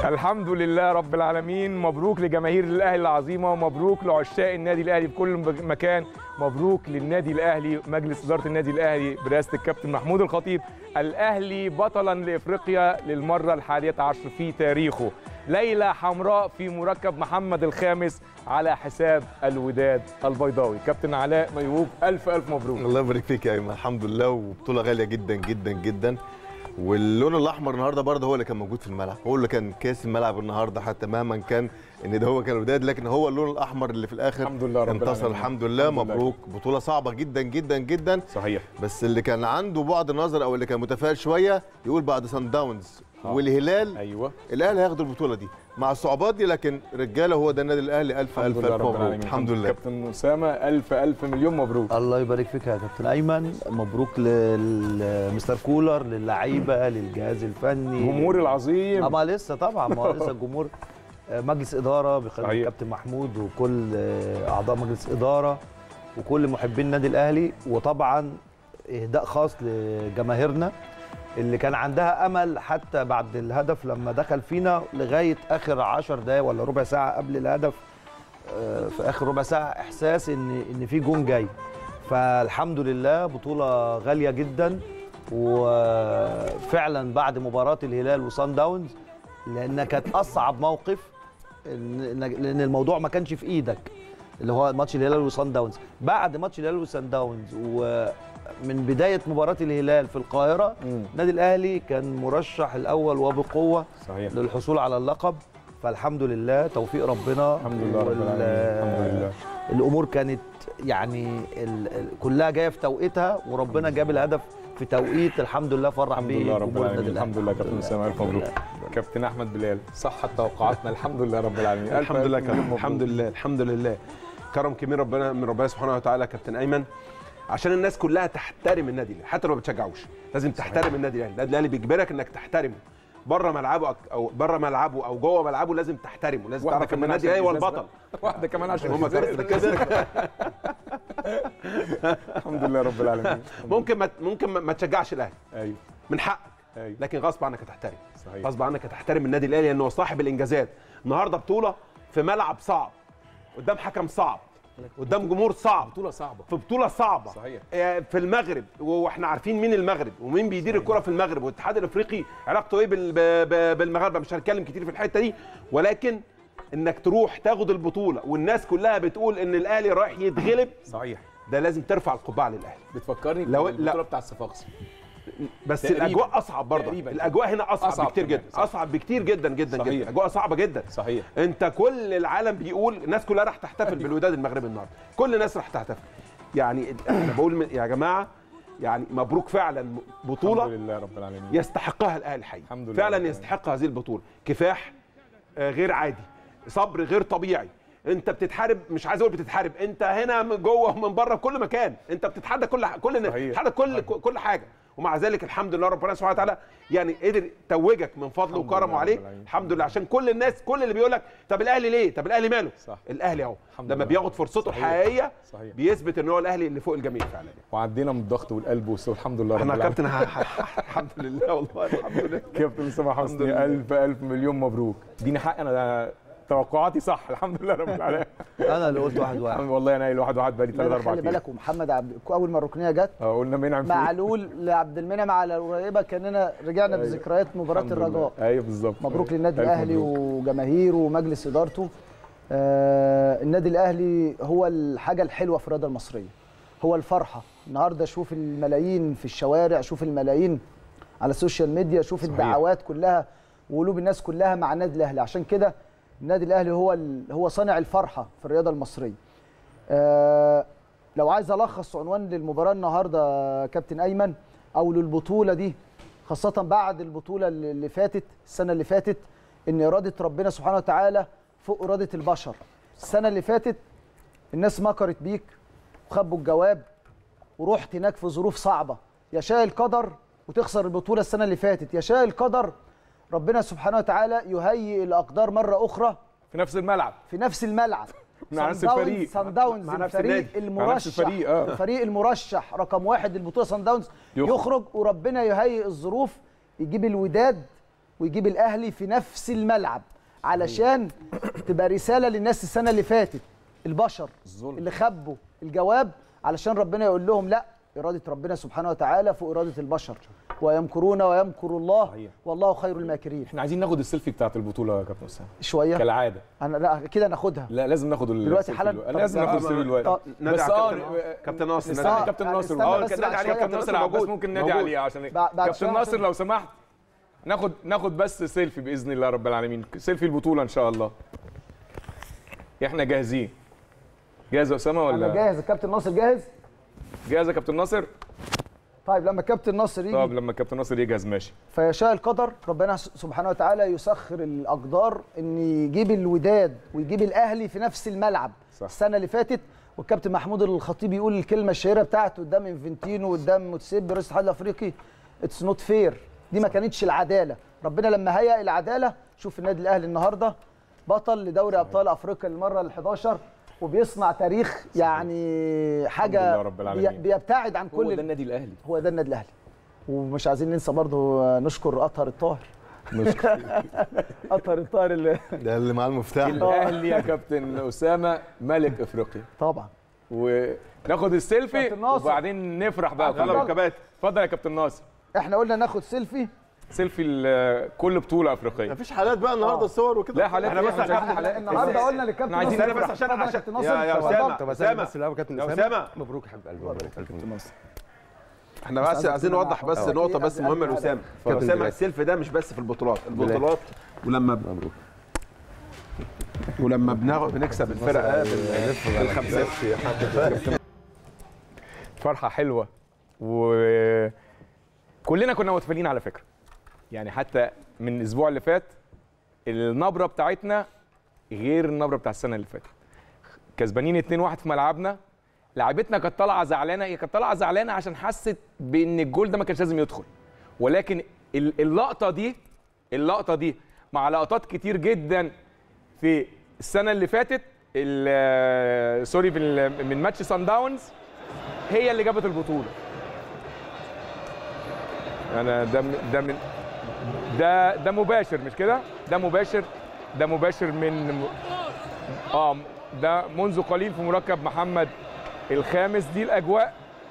الحمد لله رب العالمين مبروك لجماهير الاهلي العظيمه ومبروك لعشاق النادي الاهلي في كل مكان مبروك للنادي الاهلي مجلس اداره النادي الاهلي برئاسه الكابتن محمود الخطيب الاهلي بطلا لافريقيا للمره الحادية عشر في تاريخه ليلة حمراء في مركب محمد الخامس على حساب الوداد البيضاوي كابتن علاء ميهوب ألف ألف مبروك الله يبارك فيك يا ايمن الحمد لله وبطوله غاليه جدا جدا جدا واللون الاحمر النهارده برضه هو اللي كان موجود في الملعب هو اللي كان كاس الملعب النهارده حتى مهما كان ان ده هو كان الوداد لكن هو اللون الاحمر اللي في الاخر الحمد لله رب انتصر العالمين. الحمد لله الحمد لله. مبروك بطوله صعبه جدا جدا جدا صحيح بس اللي كان عنده بعد نظر او اللي كان متفائل شويه يقول بعد سان داونز والهلال أيوه الاهلي هياخد البطوله دي مع الصعوبات دي لكن رجاله هو ده النادي الاهلي الف الحمد الف لله الف رب مبروك العالمين الحمد لله كابتن أسامة ألف ألف مليون مبروك الله يبارك فيك يا كابتن ايمن مبروك لمستر كولر للعيبه للجهاز الفني الجمهور العظيم اما لسه طبعا ما هو لسه الجمهور آه، مجلس اداره بقياده صحيح. الكابتن محمود وكل آه، اعضاء مجلس اداره وكل محبين النادي الاهلي وطبعا اهداء خاص لجماهيرنا اللي كان عندها امل حتى بعد الهدف لما دخل فينا لغايه اخر 10 دقايق ولا ربع ساعه قبل الهدف آه، في اخر ربع ساعه احساس ان ان في جون جاي فالحمد لله بطوله غاليه جدا وفعلا بعد مباراه الهلال وصن داونز لان كانت اصعب موقف إن- إن- لان الموضوع ما كانش في ايدك اللي هو ماتش الهلال وصن داونز بعد ماتش الهلال وصن داونز ومن بدايه مباراه الهلال في القاهره مم. النادي الاهلي كان مرشح الاول وبقوه صحيح للحصول على اللقب فالحمد لله توفيق ربنا الحمد لله رب وال- العالمين الحمد لله الامور كانت يعني ال- ال- كلها جايه في توقيتها وربنا جاب الهدف في توقيت الحمد لله فرح الحمد بيه لله رب جمهور النادي العالمين الأهلي. الحمد لله كابتن اسامه الف مبروك كابتن احمد بلال صحت توقعاتنا الحمد لله رب العالمين ألف الحمد لله ألف كابتن مليون الحمد مبروك. لله الحمد لله كرم كبير ربنا من ربنا سبحانه وتعالى يا كابتن ايمن عشان الناس كلها تحترم النادي الاهلي حتى لو ما بتشجعوش لازم تحترم النادي الاهلي النادي الاهلي بيجبرك انك تحترمه بره ملعبه أك- او بره ملعبه او جوه ملعبه لازم تحترمه لازم واحدة تعرف ان كمان النادي عشان الاهلي هو الإزاز البطل واحده كمان عشان هم الإزاز. كده كده الحمد لله رب العالمين ممكن ما ممكن ما ما تشجعش الاهلي ايوه من حقك ايوه لكن غصب عنك هتحترم صحيح غصب عنك هتحترم النادي الاهلي لانه هو صاحب الانجازات النهارده بطوله في ملعب صعب قدام حكم صعب قدام جمهور صعب بطوله صعبه في بطوله صعبه صحيح. آه، في المغرب واحنا عارفين مين المغرب ومين بيدير الكره في المغرب والاتحاد الافريقي علاقته ايه بال- ب- ب- بالمغاربه مش هنتكلم كتير في الحته دي ولكن انك تروح تاخد البطوله والناس كلها بتقول ان الاهلي رايح يتغلب صحيح ده لازم ترفع القبعه للاهلي بتفكرني لو- بالبطوله لا. بتاع الصفاقسي بس تقريباً. الاجواء اصعب برضه تقريباً. الاجواء هنا اصعب, أصعب بكتير كمان. جدا صح. اصعب بكتير جدا جدا صحيح. جدا اجواء صعبه جدا صحيح انت كل العالم بيقول الناس كلها راح تحتفل بالوداد المغربي النهارده كل الناس راح تحتفل يعني انا بقول من- يا جماعه يعني مبروك فعلا الحمد بطوله لله رب العالمين يستحقها الاهلي الحقيقي الحمد لله فعلا رب يستحق هذه البطوله كفاح آه، غير عادي صبر غير طبيعي انت بتتحارب مش عايز اقول بتتحارب انت هنا من جوه ومن بره في كل مكان انت بتتحدى كل ح- كل صحيح. بتتحدى كل كل حاجه ومع ذلك الحمد لله ربنا سبحانه وتعالى يعني قدر توجك من فضله الحمد وكرمه لله عليك رب العالمين. الحمد لله عشان كل الناس كل اللي بيقول لك طب الاهلي ليه طب الاهلي ماله صح. الاهلي اهو الحمد لما لله. بياخد فرصته صحيح. الحقيقيه صحيح بيثبت ان هو الاهلي اللي فوق الجميع فعلا وعدينا من الضغط والقلب والسوء الحمد لله رب احنا يا العالمين كابتن ه- ه- الحمد لله والله الحمد لله كابتن اسامه حسني لله. الف الف مليون مبروك اديني حق انا توقعاتي صح الحمد لله رب العالمين انا اللي قلت واحد واحد والله انا قايل واحد واحد بقالي لا، ثلاث لا، اربع خلي ايام بالك ومحمد عبد اول ما الركنيه جت اه قلنا منعم فيه. معلول لعبد المنعم على القريبه كاننا رجعنا أيوة. بذكريات مباراه الحمد لله. الرجاء ايوه بالظبط مبروك للنادي ألف الاهلي مبروك. وجماهيره ومجلس ادارته آه النادي الاهلي هو الحاجه الحلوه في الرياضه المصريه هو الفرحه النهارده شوف الملايين في الشوارع شوف الملايين على السوشيال ميديا شوف صحيح. الدعوات كلها وقلوب الناس كلها مع النادي الاهلي عشان كده النادي الاهلي هو ال- هو صانع الفرحه في الرياضه المصريه آه لو عايز الخص عنوان للمباراه النهارده يا كابتن ايمن او للبطوله دي خاصه بعد البطوله اللي اللي فاتت السنه اللي فاتت ان اراده ربنا سبحانه وتعالى فوق اراده البشر السنه اللي فاتت الناس مكرت بيك وخبوا الجواب ورحت هناك في ظروف صعبه يشاء القدر وتخسر البطوله السنه اللي فاتت يشاء القدر ربنا سبحانه وتعالى يهيئ الاقدار مره اخرى في نفس الملعب في نفس الملعب مع نفس صن داونز- الفريق. صن داونز مع نفس الفريق النادي. مع نفس المرشح الفريق، آه. الفريق المرشح رقم واحد للبطوله صن داونز يخرج. يخرج وربنا يهيئ الظروف يجيب الوداد ويجيب الاهلي في نفس الملعب علشان تبقى رساله للناس السنه اللي فاتت البشر الظلم. اللي خبوا الجواب علشان ربنا يقول لهم لا اراده ربنا سبحانه وتعالى فوق اراده البشر ويمكرون ويمكر الله صحيح. والله خير الماكرين احنا عايزين ناخد السيلفي بتاعت البطوله يا كابتن اسامه شويه كالعاده انا لا كده ناخدها لا لازم ناخد ال- دلوقتي السيلفي حالا؟ دلوقتي. طب لازم لا، ناخد ما- السيلفي دلوقتي آه، نادي بس على اه كابتن- كابتن ناصر نستنى نادي على- كابتن آه، ناصر استنى اه بس كابتن بعد علي شوية كابتن كابتن ناصر ناصر عباس موجود. ممكن نادي موجود. عليه عشان بعد- بعد كابتن شوية ناصر عشان- لو سمحت ناخد ناخد بس سيلفي باذن الله رب العالمين سيلفي البطوله ان شاء الله احنا جاهزين جاهز يا اسامه انا ولا جاهز الكابتن ناصر جاهز جاهز يا كابتن ناصر طيب لما الكابتن ناصر يجي طب لما الكابتن ناصر يجهز ماشي فيشاء القدر ربنا سبحانه وتعالى يسخر الاقدار ان يجيب الوداد ويجيب الاهلي في نفس الملعب صح. السنه اللي فاتت والكابتن محمود الخطيب يقول الكلمه الشهيره بتاعته قدام انفنتينو وقدام متسيب رئيس الاتحاد الافريقي اتس نوت فير دي ما كانتش العداله ربنا لما هيأ العداله شوف النادي الاهلي النهارده بطل لدوري ابطال افريقيا للمره ال11 وبيصنع تاريخ يعني حاجه لله رب العالمين. بي- بيبتعد عن كل النادي الاهلي هو ده النادي الاهلي ومش عايزين ننسى برضو نشكر اطهر الطاهر اطهر الطاهر اللي ده اللي معاه المفتاح الاهلي يا كابتن اسامه ملك افريقيا طبعا وناخد السيلفي كابتن ناصر. وبعدين نفرح بقى يلا كلنا. يا كباتن اتفضل يا كابتن ناصر احنا قلنا ناخد سيلفي سيلفي ل- كل بطوله افريقيه مفيش حالات بقى النهارده صور وكده لا حالات احنا إيه؟ بس مش عايزين عشان- حالات النهارده قلنا للكابتن احنا عايزين ناصر استنى بس عشان اتفضل يا عشان كابتن ناصر يا يا اتفضل. اسامه طب اسامه بس الاول كابتن يا اسامه اسامه مبروك يا حبيب قلبي مبروك كابتن ناصر احنا بس عايزين نوضح بس آه. نقطه بس أوكي، مهمه قبل- لاسامه قبل- اسامه قبل- السيلف ده مش بس في البطولات البطولات ولما ب... مبروك ولما بناخد بنكسب الفرقه في الخمسات فرحه حلوه وكلنا كنا متفائلين على فكره يعني حتى من الاسبوع اللي فات النبره بتاعتنا غير النبره بتاع السنه اللي فاتت كسبانين 2-1 في ملعبنا لعيبتنا كانت طالعه زعلانه هي كانت طالعه زعلانه عشان حست بان الجول ده ما كانش لازم يدخل ولكن ال- اللقطه دي اللقطه دي مع لقطات كتير جدا في السنه اللي فاتت ال- سوري في ال- من ماتش سان داونز هي اللي جابت البطوله انا ده من- ده من ده ده مباشر مش كده ده مباشر ده مباشر من اه ده منذ قليل في مركب محمد الخامس دي الاجواء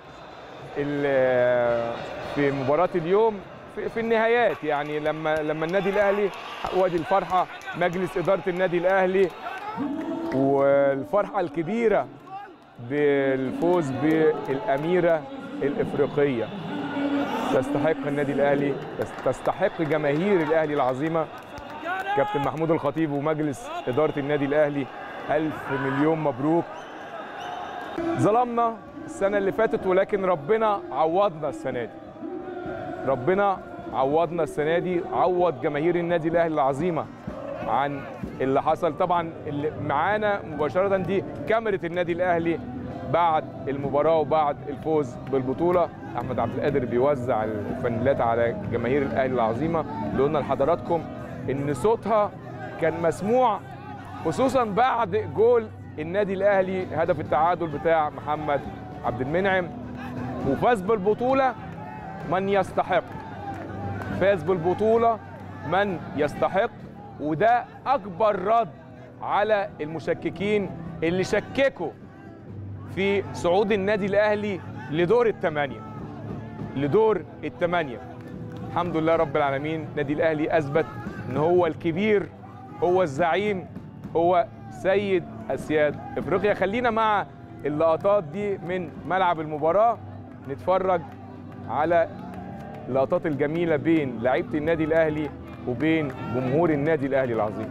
ال- في مباراه اليوم في, في النهايات يعني لما لما النادي الاهلي وادي الفرحه مجلس اداره النادي الاهلي والفرحه الكبيره بالفوز بالاميره الافريقيه تستحق النادي الاهلي تستحق جماهير الاهلي العظيمه كابتن محمود الخطيب ومجلس اداره النادي الاهلي الف مليون مبروك ظلمنا السنه اللي فاتت ولكن ربنا عوضنا السنه دي ربنا عوضنا السنه دي عوض جماهير النادي الاهلي العظيمه عن اللي حصل طبعا اللي معانا مباشره دي كاميرا النادي الاهلي بعد المباراه وبعد الفوز بالبطوله احمد عبد القادر بيوزع الفانيلات على جماهير الاهلي العظيمه اللي قلنا لحضراتكم ان صوتها كان مسموع خصوصا بعد جول النادي الاهلي هدف التعادل بتاع محمد عبد المنعم وفاز بالبطوله من يستحق فاز بالبطوله من يستحق وده اكبر رد على المشككين اللي شككوا في صعود النادي الاهلي لدور الثمانيه لدور الثمانيه الحمد لله رب العالمين النادي الاهلي اثبت ان هو الكبير هو الزعيم هو سيد اسياد افريقيا خلينا مع اللقطات دي من ملعب المباراه نتفرج على اللقطات الجميله بين لعيبه النادي الاهلي وبين جمهور النادي الاهلي العظيم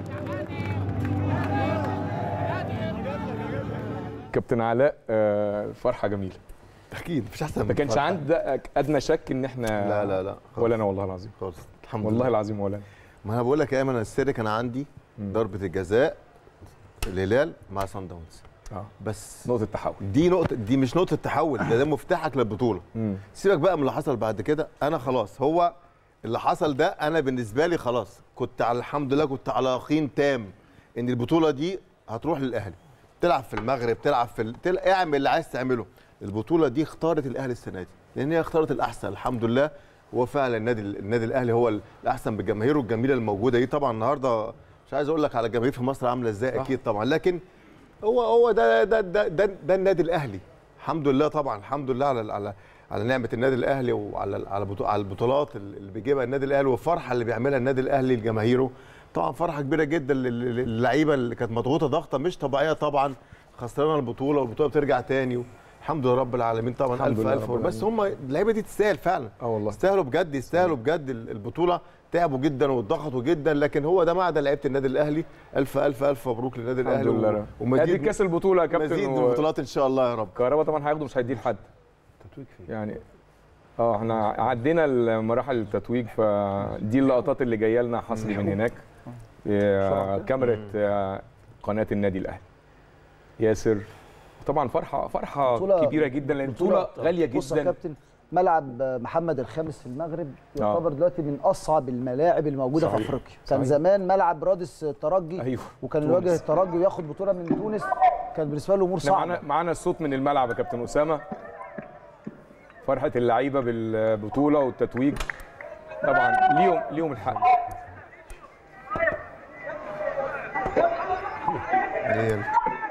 كابتن علاء آه، فرحه جميله اكيد مفيش احسن ما من كانش الفرحة. عندك ادنى شك ان احنا لا لا لا خالص. ولا انا والله العظيم خالص الحمد والله لله العظيم ولا انا ما انا بقول لك يا ايمن السر كان عندي ضربه الجزاء الهلال مع سان داونز اه بس نقطه تحول دي نقطه دي مش نقطه تحول ده ده مفتاحك للبطوله مم. سيبك بقى من اللي حصل بعد كده انا خلاص هو اللي حصل ده انا بالنسبه لي خلاص كنت على الحمد لله كنت على يقين تام ان البطوله دي هتروح للاهلي تلعب في المغرب تلعب في ال... تل... اعمل اللي عايز تعمله البطوله دي اختارت الاهلي السنه دي لان هي اختارت الاحسن الحمد لله هو فعلا النادي النادي الاهلي هو الاحسن بجماهيره الجميله الموجوده دي طبعا النهارده مش عايز اقول لك على الجماهير في مصر عامله ازاي صح. اكيد طبعا لكن هو هو ده ده ده ده, ده النادي الاهلي الحمد لله طبعا الحمد لله على على على نعمه النادي الاهلي وعلى على بطو- على البطولات اللي بيجيبها النادي الاهلي والفرحه اللي بيعملها النادي الاهلي لجماهيره طبعا فرحه كبيره جدا لل- لل- للعيبه اللي كانت مضغوطه ضغطه مش طبيعيه طبعا خسرانه البطوله والبطوله بترجع تاني الحمد لله رب العالمين طبعا الحمد الف لله الف رب بس هم اللعيبه دي تستاهل فعلا اه والله يستاهلوا بجد يستاهلوا بجد ال- البطوله تعبوا جدا واتضغطوا جدا لكن هو ده معدن لعيبه النادي الاهلي الف الف الف مبروك للنادي الحمد الاهلي لله و- ادي ومزيد كاس البطوله يا كابتن مزيد من و- البطولات ان شاء الله يا رب كهربا طبعا هياخده مش هيديه لحد تتويج فين يعني اه احنا عدينا المراحل التتويج فدي اللقطات اللي جايه لنا حصري من هناك في كاميرا آه، قناه النادي الاهلي ياسر طبعا فرحه فرحه بطولة- كبيره جدا لان بطوله غاليه بص يا جدا كابتن ملعب محمد الخامس في المغرب آه. يعتبر دلوقتي من اصعب الملاعب الموجوده في صحيح. افريقيا كان صحيح. زمان ملعب رادس الترجي ايوه وكان تونس. يواجه الترجي وياخد بطوله من تونس كان بالنسبه له امور احنا معانا صعبه معانا الصوت من الملعب يا كابتن اسامه فرحه اللعيبه بالبطوله والتتويج طبعا ليهم ليهم الحق إيه.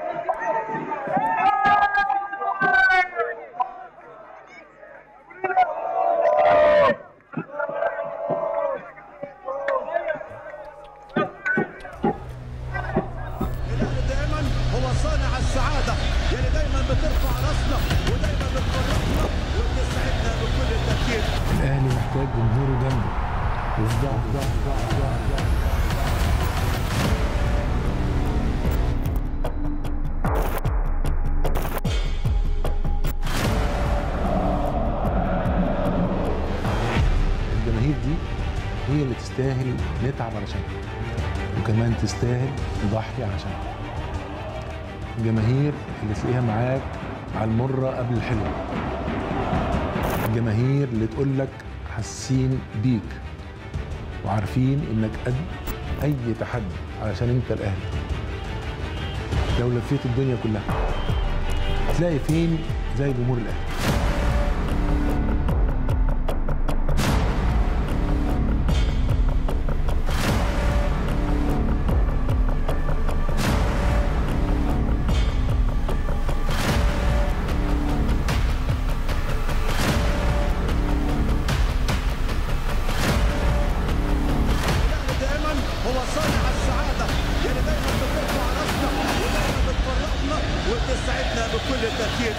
الاهلي دائما هو صانع السعاده يعني دايما بترفع راسنا ودايما بتفرحنا وبتسعدنا بكل تاكيد الاهلي محتاج جمهوره جنبه الجماهير دي هي اللي تستاهل نتعب علشانها وكمان تستاهل نضحي عشانها الجماهير اللي تلاقيها معاك على المرة قبل الحلوة الجماهير اللي تقول لك حاسين بيك وعارفين انك قد اي تحدي علشان انت الاهلي لو لفيت الدنيا كلها تلاقي فين زي جمهور الاهلي الاهلي دائما هو صانع السعاده يعني دايما بترفع راسنا ودايما بتفرحنا وبتسعدنا بكل تاكيد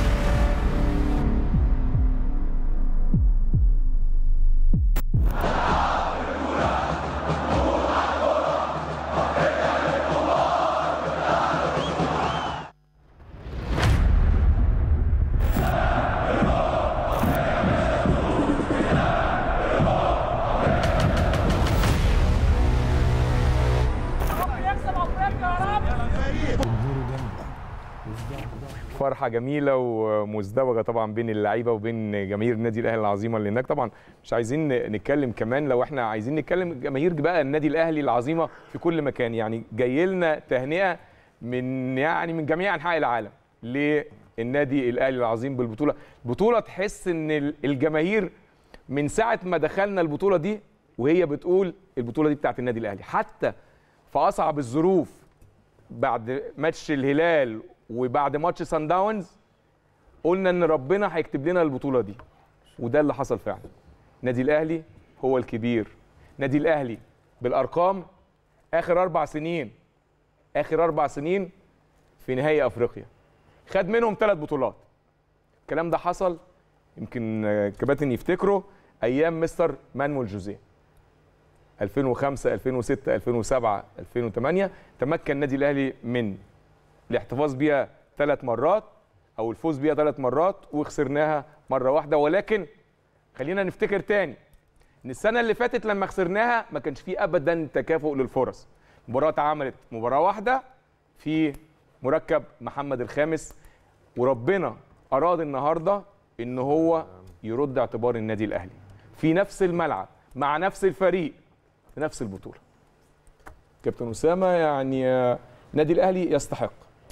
جمهوره جنبه فرحه جميله ومزدوجه طبعا بين اللعيبه وبين جماهير النادي الاهلي العظيمه اللي هناك طبعا مش عايزين نتكلم كمان لو احنا عايزين نتكلم جماهير بقى النادي الاهلي العظيمه في كل مكان يعني جاي لنا تهنئه من يعني من جميع انحاء العالم للنادي الاهلي العظيم بالبطوله بطوله تحس ان الجماهير من ساعه ما دخلنا البطوله دي وهي بتقول البطوله دي بتاعت النادي الاهلي حتى في اصعب الظروف بعد ماتش الهلال وبعد ماتش سان داونز قلنا ان ربنا هيكتب لنا البطوله دي وده اللي حصل فعلا نادي الاهلي هو الكبير نادي الاهلي بالارقام اخر اربع سنين اخر اربع سنين في نهائي افريقيا خد منهم ثلاث بطولات الكلام ده حصل يمكن آه، كباتن يفتكروا ايام مستر مانويل جوزيه 2005 2006 2007 2008 تمكن النادي الاهلي من الاحتفاظ بيها ثلاث مرات او الفوز بيها ثلاث مرات وخسرناها مره واحده ولكن خلينا نفتكر تاني ان السنه اللي فاتت لما خسرناها ما كانش فيه ابدا تكافؤ للفرص المباراه اتعملت مباراه واحده في مركب محمد الخامس وربنا اراد النهارده ان هو يرد اعتبار النادي الاهلي في نفس الملعب مع نفس الفريق في نفس البطوله كابتن اسامه يعني آه، النادي الاهلي يستحق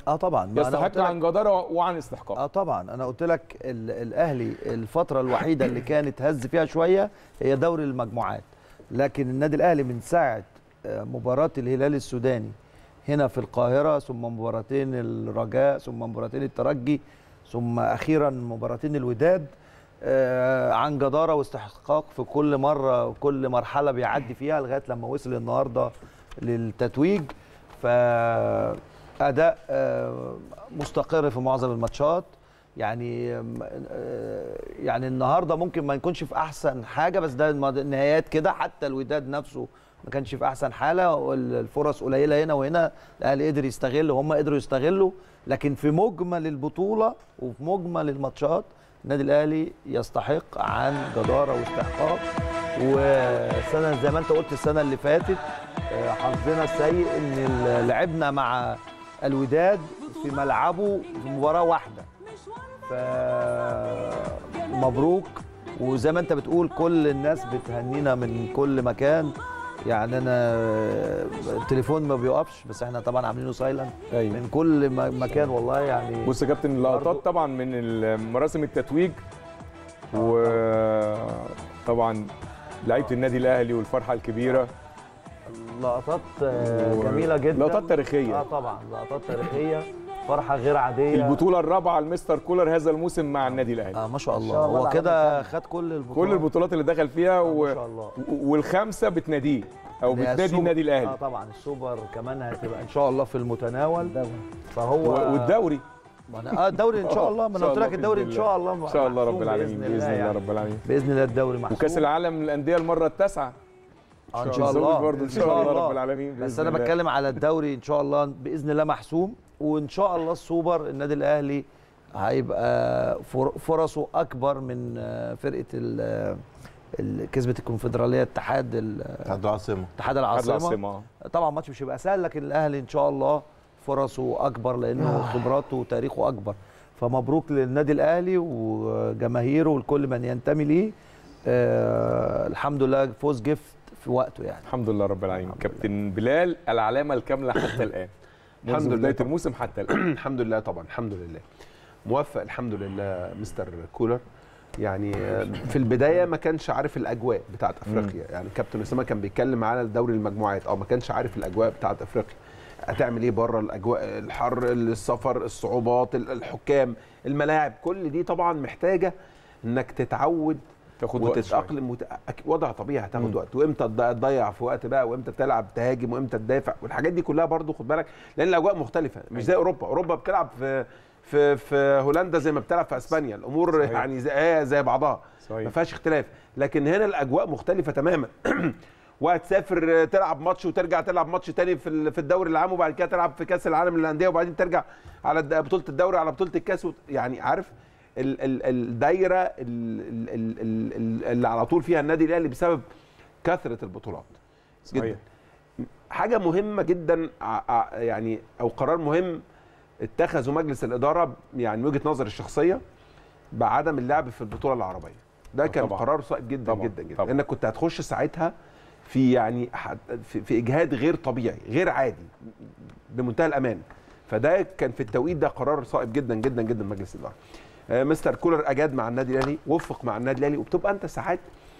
اه طبعا ما أنا قلت يستحق لك- عن جداره وعن استحقاق اه طبعا انا قلت لك ال- الاهلي الفتره الوحيده اللي كانت هز فيها شويه هي دوري المجموعات لكن النادي الاهلي من ساعه آه، مباراه الهلال السوداني هنا في القاهره ثم مباراتين الرجاء ثم مباراتين الترجي ثم اخيرا مباراتين الوداد آه، عن جداره واستحقاق في كل مره وكل مرحله بيعدي فيها لغايه لما وصل النهارده للتتويج فاداء آه، مستقر في معظم الماتشات يعني آم، آه، يعني النهارده ممكن ما يكونش في احسن حاجه بس ده المد- النهايات كده حتى الوداد نفسه ما كانش في احسن حاله والفرص قليله هنا وهنا الاهلي قدر يستغل وهم قدروا يستغلوا لكن في مجمل البطوله وفي مجمل الماتشات النادي الاهلي يستحق عن جداره واستحقاق والسنه زي ما انت قلت السنه اللي فاتت آه، حظنا السيء ان ال- لعبنا مع الوداد في ملعبه في مباراه واحده فمبروك وزي ما انت بتقول كل الناس بتهنينا من كل مكان يعني انا التليفون ما بيوقفش بس احنا طبعا عاملينه سايلنت ايوه من كل م- مكان والله يعني بص يا كابتن برضو- لقطات طبعا من ال- مراسم التتويج وطبعا لعيبه النادي الاهلي والفرحه الكبيره لقطات آه، و- جميله جدا لقطات تاريخية. اه طبعا لقطات تاريخيه فرحه غير عاديه البطوله الرابعه لمستر كولر هذا الموسم مع النادي الاهلي اه ما شاء الله شاء الله هو العالم كده خد كل البطولات كل البطولات اللي دخل فيها و... ما شاء الله و- والخمسه بتناديه او اللي هي بتنادي السوبر- النادي اه الاهلي طبعا السوبر كمان هتبقى ان شاء الله في المتناول ده فهو و- والدوري ما أنا- اه الدوري ان شاء الله ما إن انا شاء قلت الله لك الدوري ان بإذن شاء الله ان شاء الله رب محسوم العالمين باذن الله يعني. رب العالمين باذن الله الدوري محسوم وكاس العالم للانديه المره التاسعه آه ان شاء الله برضه ان شاء الله رب العالمين بس بإذن انا الله. بتكلم على الدوري ان شاء الله باذن الله محسوم وان شاء الله السوبر النادي الاهلي هيبقى فر- فرصه اكبر من آه، فرقه ال- ال- كسبه الكونفدراليه اتحاد ال- اتحاد العاصمه اتحاد حد العاصمه العاصمه آه. طبعا ماتش مش هيبقى سهل لكن الاهلي ان شاء الله فرصه اكبر لانه خبراته وتاريخه اكبر فمبروك للنادي الاهلي وجماهيره ولكل من ينتمي ليه آه الحمد لله فوز جفت في وقته يعني الحمد لله رب العالمين كابتن بلال العلامه الكامله حتى الان منذ الحمد لله بدايه طبعا. الموسم حتى الان الحمد لله طبعا الحمد لله موفق الحمد لله مستر كولر يعني آه، في البدايه ما كانش عارف الاجواء بتاعت افريقيا يعني كابتن اسامه كان بيتكلم على دوري المجموعات اه ما كانش عارف الاجواء بتاعت افريقيا هتعمل ايه بره الاجواء الحر السفر الصعوبات ال- الحكام الملاعب كل دي طبعا محتاجه انك تتعود تاخد وقت شوية. وتتاقلم وت... أك- وضع طبيعي هتاخد مم. وقت وامتى تض- تضيع في وقت بقى وامتى تلعب تهاجم وامتى تدافع والحاجات دي كلها برضو خد بالك لان الاجواء مختلفه مش زي اوروبا اوروبا بتلعب في في في هولندا زي ما بتلعب في اسبانيا الامور صحيح. يعني زي, آه زي بعضها صحيح. ما فيهاش اختلاف لكن هنا الاجواء مختلفه تماما وهتسافر تلعب ماتش وترجع تلعب ماتش تاني في ال- في الدوري العام وبعد كده تلعب في كاس العالم للانديه وبعدين ترجع على الد- بطوله الدوري على بطوله الكاس وت- يعني عارف ال- ال- الدايره ال- ال- ال- ال- ال- اللي على طول فيها النادي الاهلي بسبب كثره البطولات صحيح جدا حاجه مهمه جدا ع- ع- يعني او قرار مهم اتخذه مجلس الاداره يعني من وجهه نظري الشخصيه بعدم اللعب في البطوله العربيه ده آه كان طبعاً. قرار صائب جدا طبعاً. جدا جدا طبعاً. لانك كنت هتخش ساعتها في يعني حد- في, في اجهاد غير طبيعي غير عادي بمنتهى الامان فده كان في التوقيت ده قرار صائب جدا جدا جدا مجلس الاداره آه، مستر كولر اجاد مع النادي الاهلي وفق مع النادي الاهلي وبتبقى انت ساعات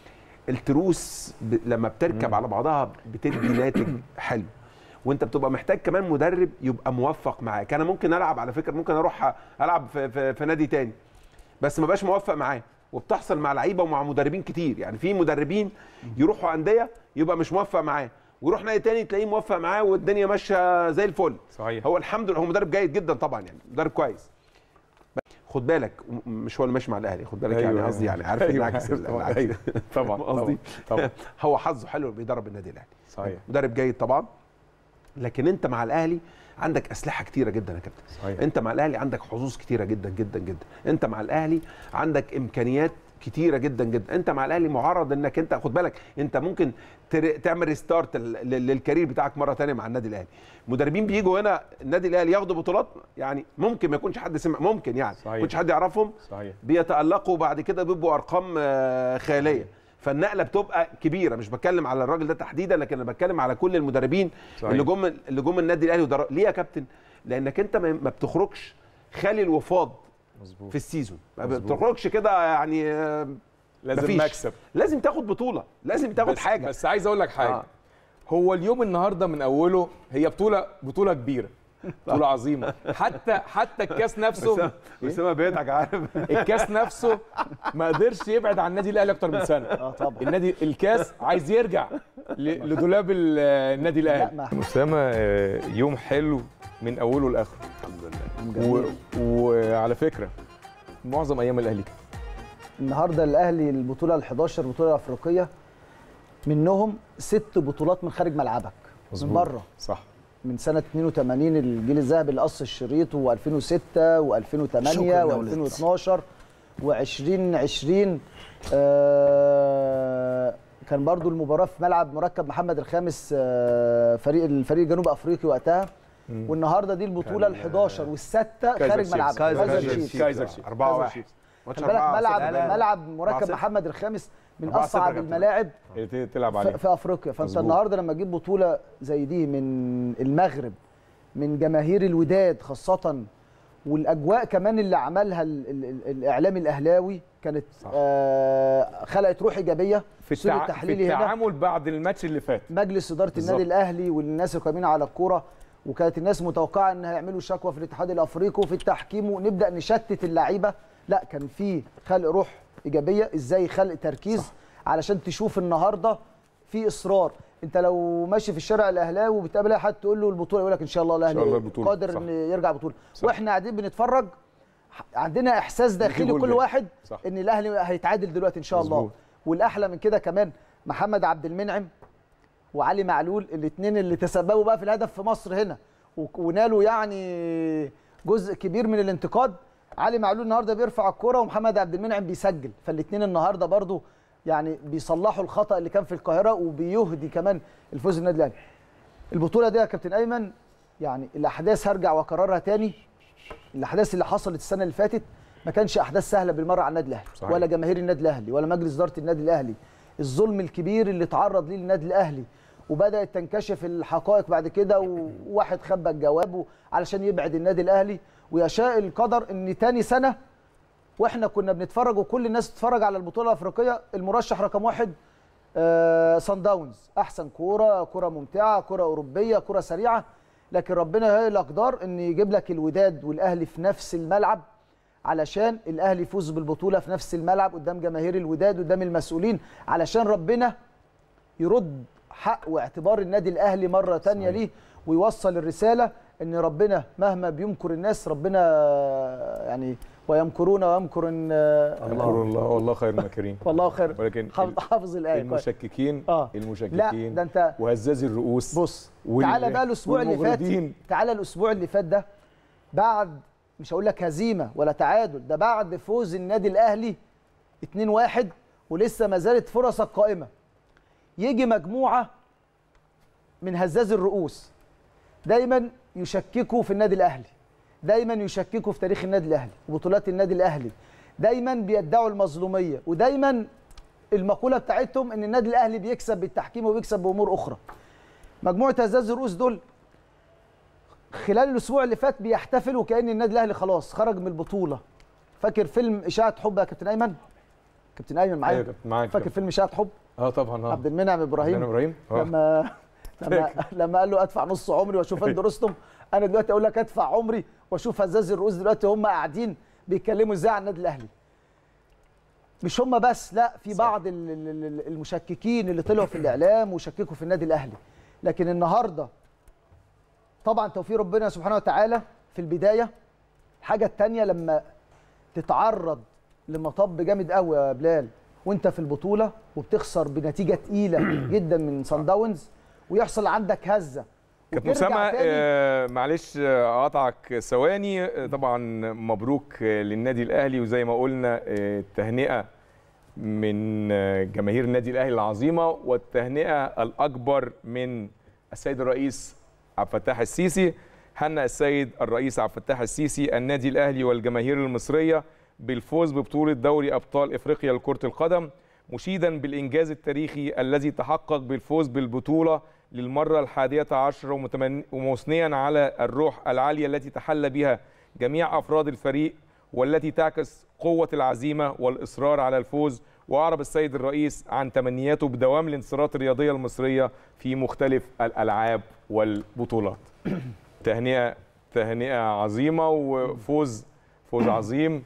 التروس ب... لما بتركب على بعضها بتدي ناتج حلو وانت بتبقى محتاج كمان مدرب يبقى موفق معاك انا ممكن العب على فكره ممكن اروح العب في, في, في نادي تاني بس ما بقاش موفق معاه وبتحصل مع لعيبه ومع مدربين كتير يعني في مدربين يروحوا انديه يبقى مش موفق معاه ويروح نادي تاني تلاقيه موفق معاه والدنيا ماشيه زي الفل صحيح هو الحمد لله هو مدرب جيد جدا طبعا يعني مدرب كويس خد بالك م- مش هو اللي ماشي مع الاهلي خد بالك يعني أيوة. قصدي يعني عارف أيوة. انعكس ال- طبعاً. العكس. أيوة. طبعا فاهم قصدي طبعا طبعا هو حظه حلو اللي بيدرب النادي الاهلي صحيح مدرب جيد طبعا لكن انت مع الاهلي عندك اسلحه كتيره جدا يا كابتن صحيح انت مع الاهلي عندك حظوظ كتيره جدا جدا جدا انت مع الاهلي عندك امكانيات كتيره جدا جدا انت مع الاهلي معرض انك انت خد بالك انت ممكن تر- تعمل ريستارت ال- لل- للكارير بتاعك مره تانية مع النادي الاهلي مدربين بيجوا هنا النادي الاهلي ياخدوا بطولات يعني ممكن ما يكونش حد سمع ممكن يعني ما صحيح. يكونش حد يعرفهم صحيح بيتالقوا بعد كده بيبقوا ارقام آه، خياليه فالنقله بتبقى كبيره مش بتكلم على الراجل ده تحديدا لكن انا بتكلم على كل المدربين صحيح. اللي جم اللي جم النادي الاهلي ودر... ليه يا كابتن لانك انت ما ما بتخرجش خالي الوفاض مظبوط في السيزون ما مظبوط. بتخرجش كده يعني آه، لازم مفيش. مكسب لازم تاخد بطوله لازم تاخد بس حاجه بس عايز اقول لك حاجه آه. آه. هو اليوم النهارده من اوله هي بطوله بطوله كبيره بطوله عظيمه حتى حتى الكاس نفسه اسامه بيضحك عارف الكاس نفسه ما قدرش يبعد عن النادي الاهلي اكتر من سنه اه طبعا النادي الكاس عايز يرجع ل- لدولاب ال- النادي لا، الاهلي ما- اسامه آه، يوم حلو من اوله لاخره الحمد لله و- وعلى فكره معظم ايام الاهلي كده. النهارده الاهلي البطوله ال 11 بطوله الافريقيه منهم ست بطولات من خارج ملعبك من مظبوط. بره صح من سنه 82 الجيل الذهبي اللي قص الشريط و2006 و2008 شكراً يا ولد. و2012 و2020 آه كان برضو المباراه في ملعب مركب محمد الخامس آه فريق الفريق الجنوب افريقي وقتها والنهارده دي البطوله ال 11 والسته كايزر خارج تشيفز. ملعبك كايزر كايزر تشيفز. تشيفز. كايزر تشيفز 4 1 تشيفز. ماتش خلي بالك 4 ملعب لا، لا. ملعب مركب 4-0. محمد الخامس من 4-0 اصعب يا كابتن. الملاعب اللي تلعب في, عليه في افريقيا فانت مظبوط. النهارده لما تجيب بطوله زي دي من المغرب من جماهير الوداد خاصه والاجواء كمان اللي عملها ال ال ال الاعلام الاهلاوي كانت صح. آه خلقت روح ايجابيه في, الأسلوب التع... في التحليلي هنا التعامل بعد الماتش اللي فات مجلس اداره بالظبط. النادي الاهلي والناس القائمين على الكوره وكانت الناس متوقعه ان هيعملوا شكوى في الاتحاد الافريقي وفي التحكيم ونبدا نشتت اللعيبه لا كان في خلق روح ايجابيه ازاي خلق تركيز صح. علشان تشوف النهارده في اصرار انت لو ماشي في الشارع الاهلاوي وبتقابل اي حد تقول له البطوله يقول لك ان شاء الله شاء الله الاهلي البطولة. قادر صح. ان يرجع بطوله صح. واحنا قاعدين بنتفرج عندنا احساس داخلي جول كل جاي. واحد صح. ان الاهلي هيتعادل دلوقتي ان شاء الله مظبوط. والاحلى من كده كمان محمد عبد المنعم وعلي معلول الاثنين اللي تسببوا بقى في الهدف في مصر هنا و- ونالوا يعني جزء كبير من الانتقاد علي معلول النهارده بيرفع الكرة ومحمد عبد المنعم بيسجل فالاثنين النهارده برضو يعني بيصلحوا الخطا اللي كان في القاهره وبيهدي كمان الفوز النادي الاهلي البطوله دي يا كابتن ايمن يعني الاحداث هرجع واكررها تاني الاحداث اللي حصلت السنه اللي فاتت ما كانش احداث سهله بالمره على النادي الاهلي صحيح. ولا جماهير النادي الاهلي ولا مجلس اداره النادي الاهلي الظلم الكبير اللي تعرض ليه النادي الاهلي وبدات تنكشف الحقائق بعد كده وواحد خبى الجواب علشان يبعد النادي الاهلي ويشاء القدر ان تاني سنه واحنا كنا بنتفرج وكل الناس تتفرج على البطوله الافريقيه المرشح رقم واحد آه سان داونز احسن كوره كوره ممتعه كوره اوروبيه كوره سريعه لكن ربنا هي الاقدار ان يجيب لك الوداد والاهلي في نفس الملعب علشان الاهلي يفوز بالبطوله في نفس الملعب قدام جماهير الوداد قدام المسؤولين علشان ربنا يرد حق واعتبار النادي الاهلي مره تانية ليه ويوصل الرساله ان ربنا مهما بيمكر الناس ربنا يعني ويمكرون ويمكر ان يمكر الله والله خير الماكرين والله خير ولكن حافظ حافظ الايه كويس. المشككين اه المشككين لا ده انت وهزاز الرؤوس بص وال- تعالى بقى الاسبوع اللي فات والمغردين. تعالى الاسبوع اللي فات ده بعد مش هقول لك هزيمه ولا تعادل ده بعد فوز النادي الاهلي 2-1 ولسه ما زالت فرصك قائمه يجي مجموعه من هزاز الرؤوس دايما يشككوا في النادي الاهلي دايما يشككوا في تاريخ النادي الاهلي وبطولات النادي الاهلي دايما بيدعوا المظلوميه ودايما المقوله بتاعتهم ان النادي الاهلي بيكسب بالتحكيم وبيكسب بامور اخرى مجموعه هزاز الرؤوس دول خلال الاسبوع اللي فات بيحتفلوا كان النادي الاهلي خلاص خرج من البطوله فاكر فيلم اشاعه حب يا كابتن ايمن كابتن ايمن ايوه معايا يا كابتن، معاك فاكر فيلم اشاعه حب اه طبعا اه عبد المنعم ابراهيم عبد ابراهيم آه. لما لما لما قال له ادفع نص عمري واشوف اند رستم انا دلوقتي اقول لك ادفع عمري واشوف هزاز الرؤوس دلوقتي هم قاعدين بيتكلموا ازاي عن النادي الاهلي مش هم بس لا في بعض ال- ال- ال- المشككين اللي طلعوا في الاعلام وشككوا في النادي الاهلي لكن النهارده طبعا توفيق ربنا سبحانه وتعالى في البدايه الحاجه الثانيه لما تتعرض لمطب جامد قوي يا بلال وانت في البطوله وبتخسر بنتيجه تقيله جدا من سان داونز ويحصل عندك هزه كابتن وترجع اسامه تاني آه معلش آه، اقاطعك ثواني آه، طبعا مبروك آه، للنادي الاهلي وزي ما قلنا آه، التهنئه من آه، جماهير النادي الاهلي العظيمه والتهنئه الاكبر من السيد الرئيس عبد الفتاح السيسي هنأ السيد الرئيس عبد الفتاح السيسي النادي الاهلي والجماهير المصريه بالفوز ببطوله دوري ابطال افريقيا لكره القدم مشيدا بالانجاز التاريخي الذي تحقق بالفوز بالبطوله للمرة الحادية عشر ومتمن- ومثنيا على الروح العالية التي تحلى بها جميع أفراد الفريق والتي تعكس قوة العزيمة والإصرار على الفوز وأعرب السيد الرئيس عن تمنياته بدوام الانتصارات الرياضية المصرية في مختلف الألعاب والبطولات تهنئة تهنئة عظيمة وفوز فوز عظيم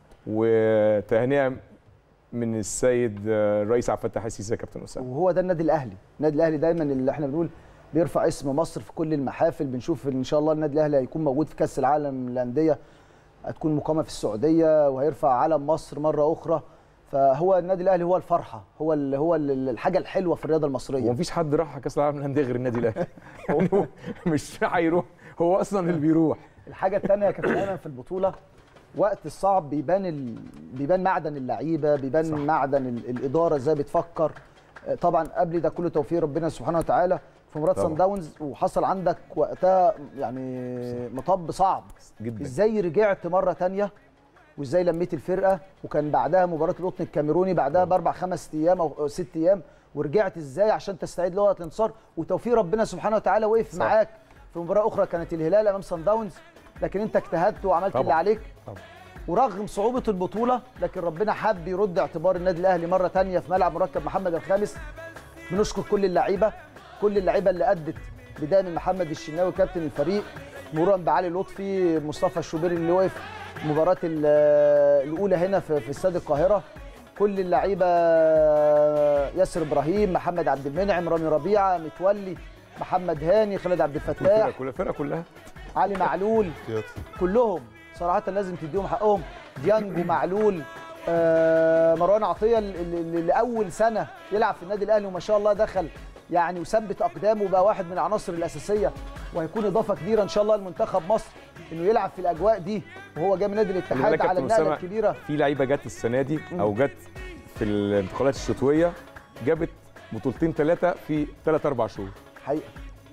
وتهنئة من السيد الرئيس عبد الفتاح السيسي يا كابتن أسامة وهو ده النادي الاهلي النادي الاهلي دايما اللي احنا بنقول بيرفع اسم مصر في كل المحافل بنشوف ان شاء الله النادي الاهلي هيكون موجود في كاس العالم للانديه هتكون مقامه في السعوديه وهيرفع علم مصر مره اخرى فهو النادي الاهلي هو الفرحه هو ال هو ال الحاجه الحلوه في الرياضه المصريه ومفيش حد راح كاس العالم للانديه غير النادي الاهلي يعني هو مش هيروح هو اصلا اللي بيروح الحاجه الثانيه يا كابتن ايمن في البطوله وقت الصعب بيبان ال... بيبان معدن اللعيبه بيبان صح. معدن ال... الاداره ازاي بتفكر آه، طبعا قبل ده كله توفيق ربنا سبحانه وتعالى في مباراه طبعاً. سان داونز وحصل عندك وقتها يعني مطب صعب جدا ازاي رجعت مره تانية وازاي لميت الفرقه وكان بعدها مباراه القطن الكاميروني بعدها باربع خمس ايام او ست ايام ورجعت ازاي عشان تستعيد لغه الانتصار وتوفيق ربنا سبحانه وتعالى وقف صح. معاك في مباراه اخرى كانت الهلال امام سان داونز لكن انت اجتهدت وعملت طبعاً. اللي عليك طبعاً. ورغم صعوبه البطوله لكن ربنا حب يرد اعتبار النادي الاهلي مره تانية في ملعب مركب محمد الخامس بنشكر كل اللعيبه كل اللعيبه اللي ادت بدايه من محمد الشناوي كابتن الفريق مرورا بعلي لطفي مصطفى الشوبيري اللي وقف مباراه ال- الاولى هنا في في استاد القاهره كل اللعيبه ياسر ابراهيم محمد عبد المنعم رامي ربيعه متولي محمد هاني خالد عبد الفرقه الفتاح كلها الفرقه كلها علي معلول احتياطي. كلهم صراحه لازم تديهم حقهم ديانجو معلول آه مروان عطيه اللي اللي لاول سنه يلعب في النادي الاهلي وما شاء الله دخل يعني وثبت اقدامه وبقى واحد من العناصر الاساسيه وهيكون اضافه كبيره ان شاء الله لمنتخب مصر انه يلعب في الاجواء دي وهو جاي من نادي خلي الاتحاد بالك يا على كابتن النقله أسامة، الكبيره في لعيبه جت السنه دي او جت في الانتقالات الشتويه جابت بطولتين ثلاثه في ثلاث اربع شهور حقيقه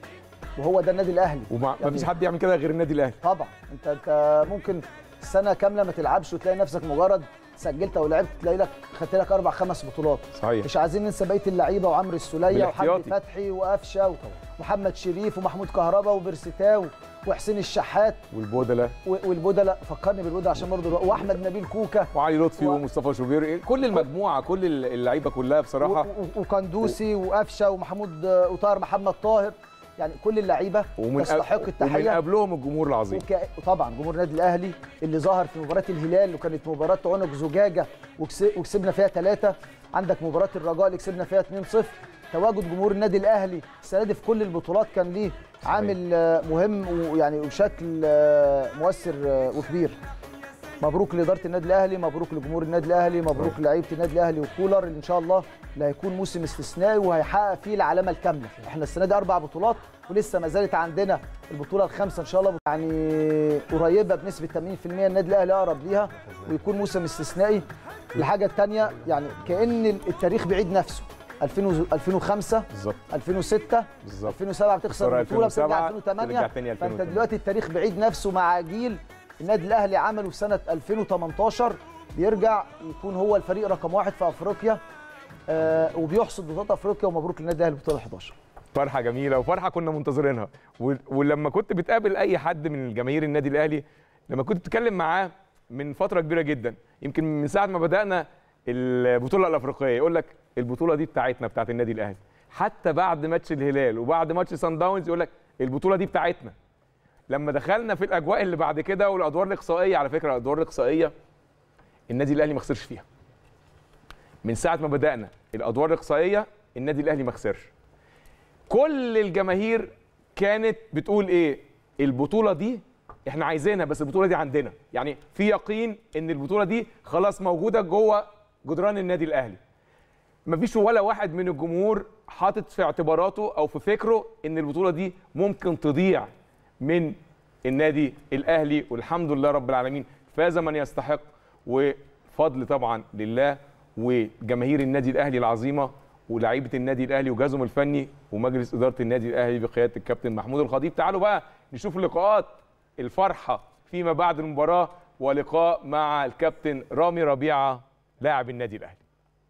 وهو ده النادي الاهلي وما يعني- فيش حد يعمل كده غير النادي الاهلي طبعا انت انت ممكن سنه كامله ما تلعبش وتلاقي نفسك مجرد سجلت او لعبت تلاقي لك خدت لك اربع خمس بطولات صحيح مش عايزين ننسى بقيه اللعيبه وعمرو السوليه وحمدي بالاحتياطي. فتحي وقفشه ومحمد شريف ومحمود كهربا وبرستاو وحسين الشحات والبودله و- والبودله فكرني بالبودله عشان برضه واحمد نبيل كوكا وعلي لطفي و- ومصطفى شوبير كل المجموعه كل اللعيبه كلها و- بصراحه و- وكندوسي وقفشه ومحمود آه، وطاهر محمد طاهر يعني كل اللعيبه ومن تستحق ومن التحيه قبلهم الجمهور العظيم وك... وطبعا جمهور النادي الاهلي اللي ظهر في مباراه الهلال وكانت مباراه عنق زجاجه وكس... وكسبنا فيها ثلاثه عندك مباراه الرجاء اللي كسبنا فيها 2-0 تواجد جمهور النادي الاهلي السنه دي في كل البطولات كان ليه عامل آه، مهم ويعني وبشكل آه، مؤثر آه، وكبير مبروك لاداره النادي الاهلي مبروك لجمهور النادي الاهلي مبروك لعيبه النادي الاهلي وكولر اللي ان شاء الله اللي هيكون موسم استثنائي وهيحقق فيه العلامه الكامله احنا السنه دي اربع بطولات ولسه ما زالت عندنا البطوله الخامسه ان شاء الله يعني قريبه بنسبه 80% النادي الاهلي اقرب ليها ويكون موسم استثنائي الحاجه الثانيه يعني كان التاريخ بعيد نفسه 2000 و- 2005 بالظبط 2006 بالظبط 2007 بتخسر خسارة البطوله بترجع 2007 2008 ترجع تاني فانت 2008. دلوقتي التاريخ بعيد نفسه مع جيل النادي الاهلي عمله في سنه 2018 بيرجع يكون هو الفريق رقم واحد في افريقيا آه وبيحصد بطولات افريقيا ومبروك للنادي الاهلي البطوله 11 فرحه جميله وفرحه كنا منتظرينها و- ولما كنت بتقابل اي حد من الجماهير النادي الاهلي لما كنت بتتكلم معاه من فتره كبيره جدا يمكن من ساعه ما بدانا البطوله الافريقيه يقول لك البطوله دي بتاعتنا بتاعت النادي الاهلي حتى بعد ماتش الهلال وبعد ماتش سان داونز يقول لك البطوله دي بتاعتنا لما دخلنا في الاجواء اللي بعد كده والادوار الاقصائيه على فكره الادوار الاقصائيه النادي الاهلي ما خسرش فيها من ساعه ما بدانا الادوار الاقصائيه النادي الاهلي ما خسرش كل الجماهير كانت بتقول ايه البطوله دي احنا عايزينها بس البطوله دي عندنا يعني في يقين ان البطوله دي خلاص موجوده جوه جدران النادي الاهلي مفيش ولا واحد من الجمهور حاطط في اعتباراته او في فكره ان البطوله دي ممكن تضيع من النادي الاهلي والحمد لله رب العالمين فاز من يستحق وفضل طبعا لله وجماهير النادي الاهلي العظيمه ولاعيبه النادي الاهلي وجهازهم الفني ومجلس اداره النادي الاهلي بقياده الكابتن محمود الخطيب تعالوا بقى نشوف لقاءات الفرحه فيما بعد المباراه ولقاء مع الكابتن رامي ربيعه لاعب النادي الاهلي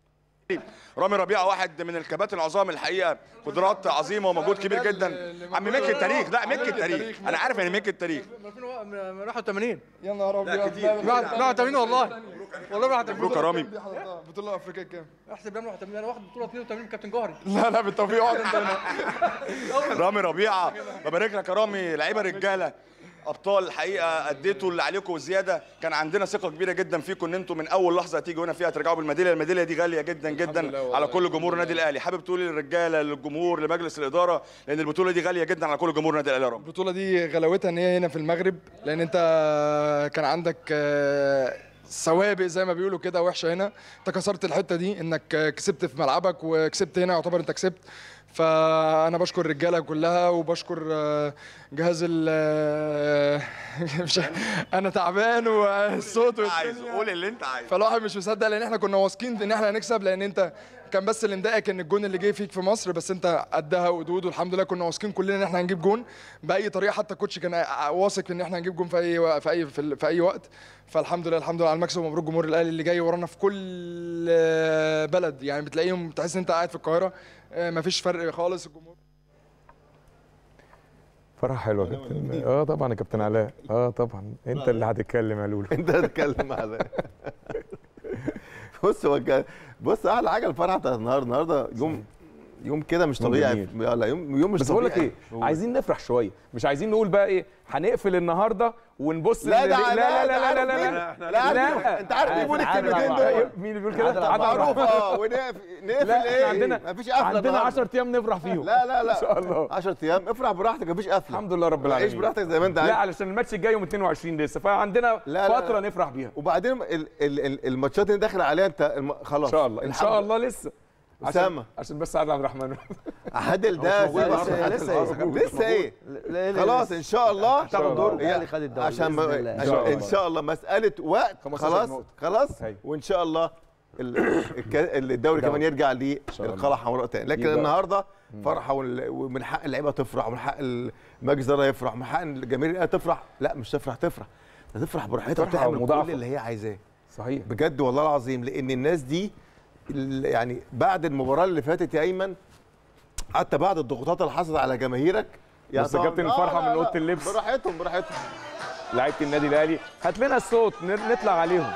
رامي ربيعه واحد من الكباتن العظام الحقيقه قدرات عظيمه ومجهود كبير جدا عم ميك التاريخ لا ميك التاريخ انا عارف يعني ميك التاريخ من 81 يا نهار ابيض 81 والله والله 81 مبروك يا رامي بطوله افريقيه كام؟ احسب يا 81 انا واخد بطوله 82 كابتن جوهري لا لا بالتوفيق اقعد انت هنا رامي ربيعه ببارك لك يا رامي لعيبه رجاله ابطال الحقيقه اديتوا اللي عليكم وزياده كان عندنا ثقه كبيره جدا فيكم ان انتم من اول لحظه هتيجوا هنا فيها ترجعوا بالميداليه الميداليه دي غاليه جدا جدا على كل جمهور النادي الاهلي حابب تقول للرجاله للجمهور لمجلس الاداره لان البطوله دي غاليه جدا على كل جمهور النادي الاهلي يا رب البطوله دي غلاوتها ان هي هنا في المغرب لان انت كان عندك آه، سوابق زي ما بيقولوا كده وحشه هنا انت كسرت الحته دي انك آه، كسبت في ملعبك وكسبت هنا يعتبر انت كسبت فانا بشكر الرجاله كلها وبشكر آه، جهاز ال آه، مش انا تعبان والصوت وال- عايزه قول اللي انت عايزه فالواحد مش مصدق لان احنا كنا واثقين ان احنا هنكسب لان انت كان بس اللي مضايقك ان الجون اللي جه فيك في مصر بس انت قدها وقدود والحمد لله كنا واثقين كلنا ان احنا هنجيب جون باي طريقه حتى الكوتش كان واثق ان احنا هنجيب جون في اي وق- في اي في, ال- في اي وقت فالحمد لله الحمد لله على المكسب ومبروك جمهور الاهلي اللي جاي ورانا في كل بلد يعني بتلاقيهم تحس ان انت قاعد في القاهره آه، مفيش فرق خالص الجمهور فرحه حلوه يا كابتن اه طبعا يا كابتن علاء اه طبعا انت اللي هتتكلم يا لولو انت هتتكلم على بص هو كان- بص احلى حاجه الفرحه بتاعت النهارده النهارده يوم يوم كده مش يوم طبيعي جميل. لا يوم يوم مش بس بقول طبيعي لك ايه عايزين نفرح شويه مش عايزين نقول بقى ايه هنقفل النهارده ونبص لا ل- ده لا لا لا لا عارف لا لا مين؟ لا لا عارف مين؟ انت عارف مين بيقول الكلمتين دول مين اللي بيقول كده؟ عادل عادل معروف عبد الرحمن. اه ونقفل نقفل لا ايه احنا عندنا مفيش قفله عندنا النهاردة. 10 ايام نفرح فيهم لا لا لا ان شاء الله 10 ايام افرح براحتك مفيش قفله الحمد لله رب عيش العالمين براحتك زي ما انت لا عايز علشان الماتش الجاي يوم 22 لسه فعندنا لا، لا، فتره لا. نفرح بيها وبعدين ال- ال- ال- الماتشات اللي داخل عليها انت الم- خلاص ان شاء الله ان الحمد شاء الله لسه عشان أسامة. عشان بس عادل عبد الرحمن عادل ده موجود سيبك. لسه- عادل لسه خلاص. إيه؟ لسه ايه لا- لا- خلاص ان شاء الله تاخد دور هي- الاهلي خد الدوري عشان بإذن ما الله. عشان إن شاء ان الله. شاء الله مساله وقت 15 خلاص نقطة. خلاص أيوة. وان شاء الله ال- الك- الدوري كمان يرجع الله. للقلعه الحمراء تاني لكن يبقى- النهارده فرحه وال- ومن حق اللعيبه تفرح ومن حق المجلس الاداره يفرح ومن حق الجماهير الأهلي تفرح لا مش تفرح تفرح ده تفرح براحتها فرحة وتعمل مضاعفة. كل اللي هي عايزاه صحيح بجد والله العظيم لان الناس دي ال- يعني بعد المباراه اللي فاتت يا ايمن حتى بعد الضغوطات اللي حصلت على جماهيرك يا بس يا كابتن طبعاً- الفرحة آه، لا، من لا، أوضة اللبس. براحتهم براحتهم لعيبه النادي الاهلي هات لنا الصوت ن- نطلع عليهم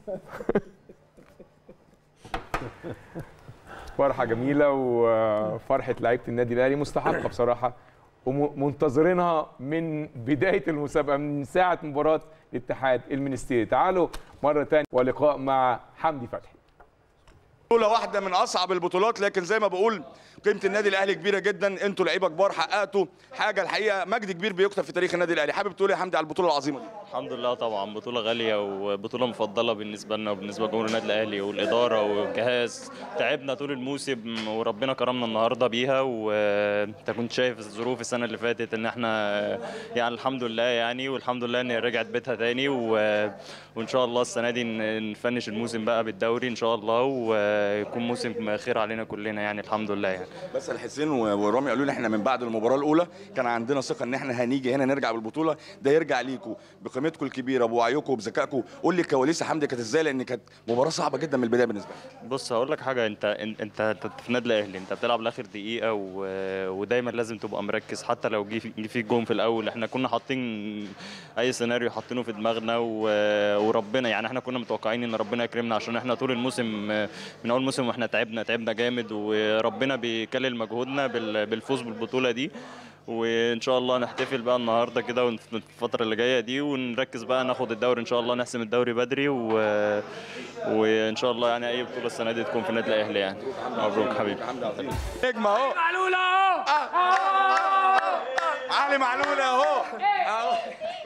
فرحه جميله وفرحه لعيبه النادي الاهلي مستحقه بصراحه ومنتظرينها من بدايه المسابقه من ساعه مباراه الاتحاد المنستيري تعالوا مره ثانيه ولقاء مع حمدي فتحي بطولة واحدة من أصعب البطولات لكن زي ما بقول قيمة النادي الأهلي كبيرة جدا أنتوا لعيبة كبار حققتوا حاجة الحقيقة مجد كبير بيكتب في تاريخ النادي الأهلي حابب تقول إيه يا حمدي على البطولة العظيمة دي الحمد لله طبعا بطولة غالية وبطولة مفضلة بالنسبة لنا وبالنسبة لجمهور النادي الأهلي والإدارة والجهاز تعبنا طول الموسم وربنا كرمنا النهاردة بيها وأنت كنت شايف الظروف السنة اللي فاتت إن إحنا يعني الحمد لله يعني والحمد لله إن رجعت بيتها تاني و... وإن شاء الله السنة دي ن- نفنش الموسم بقى بالدوري إن شاء الله ويكون موسم خير علينا كلنا يعني الحمد لله يعني بس الحسين و- ورامي قالوا لي احنا من بعد المباراه الاولى كان عندنا ثقه ان احنا هنيجي هنا نرجع بالبطوله ده يرجع ليكم بقيمتكم الكبيره بوعيكم وبذكائكم قول لي كواليس يا حمدي كانت ازاي لان كانت مباراه صعبه جدا من البدايه بالنسبه لي بص هقول لك حاجه انت انت انت أنت في النادي الاهلي انت بتلعب لاخر دقيقه و... ودايما لازم تبقى مركز حتى لو جه في- جه فيك جون في الاول احنا كنا حاطين اي سيناريو حاطينه في دماغنا و... وربنا يعني احنا كنا متوقعين ان ربنا يكرمنا عشان احنا طول الموسم من اول موسم واحنا تعبنا تعبنا جامد وربنا بيكلل مجهودنا بال... بالفوز بالبطوله دي وان شاء الله نحتفل بقى النهارده كده ون- في الفتره اللي جايه دي ونركز بقى ناخد الدوري ان شاء الله نحسم الدوري بدري و... وان شاء الله يعني اي بطوله السنه دي تكون في النادي الاهلي يعني مبروك حبيبي نجم اهو معلول اهو علي معلول اهو أهو.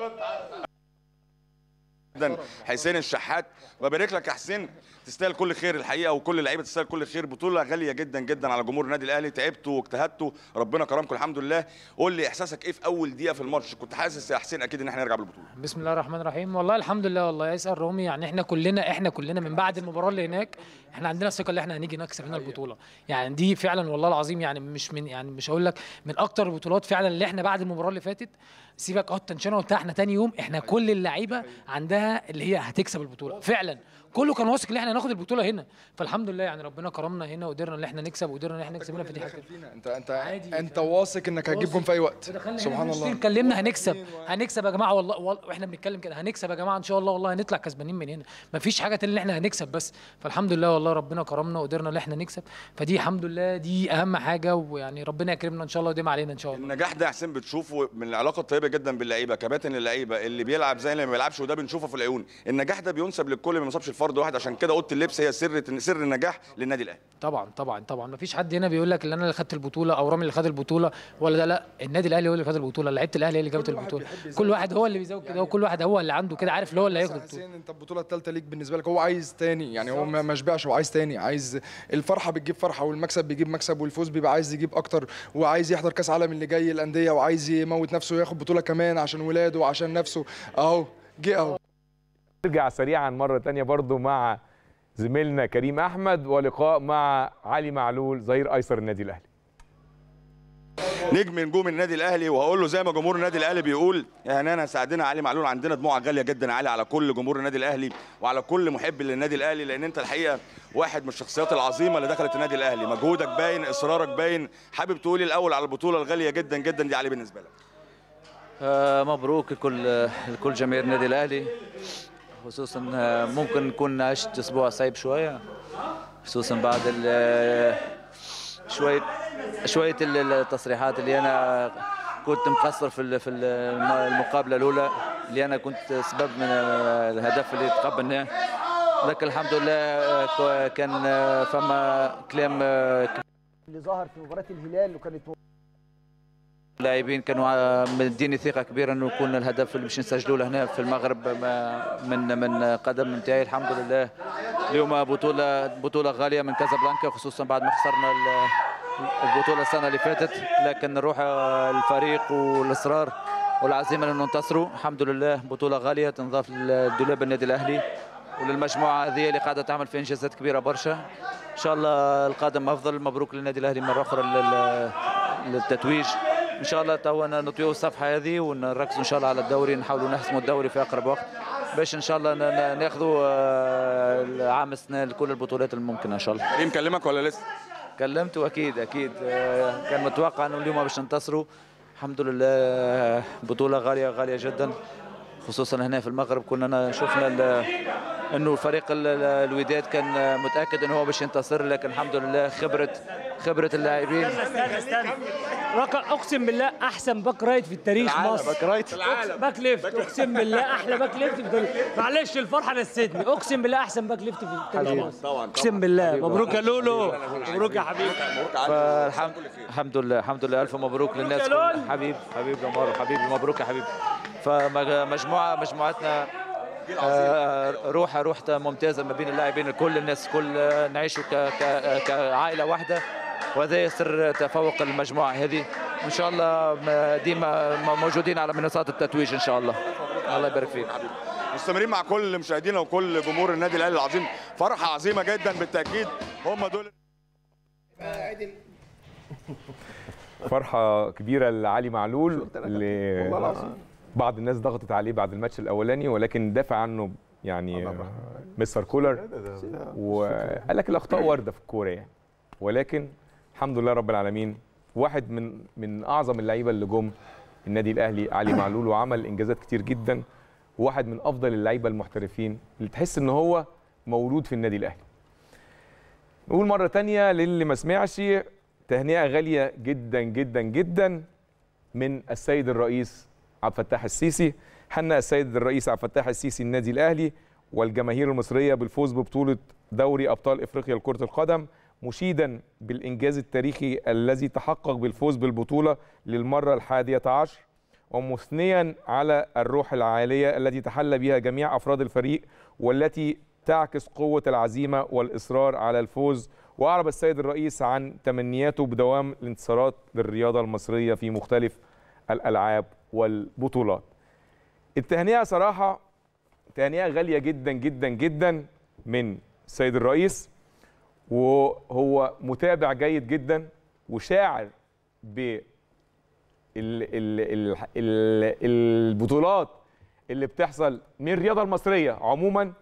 جدا حسين الشحات وبارك لك يا حسين تستاهل كل خير الحقيقه وكل اللعيبه تستاهل كل خير بطوله غاليه جدا جدا على جمهور النادي الاهلي تعبتوا واجتهدتوا ربنا كرمكم الحمد لله قول لي احساسك ايه في اول دقيقه في الماتش كنت حاسس يا حسين اكيد ان احنا نرجع بالبطوله بسم الله الرحمن الرحيم والله الحمد لله والله يسأل رومي يعني احنا كلنا احنا كلنا من بعد المباراه اللي هناك احنا عندنا ثقه ان احنا هنيجي نكسب هنا البطوله يعني دي فعلا والله العظيم يعني مش من يعني مش هقول لك من اكتر البطولات فعلا اللي احنا بعد المباراه اللي فاتت سيبك اه التنشنه وبتاع احنا تاني يوم احنا كل اللعيبه عندها اللي هي هتكسب البطوله فعلا كله كان واثق ان احنا هناخد البطوله هنا فالحمد لله يعني ربنا كرمنا هنا وقدرنا ان احنا نكسب وقدرنا ان احنا نكسب هنا فدي حاجه انت انت انت واثق انك هتجيب جون في اي وقت سبحان الله اتكلمنا هنكسب هنكسب يا جماعه والله, والله واحنا بنتكلم كده هنكسب يا جماعه ان شاء الله والله هنطلع كسبانين من هنا مفيش حاجه تانية اللي احنا هنكسب بس فالحمد لله والله ربنا كرمنا وقدرنا ان احنا نكسب فدي الحمد لله دي اهم حاجه ويعني ربنا يكرمنا ان شاء الله ويديم علينا ان شاء الله النجاح ده يا حسين بتشوفه من العلاقه الطيبه جدا باللعيبه كباتن اللعيبه اللي بيلعب زي اللي ما بيلعبش وده بنشوفه في العيون النجاح ده بينسب للكل ما ينسبش لفرد واحد عشان كده اوضه اللبس هي سر سر النجاح للنادي الاهلي طبعا طبعا طبعا مفيش حد هنا بيقول لك ان انا اللي خدت البطوله او رامي اللي خد البطوله ولا ده لا النادي الاهلي هو اللي خد البطوله لعيبه الاهلي هي اللي جابت البطوله كل واحد هو اللي بيزود كده وكل واحد هو اللي عنده كده عارف اللي هو اللي هياخد البطوله حسين انت البطوله الثالثه ليك بالنسبه لك هو عايز تاني يعني هو ما ما شبعش هو عايز تاني عايز الفرحه بتجيب فرحه والمكسب بيجيب مكسب والفوز بيبقى عايز يجيب اكتر وعايز يحضر كاس عالم اللي جاي الانديه وعايز يموت نفسه وياخد بطوله كمان عشان ولاده وعشان نفسه اهو جه اهو نرجع سريعا مرة تانية برضو مع زميلنا كريم أحمد ولقاء مع علي معلول ظهير أيسر النادي الأهلي نجم نجوم النادي الاهلي وهقول له زي ما جمهور النادي الاهلي بيقول يا هنانا ساعدنا علي معلول عندنا دموع غاليه جدا علي على كل جمهور النادي الاهلي وعلى كل محب للنادي الاهلي لان انت الحقيقه واحد من الشخصيات العظيمه اللي دخلت النادي الاهلي مجهودك باين اصرارك باين حابب تقولي الاول على البطوله الغاليه جدا جدا دي علي بالنسبه لك آه، مبروك لكل لكل جماهير النادي الاهلي خصوصا آه، ممكن نكون عشت اسبوع صعيب شويه خصوصا بعد ال- شويه شويه ال- التصريحات اللي انا كنت مقصر في ال- في ال- المقابله الاولى اللي انا كنت سبب من آه، الهدف اللي تقبلناه لكن الحمد لله آه، كان آه، فما كلام آه، اللي ظهر في مباراه الهلال وكانت اللاعبين كانوا ع- مديني ثقه كبيره انه يكون الهدف اللي باش نسجلوه هنا في المغرب ما- من من قدم نتاعي الحمد لله اليوم بطوله بطوله غاليه من كازابلانكا خصوصا بعد ما خسرنا ال- البطوله السنه اللي فاتت لكن روح الفريق والاصرار والعزيمه انه ننتصروا الحمد لله بطوله غاليه تنضاف لدولاب النادي الاهلي وللمجموعه هذه اللي قاعده تعمل في انجازات كبيره برشا ان شاء الله القادم افضل مبروك للنادي الاهلي مره اخرى لل- للتتويج ان شاء الله توا نطيو الصفحه هذه ونركزوا ان شاء الله على الدوري نحاولوا نحسموا الدوري في اقرب وقت باش ان شاء الله ن- ن- ناخذوا آه، العام السنه لكل البطولات الممكنه ان شاء الله كريم كلمك ولا لسه كلمته اكيد اكيد آه، كان متوقع انه اليوم باش ننتصروا الحمد لله آه، بطوله غاليه غاليه جدا خصوصا هنا في المغرب كنا شفنا ال- انه فريق ال- ال- الوداد كان متاكد انه هو باش ينتصر لكن الحمد لله خبره خبره اللاعبين استنى استنى رقم اقسم بالله احسن باك رايت في التاريخ العالم، مصر باك رايت. أقسم- باك ليفت اقسم بالله احلى باك ليفت في الدنيا معلش الفرحه نسيتني اقسم بالله احسن باك ليفت في التاريخ حبيبي. مصر طبعاً، اقسم بالله مبروك يا لولو مبروك يا حبيبي فالحمد الحمد لله الحمد لله الف مبروك للناس يا كلها لول. حبيب حبيب يا مارو حبيبي مبروك يا حبيبي فمجموعه مجموعتنا آه، روح روح ممتازه ما بين اللاعبين كل الناس كل نعيشوا ك- ك- كعائله واحده وهذا سر تفوق المجموعه هذه ان شاء الله م- ديما م- موجودين على منصات التتويج ان شاء الله الله يبارك فيك مستمرين مع كل مشاهدينا وكل جمهور النادي الاهلي العظيم فرحه عظيمه جدا بالتاكيد هم دول فرحه كبيره لعلي معلول والله العظيم. بعض الناس ضغطت عليه بعد الماتش الاولاني ولكن دافع عنه يعني مستر كولر وقال لك الاخطاء وارده في الكوره يعني ولكن الحمد لله رب العالمين واحد من من اعظم اللعيبه اللي جم النادي الاهلي علي معلول وعمل انجازات كتير جدا وواحد من افضل اللعيبه المحترفين اللي تحس ان هو مولود في النادي الاهلي نقول مره تانية للي ما سمعش تهنئه غاليه جدا جدا جدا من السيد الرئيس عبد الفتاح السيسي حنى السيد الرئيس عبد الفتاح السيسي النادي الاهلي والجماهير المصريه بالفوز ببطوله دوري ابطال افريقيا لكره القدم مشيدا بالانجاز التاريخي الذي تحقق بالفوز بالبطوله للمره الحادية عشر ومثنيا على الروح العاليه التي تحلى بها جميع افراد الفريق والتي تعكس قوه العزيمه والاصرار على الفوز واعرب السيد الرئيس عن تمنياته بدوام الانتصارات للرياضه المصريه في مختلف الالعاب والبطولات. التهنئه صراحه تهنئه غاليه جدا جدا جدا من السيد الرئيس وهو متابع جيد جدا وشاعر ب ال ال ال ال البطولات اللي بتحصل من الرياضه المصريه عموما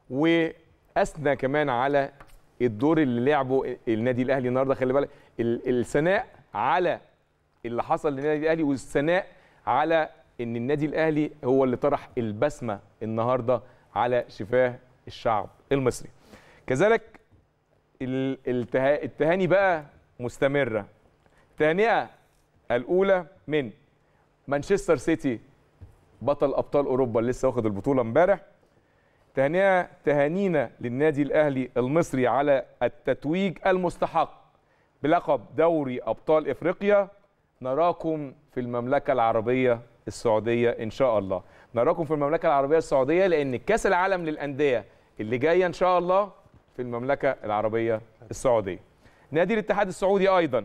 واثنى كمان على الدور اللي لعبه النادي الاهلي النهارده خلي بالك ال- الثناء على اللي حصل للنادي الاهلي والثناء على ان النادي الاهلي هو اللي طرح البسمه النهارده على شفاه الشعب المصري كذلك ال- التها- التهاني بقى مستمره التهنئه الاولى من مانشستر سيتي بطل ابطال اوروبا اللي لسه واخد البطوله امبارح تهنئه تهانينا للنادي الاهلي المصري على التتويج المستحق بلقب دوري ابطال افريقيا نراكم في المملكه العربيه السعوديه ان شاء الله نراكم في المملكه العربيه السعوديه لان كاس العالم للانديه اللي جايه ان شاء الله في المملكه العربيه السعوديه نادي الاتحاد السعودي ايضا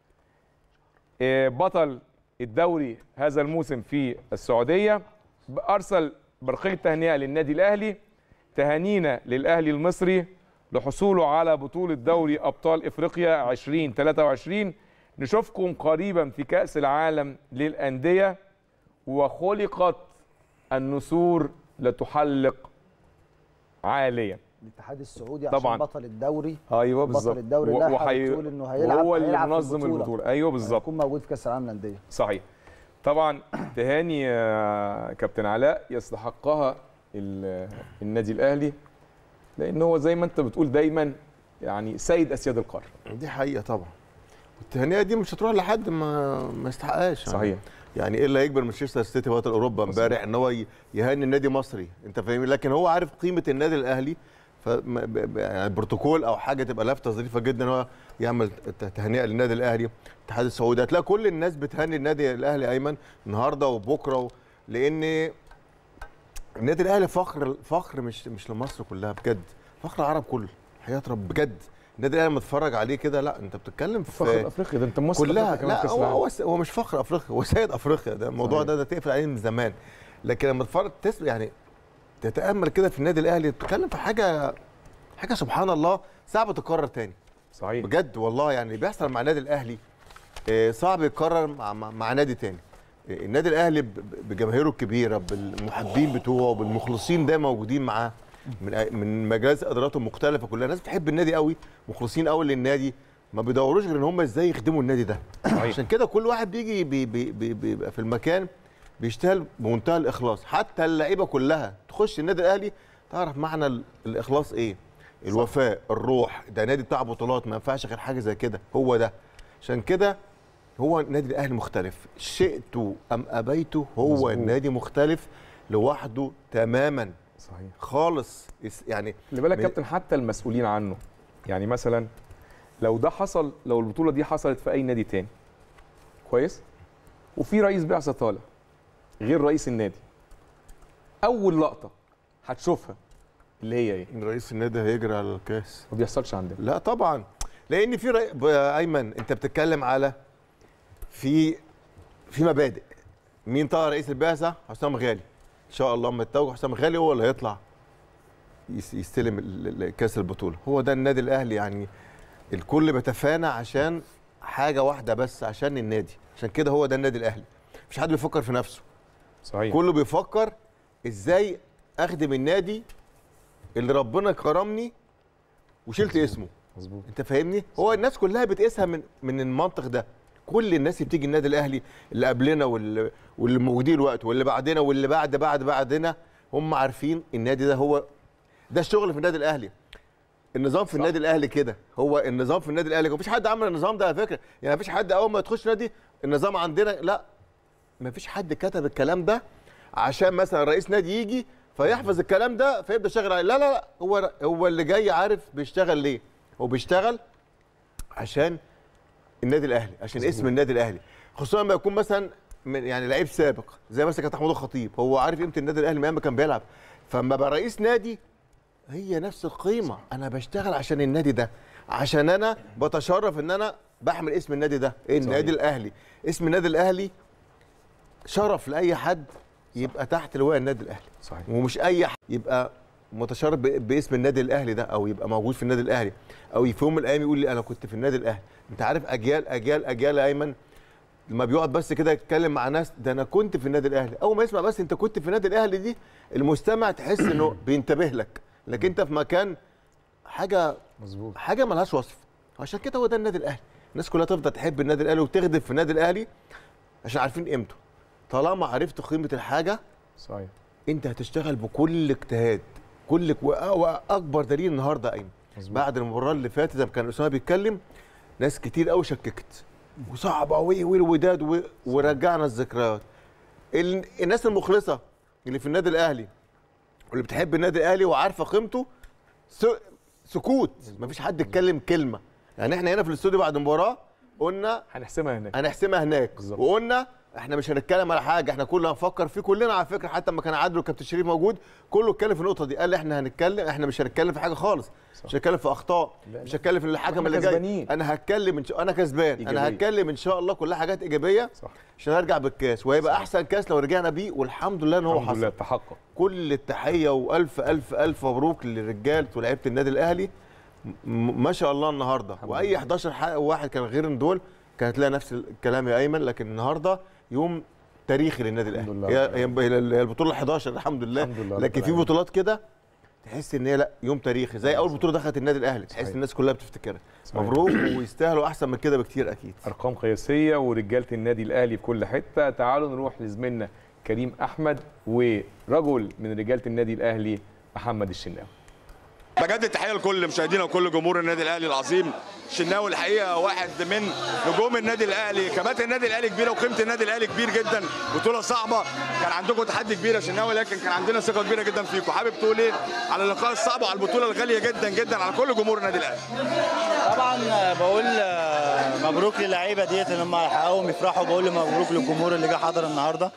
آه، بطل الدوري هذا الموسم في السعوديه ارسل برقيه تهنئه للنادي الاهلي تهانينا للاهلي المصري لحصوله على بطوله دوري ابطال افريقيا 2023 نشوفكم قريبا في كاس العالم للانديه وخلقت النسور لتحلق عاليا الاتحاد السعودي طبعاً. عشان بطل الدوري ايوه بالظبط بطل الدوري و- اللائحه وحي- بتقول انه هيلعب وهو اللي هيلعب في منظم البطوله ايوه بالظبط يكون موجود في كاس العالم للانديه صحيح طبعا تهاني يا كابتن علاء يستحقها ال- النادي الاهلي لان هو زي ما انت بتقول دايما يعني سيد اسياد القاره دي حقيقه طبعا والتهنئه دي مش هتروح لحد ما ما يستحقهاش يعني. صحيح. يعني ايه اللي هيجبر مانشستر سيتي بطل اوروبا امبارح ان هو ي- يهني النادي المصري انت فاهم لكن هو عارف قيمه النادي الاهلي ف يعني بروتوكول او حاجه تبقى لافته ظريفه جدا هو يعمل ت- تهنئه للنادي الاهلي الاتحاد السعودي هتلاقي كل الناس بتهني النادي الاهلي ايمن النهارده وبكره و... لان النادي الاهلي فخر فخر مش مش لمصر كلها بجد فخر العرب كله حياه رب بجد النادي الاهلي لما تتفرج عليه كده لا انت بتتكلم في فخر افريقيا ده انت مصر كلها أفريقيا كمان لا كأس هو العالم. هو, س- هو مش فخر افريقيا هو سيد افريقيا ده الموضوع صحيح. ده ده تقفل عليه من زمان لكن لما تتفرج تس يعني تتامل كده في النادي الاهلي بتتكلم في حاجه حاجه سبحان الله صعب تتكرر تاني صحيح بجد والله يعني اللي بيحصل مع النادي الاهلي آه، صعب يتكرر مع, مع, مع نادي تاني آه، النادي الاهلي ب- ب- بجماهيره الكبيره بالمحبين بتوعه بالمخلصين ده موجودين معاه من من مجالس اداراته المختلفه كلها ناس بتحب النادي قوي مخلصين قوي للنادي ما بيدوروش غير ان هم ازاي يخدموا النادي ده صحيح. عشان كده كل واحد بيجي بي بي بي بيبقى في المكان بيشتغل بمنتهى الاخلاص حتى اللعيبه كلها تخش النادي الاهلي تعرف معنى ال- الاخلاص ايه الوفاء الروح ده نادي بتاع بطولات ما ينفعش غير حاجه زي كده هو ده عشان كده هو النادي الاهلي مختلف شئت ام ابيت هو مظبوط. مزبوط. النادي مختلف لوحده تماما صحيح خالص يس- يعني خلي بالك م- يا كابتن حتى المسؤولين عنه يعني مثلا لو ده حصل لو البطوله دي حصلت في اي نادي تاني كويس وفي رئيس بعثه طالع غير رئيس النادي اول لقطه هتشوفها اللي هي ايه رئيس النادي هيجري على الكاس ما بيحصلش عندنا لا طبعا لان في رأي... ب- ايمن انت بتتكلم على في في مبادئ مين طلع رئيس البعثه حسام غالي ان شاء الله اما يتوج حسام غالي هو اللي هيطلع يس- يستلم ال- ال- كاس البطوله هو ده النادي الاهلي يعني الكل بيتفانى عشان حاجه واحده بس عشان النادي عشان كده هو ده النادي الاهلي مفيش حد بيفكر في نفسه صحيح كله بيفكر ازاي اخدم النادي اللي ربنا كرمني وشلت اسمه مظبوط انت فاهمني هو الناس كلها بتقيسها من من المنطق ده كل الناس اللي بتيجي النادي الاهلي اللي قبلنا واللي واللي موجودين الوقت واللي بعدنا واللي بعد بعد بعدنا هم عارفين النادي ده هو ده الشغل في النادي الاهلي النظام في صح. النادي الاهلي كده هو النظام في النادي الاهلي مفيش حد عمل النظام ده على فكره يعني مفيش حد اول ما تخش نادي النظام عندنا لا مفيش حد كتب الكلام ده عشان مثلا رئيس نادي يجي فيحفظ الكلام ده فيبدا يشتغل عليه لا لا لا هو هو اللي جاي عارف بيشتغل ليه هو بيشتغل عشان النادي الاهلي عشان مظبوط. اسم النادي الاهلي خصوصا لما يكون مثلا من يعني لعيب سابق زي مثلا كابتن محمود الخطيب هو عارف قيمه النادي الاهلي من ايام ما كان بيلعب فاما بقى رئيس نادي هي نفس القيمه انا بشتغل عشان النادي ده عشان انا بتشرف ان انا بحمل اسم النادي ده النادي الاهلي اسم النادي الاهلي شرف لاي حد يبقى تحت لواء النادي الاهلي صحيح ومش اي حد يبقى متشرف ب- باسم النادي الاهلي ده او يبقى موجود في النادي الاهلي او في يوم من الايام يقول لي انا كنت في النادي الاهلي انت عارف اجيال اجيال اجيال يا ايمن لما بيقعد بس كده يتكلم مع ناس ده انا كنت في النادي الاهلي اول ما يسمع بس انت كنت في النادي الاهلي دي المستمع تحس انه بينتبه لك لكن انت في مكان حاجه مظبوط حاجه ملهاش وصف عشان كده هو ده النادي الاهلي الناس كلها تفضل تحب النادي الاهلي وتخدم في النادي الاهلي عشان عارفين قيمته طالما عرفت قيمه الحاجه صحيح انت هتشتغل بكل اجتهاد كل ك- وأ- واكبر دليل النهارده ايمن مظبوط. بعد المباراه اللي فاتت لما كان اسامه بيتكلم ناس كتير قوي شككت وصعبه قوي والوداد و- ورجعنا الذكريات ال- الناس المخلصه اللي في النادي الاهلي واللي بتحب النادي الاهلي وعارفه قيمته س- سكوت مفيش حد اتكلم كلمه يعني احنا هنا في الاستوديو بعد المباراه قلنا هنحسمها هناك هنحسمها هناك بالظبط. وقلنا احنا مش هنتكلم على حاجه احنا كلنا هنفكر فيه كلنا على فكره حتى لما كان عادل وكابتن شريف موجود كله اتكلم في النقطه دي قال احنا هنتكلم احنا مش هنتكلم في حاجه خالص صح. مش هنتكلم في اخطاء لا، مش هنتكلم في الحكم واحنا اللي جاي كسبانين. انا هتكلم إن شاء... انا كسبان انا إيجابية. هتكلم ان شاء الله كلها حاجات ايجابيه صح عشان ارجع بالكاس وهيبقى احسن كاس لو رجعنا بيه والحمد لله ان هو الحمد لله حصل تحقق كل التحيه والف الف الف مبروك للرجال ولاعيبه النادي الاهلي م- ما شاء الله النهارده الحمد واي لله. 11 حق واحد كان غير من دول كانت هتلاقي نفس الكلام يا ايمن لكن النهارده يوم تاريخي للنادي الحمد الاهلي لله. هي هي هي البطوله 11 الحمد لله, الحمد لله لكن رب في العالمين. بطولات كده تحس ان هي لا يوم تاريخي زي اول بطوله دخلت النادي الاهلي تحس صحيح. الناس كلها بتفتكرها صحيح. مبروك ويستاهلوا احسن من كده بكتير اكيد ارقام قياسيه ورجاله النادي الاهلي في كل حته تعالوا نروح لزميلنا كريم احمد ورجل من رجاله النادي الاهلي محمد الشناوي بجد تحيه لكل مشاهدينا وكل جمهور النادي الاهلي العظيم شناوي الحقيقه واحد من نجوم النادي الاهلي كباتن النادي الاهلي كبيره وقيمه النادي الاهلي كبير جدا بطوله صعبه كان عندكم تحدي كبير يا شناوي لكن كان عندنا ثقه كبيره جدا فيكم حابب تقول ايه على اللقاء الصعب وعلى البطوله الغاليه جدا جدا على كل جمهور النادي الاهلي طبعا بقول آه، مبروك للعيبه ديت ان هم يحققوا يفرحوا بقول مبروك للجمهور اللي جه حضر النهارده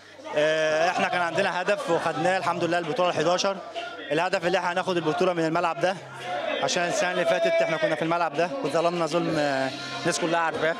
آه، احنا كان عندنا هدف وخدناه الحمد لله البطوله ال 11 الهدف اللي احنا هناخد البطوله من الملعب ده عشان السنه اللي فاتت احنا كنا في الملعب ده وظلمنا ظلم آه، الناس كلها عارفاه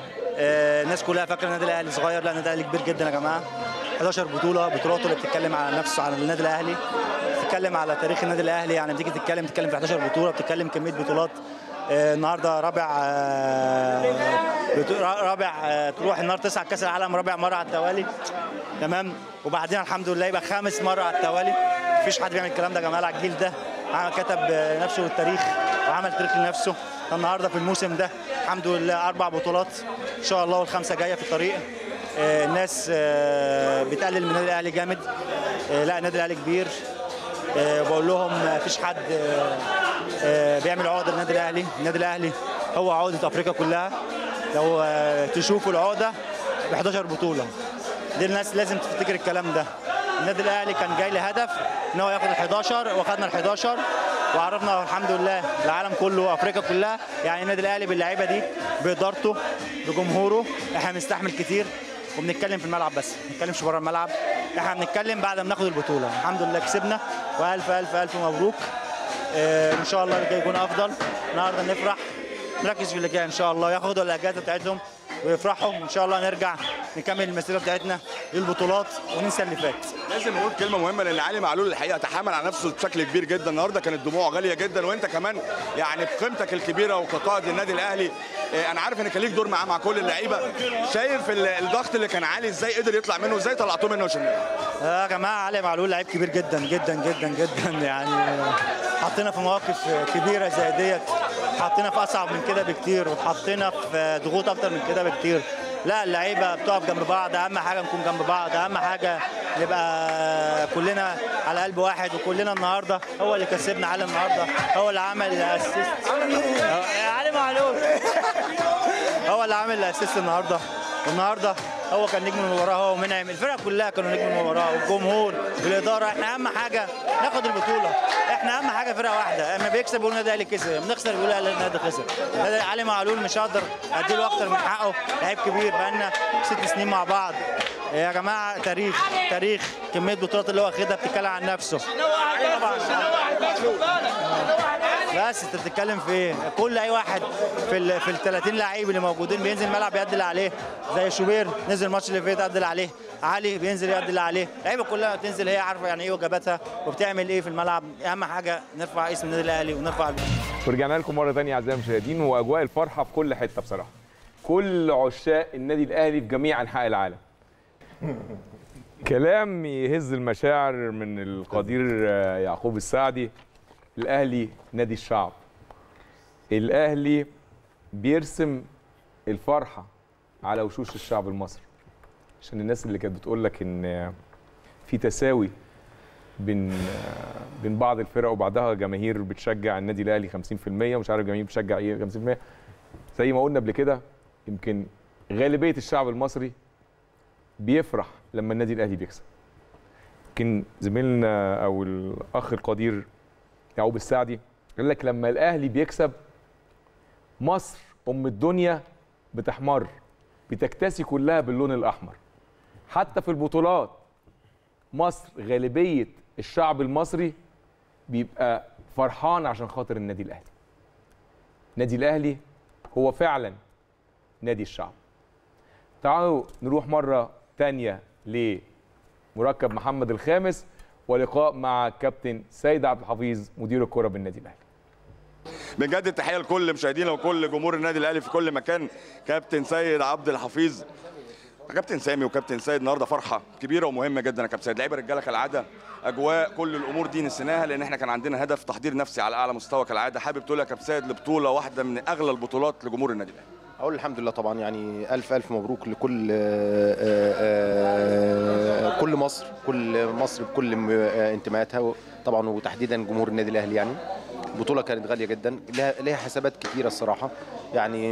آه، الناس كلها فاكره النادي الاهلي صغير لا النادي الاهلي كبير جدا يا جماعه 11 بطوله بطولاته اللي بتتكلم على نفسه على النادي الاهلي بتتكلم على تاريخ النادي الاهلي يعني بتيجي تتكلم تتكلم في 11 بطوله بتتكلم كميه بطولات آه، النهارده رابع آه، بتو- رابع آه، تروح النهارده تسعة كاس العالم رابع مره على التوالي تمام وبعدين الحمد لله يبقى خامس مره على التوالي مفيش حد بيعمل الكلام ده يا جماعه الجيل ده عمل كتب آه، نفسه التاريخ وعمل تاريخ لنفسه النهارده في الموسم ده الحمد لله اربع بطولات ان شاء الله والخمسه جايه في الطريق آه، الناس آه، بتقلل من النادي الاهلي جامد آه، لا النادي الاهلي كبير آه، بقول لهم ما فيش حد آه، آه، بيعمل عقده للنادي الاهلي النادي الاهلي هو عقده افريقيا كلها لو آه، تشوفوا العقده ب 11 بطوله دي الناس لازم تفتكر الكلام ده النادي الاهلي كان جاي لهدف ان هو ياخد ال 11 واخدنا ال 11 وعرفنا الحمد لله العالم كله وافريقيا كلها يعني النادي الاهلي باللعيبه دي بادارته بجمهوره احنا بنستحمل كتير وبنتكلم في الملعب بس ما بنتكلمش بره الملعب احنا بنتكلم بعد ما ناخد البطوله الحمد لله كسبنا والف الف الف مبروك آه، ان شاء الله اللي جاي يكون افضل النهارده نفرح نركز في اللي جاي ان شاء الله ياخدوا الاجازه بتاعتهم ويفرحوا ان شاء الله نرجع نكمل المسيره بتاعتنا للبطولات وننسى اللي فات لازم نقول كلمه مهمه لان علي معلول الحقيقه تحامل على نفسه بشكل كبير جدا النهارده كانت دموعه غاليه جدا وانت كمان يعني بقيمتك الكبيره وكقائد النادي الاهلي آه، انا عارف ان كان ليك دور معاه مع كل اللعيبه شايف ال- الضغط اللي كان عالي ازاي قدر يطلع منه ازاي طلعتوه منه يا شنو يا جماعه علي معلول لعيب كبير جدا جدا جدا جدا يعني حطينا في مواقف كبيره زي ديت حطينا في اصعب من كده بكتير وحطينا في ضغوط اكتر من كده بكتير لا اللعيبه بتقف جنب بعض اهم حاجه نكون جنب بعض اهم حاجه نبقى كلنا على قلب واحد وكلنا النهارده هو اللي كسبنا علي النهارده هو اللي عمل الاسيست علي معلول هو اللي عامل الاسيست النهارده والنهارده هو كان نجم المباراه هو ومنعم الفرقه كلها كانوا نجم المباراه والجمهور والاداره احنا اهم حاجه ناخد البطوله احنا اهم حاجه فرقه واحده اما بيكسب يقول النادي الاهلي كسب بنخسر يقول النادي خسر النادي- علي معلول مش هقدر اديله اكتر من حقه لعيب كبير بقالنا ست سنين مع بعض يا جماعه تاريخ تاريخ كميه بطولات اللي هو واخدها بتتكلم عن نفسه بس انت بتتكلم في ايه؟ كل اي واحد في ال في ال 30 لعيب اللي موجودين بينزل الملعب يأدي اللي عليه زي شوبير نزل الماتش اللي فات يأدي اللي عليه علي بينزل يأدي اللي عليه اللعيبه كلها بتنزل هي عارفه يعني ايه واجباتها وبتعمل ايه في الملعب اهم حاجه نرفع اسم النادي الاهلي ونرفع ورجعنا لكم مره ثانيه اعزائي المشاهدين واجواء الفرحه في كل حته بصراحه كل عشاق النادي الاهلي في جميع انحاء العالم كلام يهز المشاعر من القدير آه، يعقوب السعدي الاهلي نادي الشعب الاهلي بيرسم الفرحه على وشوش الشعب المصري عشان الناس اللي كانت بتقول لك ان في تساوي بين بين بعض الفرق وبعضها جماهير بتشجع النادي الاهلي 50% ومش عارف جماهير بتشجع ايه 50% زي ما قلنا قبل كده يمكن غالبيه الشعب المصري بيفرح لما النادي الاهلي بيكسب يمكن زميلنا او الاخ القدير يعقوب السعدي قال لك لما الاهلي بيكسب مصر ام الدنيا بتحمر بتكتسي كلها باللون الاحمر حتى في البطولات مصر غالبيه الشعب المصري بيبقى فرحان عشان خاطر النادي الاهلي النادي الاهلي هو فعلا نادي الشعب تعالوا نروح مره تانية لمركب محمد الخامس ولقاء مع كابتن سيد عبد الحفيظ مدير الكره بالنادي الاهلي بجد التحيه لكل مشاهدينا وكل جمهور النادي الاهلي في كل مكان كابتن سيد عبد الحفيظ كابتن سامي وكابتن سيد النهارده فرحه كبيره ومهمه جدا يا كابتن سيد لعيبه رجاله كالعاده اجواء كل الامور دي نسيناها لان احنا كان عندنا هدف تحضير نفسي على اعلى مستوى كالعاده حابب تقول يا كابتن سيد لبطوله واحده من اغلى البطولات لجمهور النادي الاهلي اقول الحمد لله طبعا يعني الف الف مبروك لكل آه، آه، آه، كل مصر كل مصر بكل م- آه، انتماءاتها طبعا وتحديدا جمهور النادي الاهلي يعني البطوله كانت غاليه جدا لها لها حسابات كتيره الصراحه يعني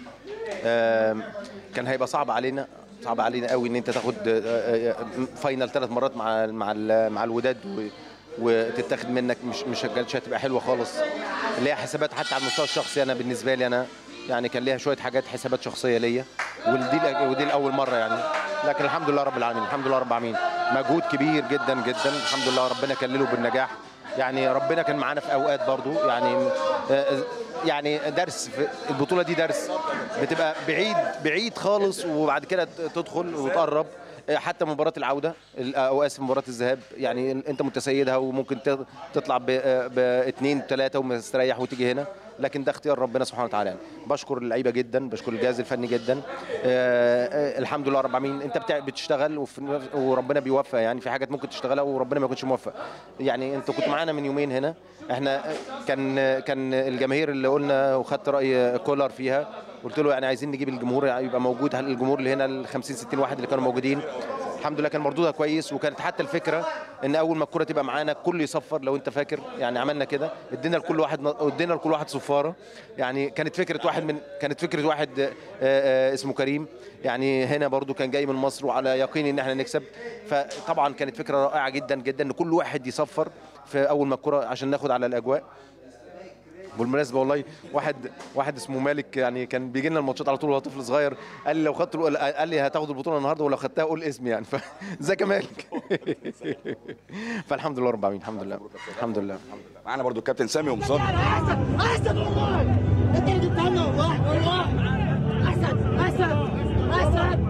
آم، كان هيبقى صعب علينا صعب علينا قوي ان انت تاخد آه، آه، فاينل ثلاث مرات مع مع ال- مع الوداد و- وتتاخد منك مش مش كانتش هتبقى حلوه خالص اللي هي حسابات حتى على المستوى الشخصي انا بالنسبه لي انا يعني كان ليها شويه حاجات حسابات شخصيه ليا ودي ودي الاول مره يعني لكن الحمد لله رب العالمين الحمد لله رب العالمين مجهود كبير جدا جدا الحمد لله ربنا كلله بالنجاح يعني ربنا كان معانا في اوقات برضو يعني آه، يعني درس في البطوله دي درس بتبقى بعيد بعيد خالص وبعد كده تدخل وتقرب حتى مباراه العوده او اسف مباراه الذهاب يعني انت متسيدها وممكن ت- تطلع باثنين ثلاثه ومستريح وتيجي هنا لكن ده اختيار ربنا سبحانه وتعالى يعني. بشكر اللعيبه جدا بشكر الجهاز الفني جدا آه، آه، الحمد لله رب العالمين انت بتاع- بتشتغل وفي نفس- وربنا بيوفق يعني في حاجات ممكن تشتغلها وربنا ما يكونش موفق يعني انت كنت معانا من يومين هنا احنا كان كان الجماهير اللي قلنا وخدت راي كولر فيها قلت له يعني عايزين نجيب الجمهور يبقى موجود هل الجمهور اللي هنا ال 50 60 واحد اللي كانوا موجودين الحمد لله كان مردودها كويس وكانت حتى الفكره ان اول ما الكره تبقى معانا الكل يصفر لو انت فاكر يعني عملنا كده ادينا لكل واحد ادينا لكل واحد صفاره يعني كانت فكره واحد من كانت فكره واحد آه، آه، اسمه كريم يعني هنا برضو كان جاي من مصر وعلى يقين ان احنا نكسب فطبعا كانت فكره رائعه جدا جدا ان كل واحد يصفر في اول ما الكره عشان ناخد على الاجواء بالمناسبه والله واحد واحد اسمه مالك يعني كان بيجي لنا الماتشات على طول وهو طفل صغير قال لي لو خدت الأول- قال لي هتاخد البطوله النهارده ولو خدتها قول اسمي يعني فازيك يا مالك فالحمد لله رب العالمين الحمد لله الحمد لله معانا برضو الكابتن سامي ومصطفى اسد والله انت اللي جبتها لنا والله والله اسد اسد اسد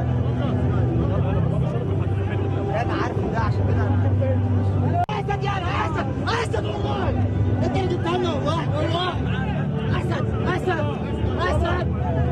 انا عارف ده عشان كده اسد يا اسد اسد والله انت اللي جبتها لنا والله والله اسد اسد اسد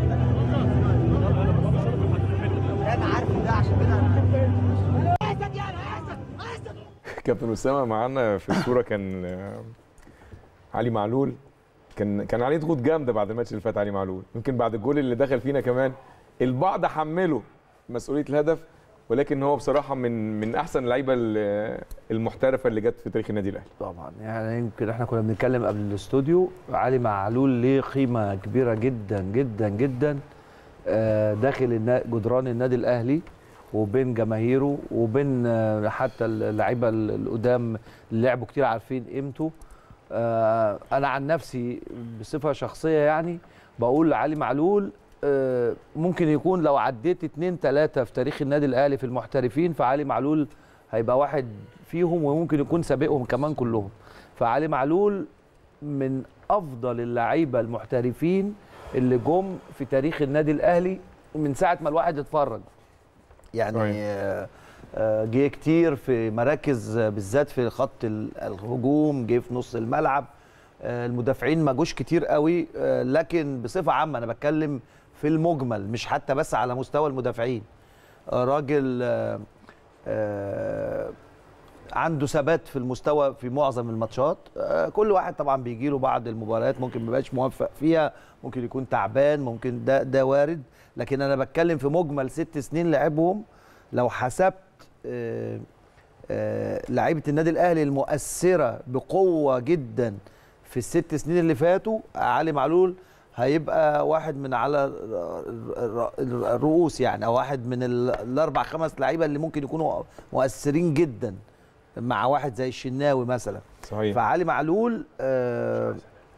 انا عارف ده عشان كده اسد يا اسد اسد كابتن اسامه معانا في الصوره كان آه، علي معلول كان كان عليه ضغوط جامده بعد الماتش اللي فات علي معلول يمكن بعد الجول اللي دخل فينا كمان البعض حمله مسؤوليه الهدف ولكن هو بصراحه من من احسن اللعيبه ال- المحترفه اللي جت في تاريخ النادي الاهلي طبعا يعني يمكن احنا كنا بنتكلم قبل الاستوديو علي معلول ليه قيمه كبيره جدا جدا جدا آه، داخل النا- جدران النادي الاهلي وبين جماهيره وبين آه، حتى اللعيبه ال- القدام اللي لعبوا كتير عارفين قيمته آه، انا عن نفسي بصفه شخصيه يعني بقول علي معلول آه، ممكن يكون لو عديت اتنين تلاتة في تاريخ النادي الاهلي في المحترفين فعلي معلول هيبقى واحد فيهم وممكن يكون سابقهم كمان كلهم فعلي معلول من افضل اللعيبه المحترفين اللي جم في تاريخ النادي الاهلي من ساعه ما الواحد اتفرج يعني آه، آه، جه كتير في مراكز آه، بالذات في خط ال- الهجوم جه في نص الملعب آه، المدافعين ما جوش كتير قوي آه، لكن بصفه عامه انا بتكلم في المجمل مش حتى بس على مستوى المدافعين آه، راجل آه، آه، عنده ثبات في المستوى في معظم الماتشات آه، كل واحد طبعا بيجي له بعض المباريات ممكن ما يبقاش موفق فيها ممكن يكون تعبان ممكن ده ده وارد لكن انا بتكلم في مجمل ست سنين لعبهم لو حسبت آه، آه، لعيبه النادي الاهلي المؤثره بقوه جدا في الست سنين اللي فاتوا علي معلول هيبقى واحد من على الر- الر- الرؤوس يعني او واحد من ال- الاربع خمس لعيبه اللي ممكن يكونوا مؤثرين جدا مع واحد زي الشناوي مثلا صحيح فعلي معلول آه،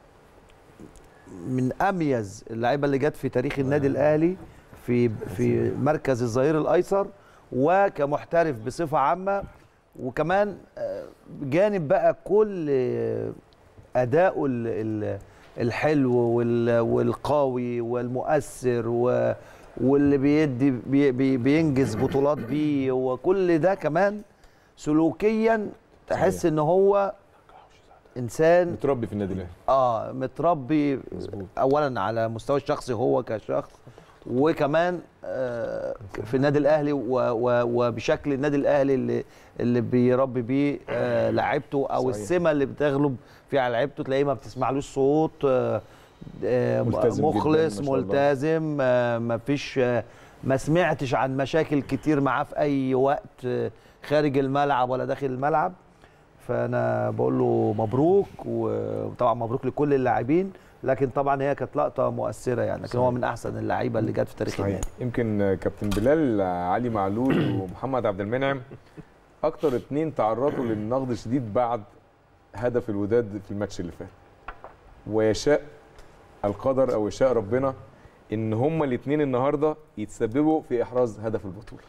من اميز اللعيبه اللي جت في تاريخ النادي الاهلي في في مركز الظهير الايسر وكمحترف بصفه عامه وكمان آه، جانب بقى كل آه، اداؤه ال- ال- الحلو وال- والقوي والمؤثر و- واللي بيدي بي بي بينجز بطولات بيه وكل ده كمان سلوكيا تحس ان هو انسان متربي في النادي الاهلي اه متربي اولا على مستوى الشخصي هو كشخص وكمان آه في النادي الاهلي و- و- وبشكل النادي الاهلي اللي اللي بيربي بيه آه لعيبته او صحيح. السمه اللي بتغلب فيها على لعيبته تلاقيه ما بتسمعلوش صوت آه آه ملتزم جداً، مخلص ما شاء الله. ملتزم آه ما فيش آه ما سمعتش عن مشاكل كتير معاه في اي وقت آه خارج الملعب ولا داخل الملعب فانا بقول له مبروك وطبعا مبروك لكل اللاعبين لكن طبعا هي كانت لقطه مؤثره يعني لكن هو من احسن اللعيبه اللي جت في تاريخ صحيح النادي يمكن آه، كابتن بلال آه، علي معلول ومحمد عبد المنعم اكتر اتنين تعرضوا للنقد الشديد بعد هدف الوداد في الماتش اللي فات ويشاء القدر او يشاء ربنا ان هما الاثنين النهارده يتسببوا في احراز هدف البطوله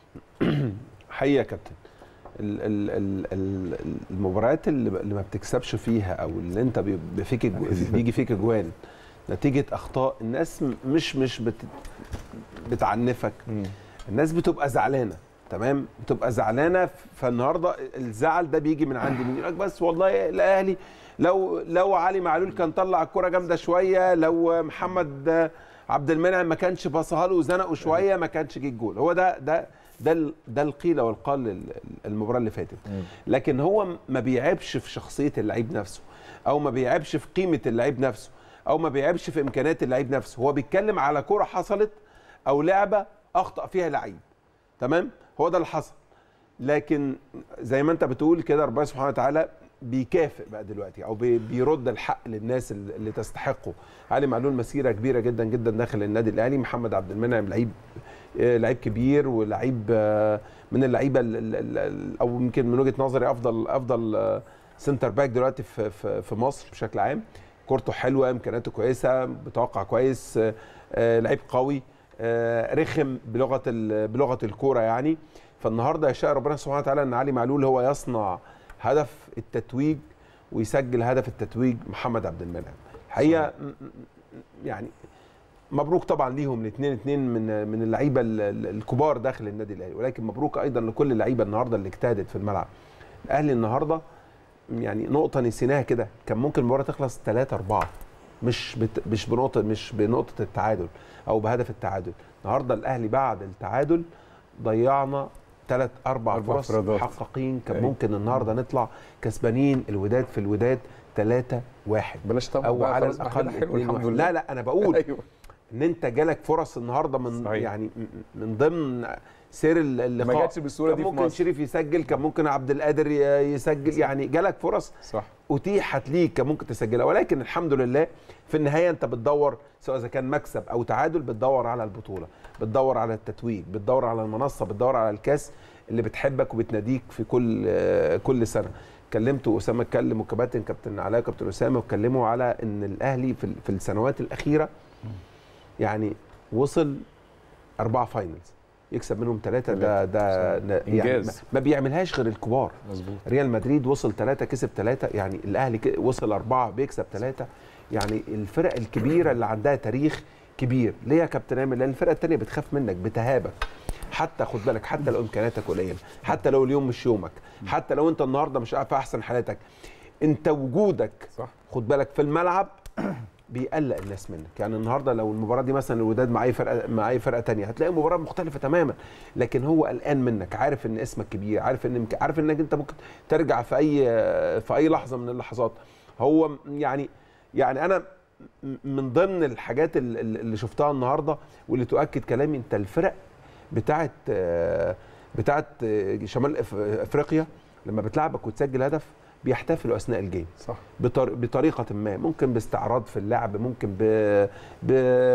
حقيقه يا كابتن ال- ال- ال- ال- المباريات اللي اللي ما بتكسبش فيها او اللي انت بي- بفيك الجو- بيجي فيك اجوان نتيجه اخطاء الناس م- مش مش بت بتعنفك الناس بتبقى زعلانه تمام بتبقى زعلانه فالنهارده الزعل ده بيجي من عند مين يقول لك بس والله الاهلي لو لو علي معلول كان طلع الكره جامده شويه لو محمد عبد المنعم ما كانش باصها له وزنقه شويه ما كانش جه الجول هو ده ده ده ال- ده القيل والقال ال- المباراه اللي فاتت لكن هو ما بيعيبش في شخصيه اللعيب نفسه او ما بيعيبش في قيمه اللعيب نفسه او ما بيعيبش في امكانيات اللعيب نفسه هو بيتكلم على كره حصلت او لعبه اخطا فيها لعيب تمام هو ده اللي حصل لكن زي ما انت بتقول كده ربنا سبحانه وتعالى بيكافئ بقى دلوقتي او بي- بيرد الحق للناس اللي اللي تستحقه علي معلول مسيره كبيره جدا جدا داخل النادي الاهلي محمد عبد المنعم لعيب آه، لعيب كبير ولعيب آه، من اللعيبه ال- ال- ال- ال- او يمكن من وجهه نظري افضل افضل آه، سنتر باك دلوقتي في في في مصر بشكل عام كورته حلوه امكانياته كويسه بتوقع كويس آه، آه، لعيب قوي آه، رخم بلغه ال- بلغه الكوره يعني فالنهارده يشاء ربنا سبحانه وتعالى ان علي معلول هو يصنع هدف التتويج ويسجل هدف التتويج محمد عبد المنعم الحقيقه م- م- يعني مبروك طبعا ليهم الاثنين اثنين من من اللعيبه ال- ال- الكبار داخل النادي الاهلي ولكن مبروك ايضا لكل اللعيبه النهارده اللي اجتهدت في الملعب الاهلي النهارده يعني نقطه نسيناها كده كان ممكن المباراه تخلص 3 4 مش بت... مش بنقطه مش بنقطه التعادل او بهدف التعادل النهارده الاهلي بعد التعادل ضيعنا ثلاث اربع أربع فرص انفرادات. محققين كان أيوة. ممكن النهارده نطلع كسبانين الوداد في الوداد 3 1 بلاش طبعا او بقى على خلاص بقى الاقل كده حلو 2 الحمد 1 لله. لا لا انا بقول أيوة. ان انت جالك فرص النهارده من صحيح. يعني م- من ضمن سير ال- اللقاء ما جاتش بالسهولة كان دي في ممكن مصر. شريف يسجل كان ممكن عبد القادر ي- يسجل يعني جالك فرص صح اتيحت ليك كان ممكن تسجلها ولكن الحمد لله في النهايه انت بتدور سواء اذا كان مكسب او تعادل بتدور على البطوله بتدور على التتويج بتدور على المنصه بتدور على الكاس اللي بتحبك وبتناديك في كل آه، كل سنه كلمت اسامه اتكلم وكباتن كابتن علاء كابتن اسامه واتكلموا على ان الاهلي في ال- في السنوات الاخيره يعني وصل اربعه فاينلز يكسب منهم ثلاثه ده ده ده يعني إنجاز. ما- ما بيعملهاش غير الكبار مظبوط ريال مدريد وصل ثلاثة كسب ثلاثة يعني الأهلي ك- وصل أربعة بيكسب ثلاثة يعني الفرق الكبيرة اللي عندها تاريخ كبير ليه يا كابتن عامر لأن الفرقة التانية بتخاف منك بتهابك حتى خد بالك حتى لو إمكانياتك قليلة حتى لو اليوم مش يومك حتى لو أنت النهاردة مش في أحسن حالاتك أنت وجودك صح خد بالك في الملعب بيقلق الناس منك يعني النهارده لو المباراه دي مثلا الوداد مع اي فرقه مع اي فرقه تانية هتلاقي مباراه مختلفه تماما لكن هو قلقان منك عارف ان اسمك كبير عارف ان عارف انك انت ممكن ترجع في اي في اي لحظه من اللحظات هو يعني يعني انا م- من ضمن الحاجات ال- ال- اللي شفتها النهارده واللي تؤكد كلامي انت الفرق بتاعت آه، بتاعت آه، شمال أف- افريقيا لما بتلعبك وتسجل هدف بيحتفلوا اثناء الجيم صح بطر... بطريقه ما ممكن باستعراض في اللعب ممكن ب... ب...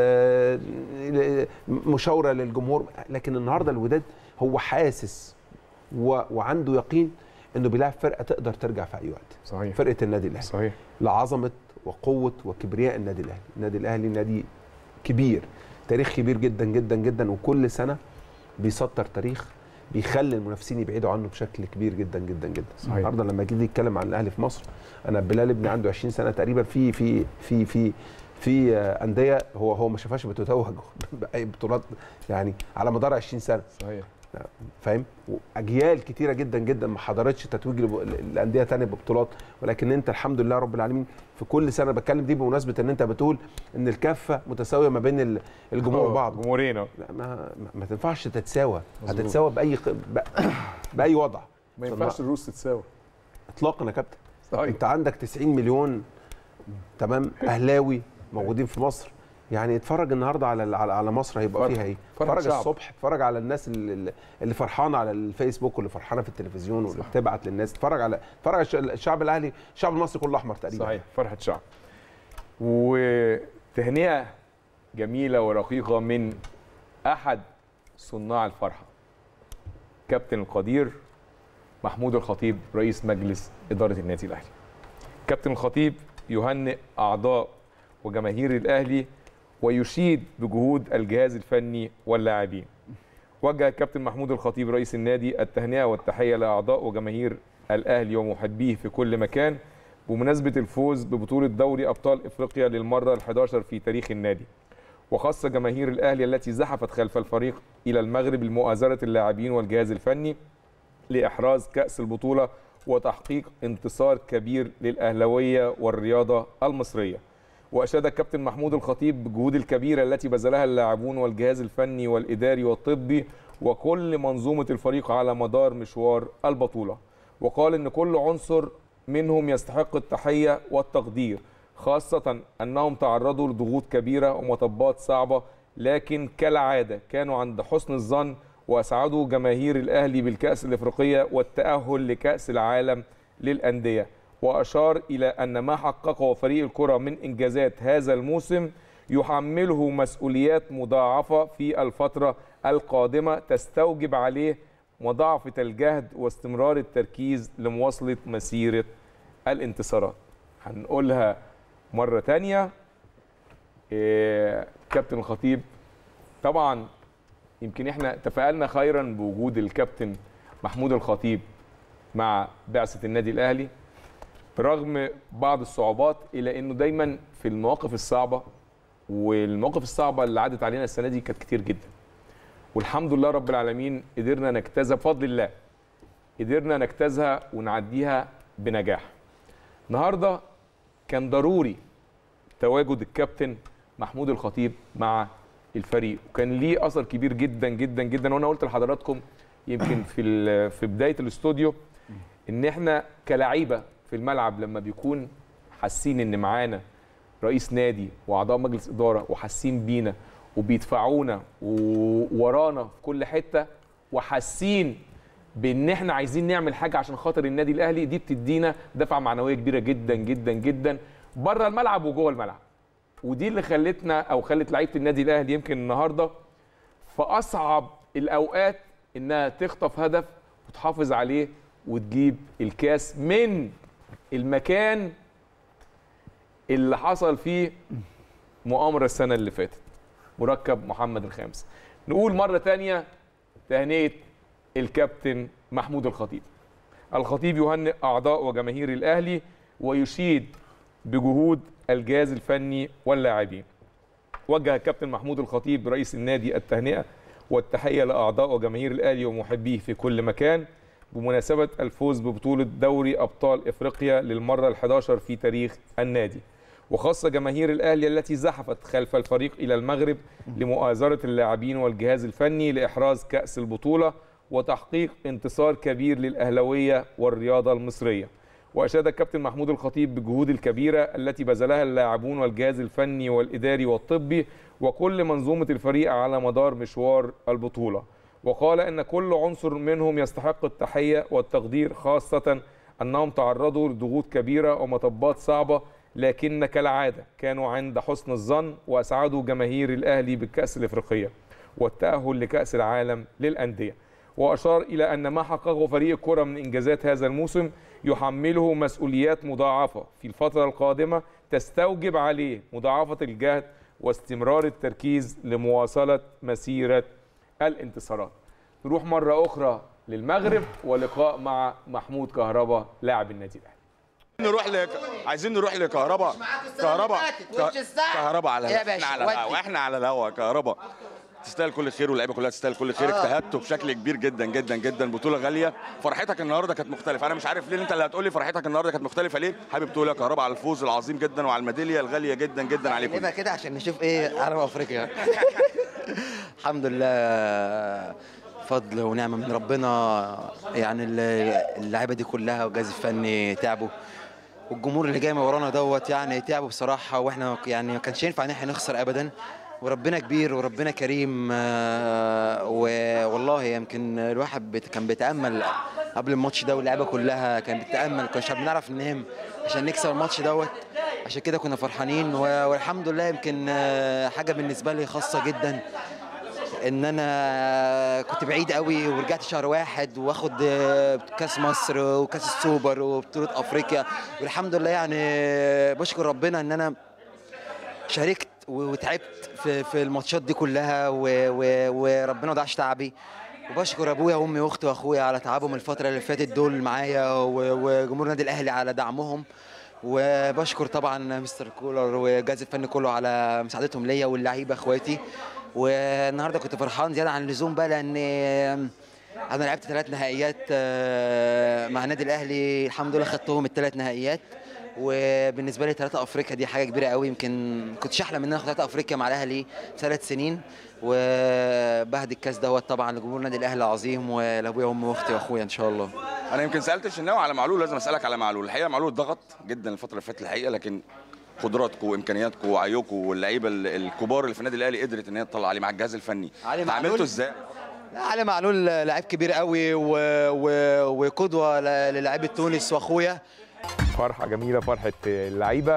مشاوره للجمهور لكن النهارده الوداد هو حاسس و... وعنده يقين انه بيلعب فرقه تقدر ترجع في اي وقت صحيح فرقه النادي الاهلي صحيح لعظمه وقوه وكبرياء النادي الاهلي النادي الاهلي نادي كبير تاريخ كبير جدا جدا جدا وكل سنه بيسطر تاريخ بيخلي المنافسين يبعدوا عنه بشكل كبير جدا جدا جدا صحيح. النهارده لما جيت يتكلم عن الاهلي في مصر انا بلال ابني عنده 20 سنه تقريبا في في في في في آه، انديه هو هو ما شافهاش بتتوج باي بطولات يعني على مدار 20 سنه صحيح فاهم واجيال كتيره جدا جدا ما حضرتش تتويج لب- لانديه تانية ببطولات ولكن انت الحمد لله رب العالمين في كل سنه بتكلم دي بمناسبه ان انت بتقول ان الكافه متساويه ما بين ال- الجمهور آه، وبعض جمهورين أهو. لا ما, ما- ما تنفعش تتساوى مظبوط. هتتساوى باي ق- ب- باي وضع ما ينفعش الروس تتساوي اطلاقا يا كابتن صحيح. انت عندك 90 مليون تمام اهلاوي موجودين في مصر يعني اتفرج النهارده على على على مصر هيبقى فرح. فيها ايه فرح اتفرج شعب. الصبح اتفرج على الناس اللي, اللي فرحانه على الفيسبوك واللي فرحانه في التلفزيون واللي بتبعت للناس اتفرج على اتفرج على الش- الشعب الاهلي الشعب المصري كله احمر تقريبا صحيح فرحه شعب وتهنئه جميله ورقيقه من احد صناع الفرحه كابتن القدير محمود الخطيب رئيس مجلس اداره النادي الاهلي كابتن الخطيب يهنئ اعضاء وجماهير الاهلي ويشيد بجهود الجهاز الفني واللاعبين وجه الكابتن محمود الخطيب رئيس النادي التهنئه والتحيه لاعضاء وجماهير الاهلي ومحبيه في كل مكان بمناسبه الفوز ببطوله دوري ابطال افريقيا للمره ال11 في تاريخ النادي وخاصه جماهير الاهلي التي زحفت خلف الفريق الى المغرب لمؤازره اللاعبين والجهاز الفني لاحراز كاس البطوله وتحقيق انتصار كبير للاهلاويه والرياضه المصريه واشاد الكابتن محمود الخطيب بالجهود الكبيره التي بذلها اللاعبون والجهاز الفني والاداري والطبي وكل منظومه الفريق على مدار مشوار البطوله وقال ان كل عنصر منهم يستحق التحيه والتقدير خاصة أنهم تعرضوا لضغوط كبيرة ومطبات صعبة لكن كالعادة كانوا عند حسن الظن وأسعدوا جماهير الأهلي بالكأس الإفريقية والتأهل لكأس العالم للأندية وأشار إلى أن ما حققه فريق الكرة من إنجازات هذا الموسم يحمله مسؤوليات مضاعفة في الفترة القادمة تستوجب عليه مضاعفة الجهد واستمرار التركيز لمواصلة مسيرة الانتصارات هنقولها مرة تانية إيه كابتن الخطيب طبعا يمكن احنا تفائلنا خيرا بوجود الكابتن محمود الخطيب مع بعثة النادي الأهلي برغم بعض الصعوبات إلا أنه دايما في المواقف الصعبة والمواقف الصعبة اللي عدت علينا السنة دي كانت كتير جدا والحمد لله رب العالمين قدرنا نجتازها بفضل الله قدرنا نجتازها ونعديها بنجاح النهارده كان ضروري تواجد الكابتن محمود الخطيب مع الفريق وكان ليه اثر كبير جدا جدا جدا وانا قلت لحضراتكم يمكن في ال- في بدايه الاستوديو ان احنا كلاعيبه في الملعب لما بيكون حاسين ان معانا رئيس نادي واعضاء مجلس اداره وحاسين بينا وبيدفعونا وورانا في كل حته وحاسين بان احنا عايزين نعمل حاجه عشان خاطر النادي الاهلي دي بتدينا دفعه معنويه كبيره جدا جدا جدا بره الملعب وجوه الملعب ودي اللي خلتنا او خلت لعيبه النادي الاهلي يمكن النهارده في اصعب الاوقات انها تخطف هدف وتحافظ عليه وتجيب الكاس من المكان اللي حصل فيه مؤامره السنه اللي فاتت مركب محمد الخامس نقول مره تانية تهنئه الكابتن محمود الخطيب الخطيب يهنئ اعضاء وجماهير الاهلي ويشيد بجهود الجهاز الفني واللاعبين وجه الكابتن محمود الخطيب رئيس النادي التهنئه والتحيه لاعضاء وجماهير الاهلي ومحبيه في كل مكان بمناسبه الفوز ببطوله دوري ابطال افريقيا للمره ال11 في تاريخ النادي وخاصة جماهير الأهلي التي زحفت خلف الفريق إلى المغرب لمؤازرة اللاعبين والجهاز الفني لإحراز كأس البطولة وتحقيق انتصار كبير للأهلوية والرياضة المصرية وأشاد الكابتن محمود الخطيب بالجهود الكبيرة التي بذلها اللاعبون والجهاز الفني والإداري والطبي وكل منظومة الفريق على مدار مشوار البطولة وقال أن كل عنصر منهم يستحق التحية والتقدير خاصة أنهم تعرضوا لضغوط كبيرة ومطبات صعبة لكن كالعادة كانوا عند حسن الظن وأسعدوا جماهير الأهلي بالكأس الإفريقية والتأهل لكأس العالم للأندية وأشار إلى أن ما حققه فريق الكرة من إنجازات هذا الموسم يحمله مسؤوليات مضاعفة في الفترة القادمة تستوجب عليه مضاعفة الجهد واستمرار التركيز لمواصلة مسيرة الانتصارات نروح مرة أخرى للمغرب ولقاء مع محمود كهربا لاعب النادي الأهلي نروح لك عايزين نروح لكهربا كهربا كهربا على يا احنا باشا، على ودي. الهوا احنا على الهوا كهربا تستاهل كل خير واللعيبه كلها تستاهل كل خير آه. اجتهدتوا بشكل كبير جدا جدا جدا بطوله غاليه فرحتك النهارده كانت مختلفه انا مش عارف ليه انت اللي هتقول لي فرحتك النهارده كانت مختلفه ليه حابب تقول يا كهربا على الفوز العظيم جدا وعلى الميداليه الغاليه جدا جدا عليكم نبقى كده عشان نشوف ايه عرب افريقيا الحمد لله فضل ونعمه من ربنا يعني ال- اللعيبه دي كلها والجهاز الفني تعبوا والجمهور اللي جاي من ورانا دوت يعني تعبوا بصراحه واحنا يعني ما كانش ينفع ان احنا نخسر ابدا وربنا كبير وربنا كريم آه، والله يمكن الواحد بت- كان بيتامل قبل الماتش ده واللعيبه كلها كانت بتتامل كناش بنعرف ننام عشان نكسب الماتش دوت عشان كده كنا فرحانين و- والحمد لله يمكن آه، حاجه بالنسبه لي خاصه جدا ان انا كنت بعيد قوي ورجعت شهر واحد واخد آه، كاس مصر وكاس السوبر وبطوله افريقيا والحمد لله يعني بشكر ربنا ان انا شاركت وتعبت في في الماتشات دي كلها و- و- وربنا ما ضيعش تعبي وبشكر ابويا وامي واختي واخويا على تعبهم الفتره اللي فاتت دول معايا و- وجمهور النادي الاهلي على دعمهم وبشكر طبعا مستر كولر والجهاز الفني كله على مساعدتهم ليا واللعيبه اخواتي والنهارده كنت فرحان زياده عن اللزوم بقى لان انا لعبت ثلاث نهائيات آه، مع النادي الاهلي الحمد لله خدتهم الثلاث نهائيات وبالنسبه لي ثلاثه افريقيا دي حاجه كبيره قوي يمكن كنتش احلم ان انا اخد ثلاثه افريقيا مع الاهلي ثلاث سنين وبهد الكاس دوت طبعا لجمهور النادي الاهلي العظيم ولابويا وامي واختي واخويا ان شاء الله انا يمكن سالت الشناوي على معلول لازم اسالك على معلول الحقيقه معلول ضغط جدا الفتره اللي فاتت الحقيقه لكن قدراتكم وامكانياتكم وعيكم واللعيبه ال- الكبار اللي في النادي الاهلي قدرت ان هي تطلع عليه مع الجهاز الفني علي معلول. عملته ازاي لا، علي معلول لعيب كبير قوي و... و... وقدوه ل- للاعيبه تونس واخويا فرحه جميله فرحه اللعيبه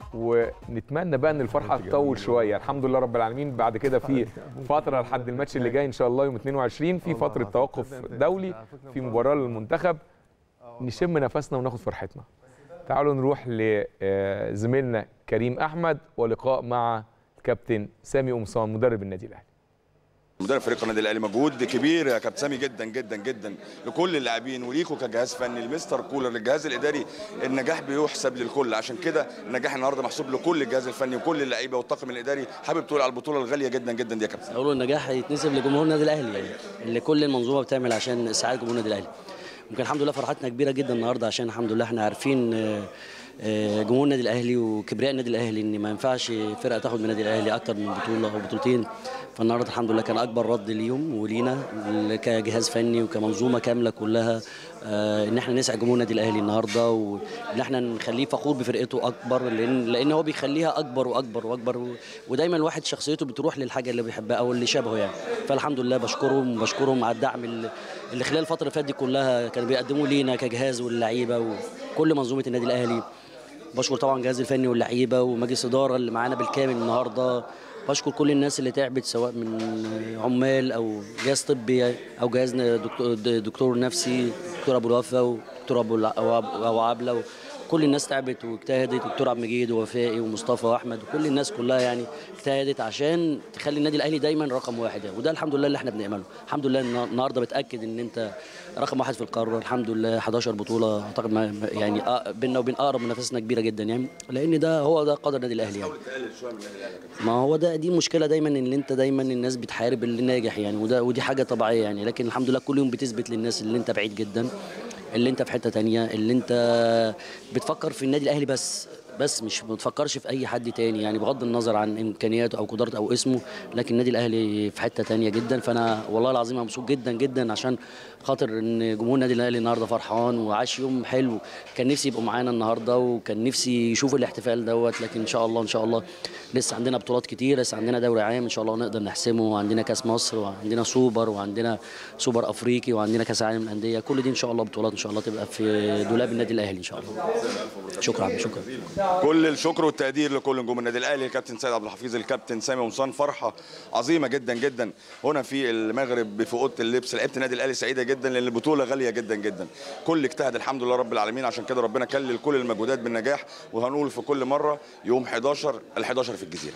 ونتمنى بقى ان الفرحه تطول شويه الحمد لله رب العالمين بعد كده في فتره لحد الماتش اللي جاي ان شاء الله يوم 22 في فتره توقف دولي في مباراه للمنتخب نشم نفسنا وناخد فرحتنا تعالوا نروح لزميلنا كريم احمد ولقاء مع الكابتن سامي قمصان مدرب النادي الاهلي مدرب فريق النادي الاهلي مجهود كبير يا كابتن سامي جدا جدا جدا لكل اللاعبين وليكوا كجهاز فني المستر كولر للجهاز الاداري النجاح بيحسب للكل عشان كده النجاح النهارده محسوب لكل الجهاز الفني وكل اللعيبه والطاقم الاداري حابب تقول على البطوله الغاليه جدا جدا دي يا كابتن اقول النجاح يتنسب لجمهور النادي الاهلي يعني اللي كل المنظومه بتعمل عشان اسعاد جمهور النادي الاهلي يمكن الحمد لله فرحتنا كبيره جدا النهارده عشان الحمد لله احنا عارفين آه، آه، جمهور النادي الاهلي وكبرياء النادي الاهلي ان ما ينفعش فرقه تاخد من النادي الاهلي اكتر من بطوله او بطولتين فالنهارده الحمد لله كان اكبر رد ليهم ولينا كجهاز فني وكمنظومه كامله كلها آه، ان احنا نسعد جمهور النادي الاهلي النهارده وان احنا نخليه فخور بفرقته اكبر لان لان هو بيخليها اكبر واكبر واكبر و... ودايما الواحد شخصيته بتروح للحاجه اللي بيحبها او اللي شبهه يعني فالحمد لله بشكرهم بشكرهم على الدعم اللي اللي خلال الفتره اللي فاتت دي كلها كانوا بيقدموه لينا كجهاز واللعيبه وكل منظومه النادي الاهلي بشكر طبعا الجهاز الفني واللعيبه ومجلس اداره اللي معانا بالكامل النهارده بشكر كل الناس اللي تعبت سواء من عمال او جهاز طبي او جهاز دكتور, دكتور نفسي دكتور ابو الوفا ودكتور ابو الع- أبو عب- ابو عبله كل الناس تعبت واجتهدت دكتور عبد المجيد ووفائي ومصطفى واحمد وكل الناس كلها يعني اجتهدت عشان تخلي النادي الاهلي دايما رقم واحد يعني وده الحمد لله اللي احنا بنعمله الحمد لله النا- النهارده بتاكد ان انت رقم واحد في القاره الحمد لله 11 بطوله اعتقد ما ما- يعني آه، بيننا وبين اقرب منافسنا كبيره جدا يعني لان ده هو ده قدر النادي الاهلي يعني ما هو ده دي مشكله دايما ان انت دايما الناس بتحارب اللي ناجح يعني وده ودي حاجه طبيعيه يعني لكن الحمد لله كل يوم بتثبت للناس اللي انت بعيد جدا اللي انت في حته تانية اللي انت بتفكر في النادي الاهلي بس بس مش ما بتفكرش في اي حد تاني يعني بغض النظر عن امكانياته او قدراته او اسمه لكن النادي الاهلي في حته تانية جدا فانا والله العظيم أنا مبسوط جدا جدا عشان خاطر ان جمهور النادي الاهلي النهارده فرحان وعاش يوم حلو كان نفسي يبقوا معانا النهارده وكان نفسي يشوفوا الاحتفال دوت لكن ان شاء الله ان شاء الله لسه عندنا بطولات كتير لسه عندنا دوري عام ان شاء الله نقدر نحسمه وعندنا كاس مصر وعندنا سوبر وعندنا سوبر افريقي وعندنا كاس عالم الانديه كل دي ان شاء الله بطولات ان شاء الله تبقى في دولاب النادي الاهلي ان شاء الله شكرا شكرا كل الشكر والتقدير لكل نجوم النادي الاهلي الكابتن سيد عبد الحفيظ الكابتن سامي قمصان فرحه عظيمه جدا جدا هنا في المغرب في اوضه اللبس لعيبه النادي الاهلي سعيده جدا لان البطوله غاليه جدا جدا كل اجتهد الحمد لله رب العالمين عشان كده ربنا كلل كل المجهودات بالنجاح وهنقول في كل مره يوم 11 ال 11 في الجزيره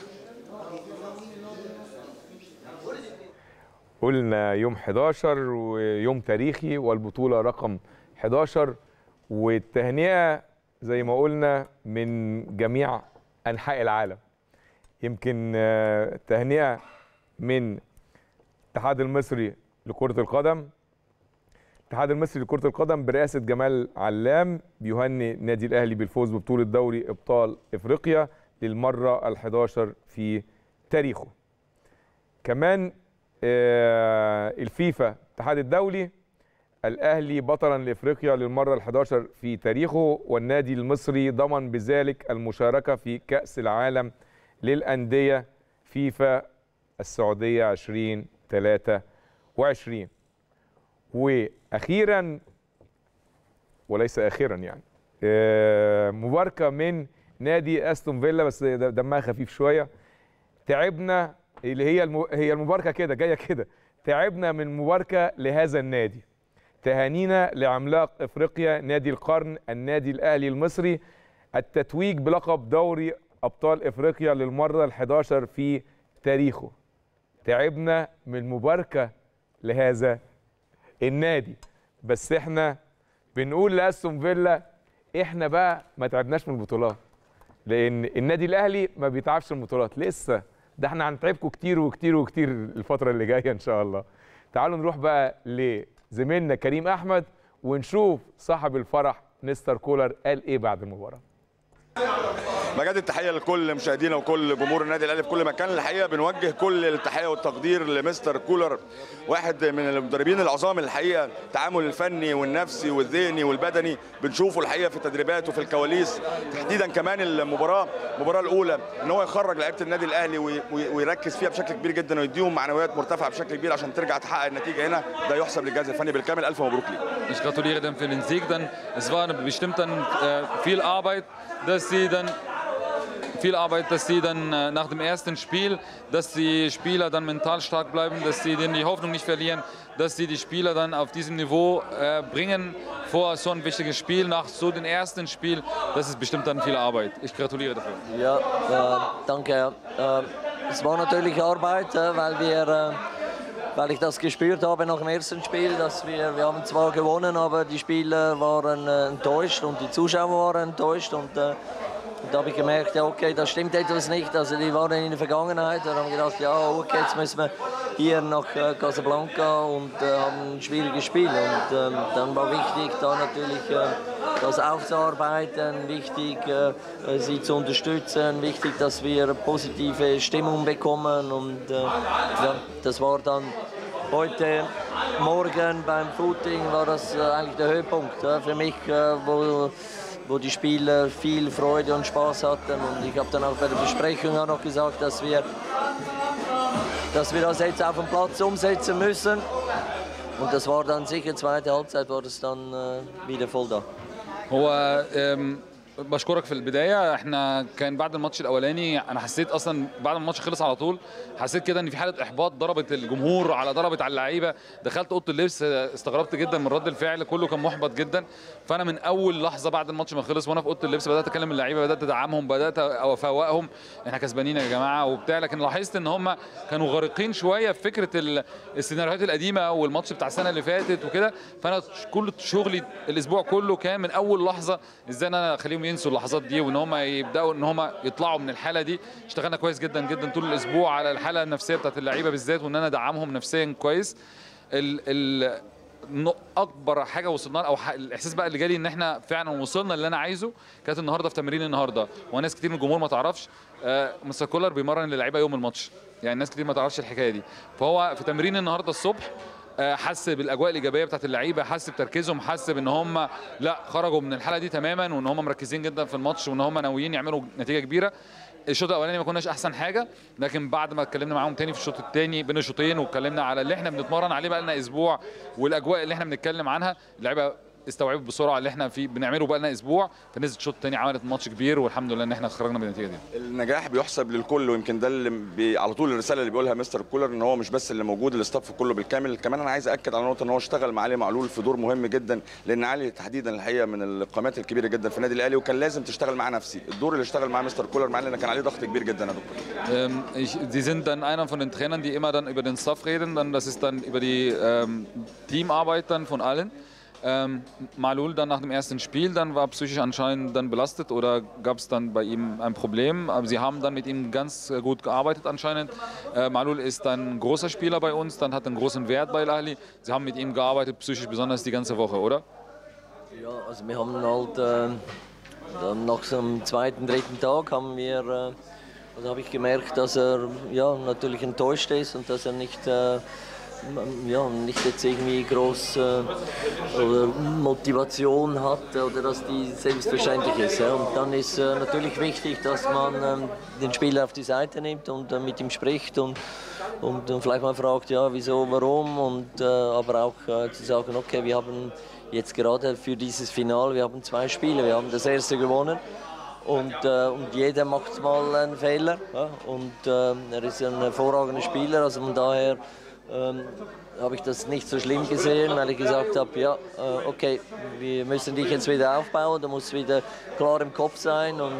قلنا يوم 11 ويوم تاريخي والبطولة رقم 11 والتهنئة زي ما قلنا من جميع أنحاء العالم يمكن آه، تهنئة من الاتحاد المصري لكرة القدم الاتحاد المصري لكرة القدم برئاسة جمال علام بيهني النادي الأهلي بالفوز ببطولة دوري إبطال إفريقيا للمرة ال11 في تاريخه كمان آه، الفيفا الاتحاد الدولي الاهلي بطلا لافريقيا للمره ال11 في تاريخه والنادي المصري ضمن بذلك المشاركه في كاس العالم للانديه فيفا السعوديه 2023 واخيرا وليس اخيرا يعني آه، مباركه من نادي استون فيلا بس د- دمها خفيف شويه تعبنا اللي هي الم... هي المباركه كده جايه كده تعبنا من مباركه لهذا النادي تهانينا لعملاق افريقيا نادي القرن النادي الاهلي المصري التتويج بلقب دوري ابطال افريقيا للمره ال11 في تاريخه تعبنا من مباركه لهذا النادي بس احنا بنقول لاستون فيلا احنا بقى ما تعبناش من البطولات لان النادي الاهلي ما بيتعبش من البطولات لسه ده احنا هنتعبكم كتير وكتير وكتير الفتره اللي جايه ان شاء الله تعالوا نروح بقى لزميلنا كريم احمد ونشوف صاحب الفرح مستر كولر قال ايه بعد المباراه بجد التحيه لكل مشاهدينا وكل جمهور النادي الاهلي في كل مكان الحقيقه بنوجه كل التحيه والتقدير لمستر كولر واحد من المدربين العظام الحقيقه التعامل الفني والنفسي والذهني والبدني بنشوفه الحقيقه في التدريبات وفي الكواليس تحديدا كمان المباراه المباراه الاولى ان هو يخرج لعيبه النادي الاهلي وي- وي- ويركز فيها بشكل كبير جدا ويديهم معنويات مرتفعه بشكل كبير عشان ترجع تحقق النتيجه هنا ده يحسب للجهاز الفني بالكامل الف مبروك ليه Ich gratuliere dann für den Sieg. Dann, es war eine, bestimmt dann äh, viel Arbeit, dass sie dann viel Arbeit, dass sie dann äh, nach dem ersten Spiel, dass die Spieler dann mental stark bleiben, dass sie dann die Hoffnung nicht verlieren, dass sie die Spieler dann auf diesem Niveau äh, bringen vor so ein wichtiges Spiel, nach so dem ersten Spiel. Das ist bestimmt dann viel Arbeit. Ich gratuliere dafür. Ja, äh, danke. Äh, es war natürlich Arbeit, äh, weil wir, äh, weil ich das gespürt habe nach dem ersten Spiel, dass wir, wir haben zwar gewonnen, aber die Spieler waren äh, enttäuscht und die Zuschauer waren enttäuscht und äh, und da habe ich gemerkt, ja, okay, da stimmt etwas nicht. Also die waren in der Vergangenheit und haben gedacht, ja, okay, jetzt müssen wir hier nach äh, Casablanca und äh, haben ein schwieriges Spiel. Und ähm, dann war wichtig, da natürlich äh, das aufzuarbeiten, wichtig, äh, sie zu unterstützen, wichtig, dass wir positive Stimmung bekommen. Und äh, ja, das war dann heute Morgen beim Footing war das äh, eigentlich der Höhepunkt äh, für mich, äh, wo wo die Spieler viel Freude und Spaß hatten. Und ich habe dann auch bei der Besprechung auch noch gesagt, dass wir, dass wir das jetzt auf dem Platz umsetzen müssen. Und das war dann sicher, zweite Halbzeit war das dann äh, wieder voll da. هو أم، بشكرك في البدايه احنا كان بعد الماتش الاولاني انا حسيت اصلا بعد ما الماتش خلص على طول حسيت كده ان في حاله احباط ضربت الجمهور على ضربت على اللعيبه دخلت اوضه اللبس استغربت جدا من رد الفعل كله كان محبط جدا فانا من اول لحظه بعد الماتش ما خلص وانا في اوضه اللبس بدات اكلم اللعيبه بدات ادعمهم بدات افوقهم احنا كسبانين يا جماعه وبتاع لكن لاحظت ان هم كانوا غارقين شويه في فكره ال- السيناريوهات القديمه والماتش بتاع السنه اللي فاتت وكده فانا كل شغلي الاسبوع كله كان من اول لحظه ازاي ان انا اخليهم ينسوا اللحظات دي وان هم يبداوا ان هم يطلعوا من الحاله دي اشتغلنا كويس جدا جدا طول الاسبوع على الحاله النفسيه بتاعت اللعيبه بالذات وان انا ادعمهم نفسيا كويس ال ال نق- اكبر حاجه وصلنا لها او ح- الاحساس بقى اللي جالي ان احنا فعلا وصلنا اللي انا عايزه كانت النهارده في تمرين النهارده وناس كتير من الجمهور ما تعرفش آه، مستر كولر بيمرن اللعيبه يوم الماتش يعني ناس كتير ما تعرفش الحكايه دي فهو في تمرين النهارده الصبح آه، حس بالاجواء الايجابيه بتاعت اللعيبه حس بتركيزهم حس بان هم لا خرجوا من الحاله دي تماما وان هم مركزين جدا في الماتش وان هم ناويين يعملوا نتيجه كبيره الشوط الاولاني ما كناش احسن حاجه لكن بعد ما اتكلمنا معاهم تاني في الشوط الثاني بين الشوطين واتكلمنا على اللي احنا بنتمرن عليه بقى لنا اسبوع والاجواء اللي احنا بنتكلم عنها اللعيبه استوعبوا بسرعه اللي احنا فيه بنعمله بقى لنا اسبوع فنزلت الشوط الثاني عملت ماتش كبير والحمد لله ان احنا خرجنا بالنتيجه دي النجاح بيحسب للكل ويمكن ده اللي بي على طول الرساله اللي بيقولها مستر كولر ان هو مش بس اللي موجود الاستاف كله بالكامل كمان انا عايز اكد على نقطه ان هو اشتغل مع علي معلول في دور مهم جدا لان علي تحديدا الحقيقه من القامات الكبيره جدا في النادي الاهلي وكان لازم تشتغل معاه نفسي الدور اللي اشتغل معاه مستر كولر معاه لان كان عليه ضغط كبير جدا يا دكتور Ähm, ich, Sie sind dann einer von den Trainern, die immer dann über den Staff reden. Dann, das ist dann über die ähm, Teamarbeit dann von allen. Ähm, Malul dann nach dem ersten Spiel, dann war psychisch anscheinend dann belastet oder gab es dann bei ihm ein Problem. Aber Sie haben dann mit ihm ganz äh, gut gearbeitet anscheinend. Äh, Malul ist ein großer Spieler bei uns, dann hat einen großen Wert bei Al-Ahli. Sie haben mit ihm gearbeitet, psychisch besonders die ganze Woche, oder? Ja, also wir haben halt äh, dann nach so einem zweiten, dritten Tag haben wir, äh, also habe ich gemerkt, dass er ja natürlich enttäuscht ist und dass er nicht, äh, m- ja, nicht jetzt irgendwie groß äh, oder Motivation hat oder dass die selbstverständlich ist. Ja. Und dann ist äh, natürlich wichtig, dass man ähm, den Spieler auf die Seite nimmt und äh, mit ihm spricht und und dann vielleicht mal fragt, ja, wieso, warum und äh, aber auch äh, zu sagen, okay, wir haben jetzt gerade für dieses Finale, wir haben zwei Spiele, wir haben das erste gewonnen und, äh, und jeder macht mal einen Fehler ja? und äh, er ist ein hervorragender Spieler, also von daher ähm, habe ich das nicht so schlimm gesehen, weil ich gesagt habe, ja, äh, okay, wir müssen dich jetzt wieder aufbauen, du musst wieder klar im Kopf sein und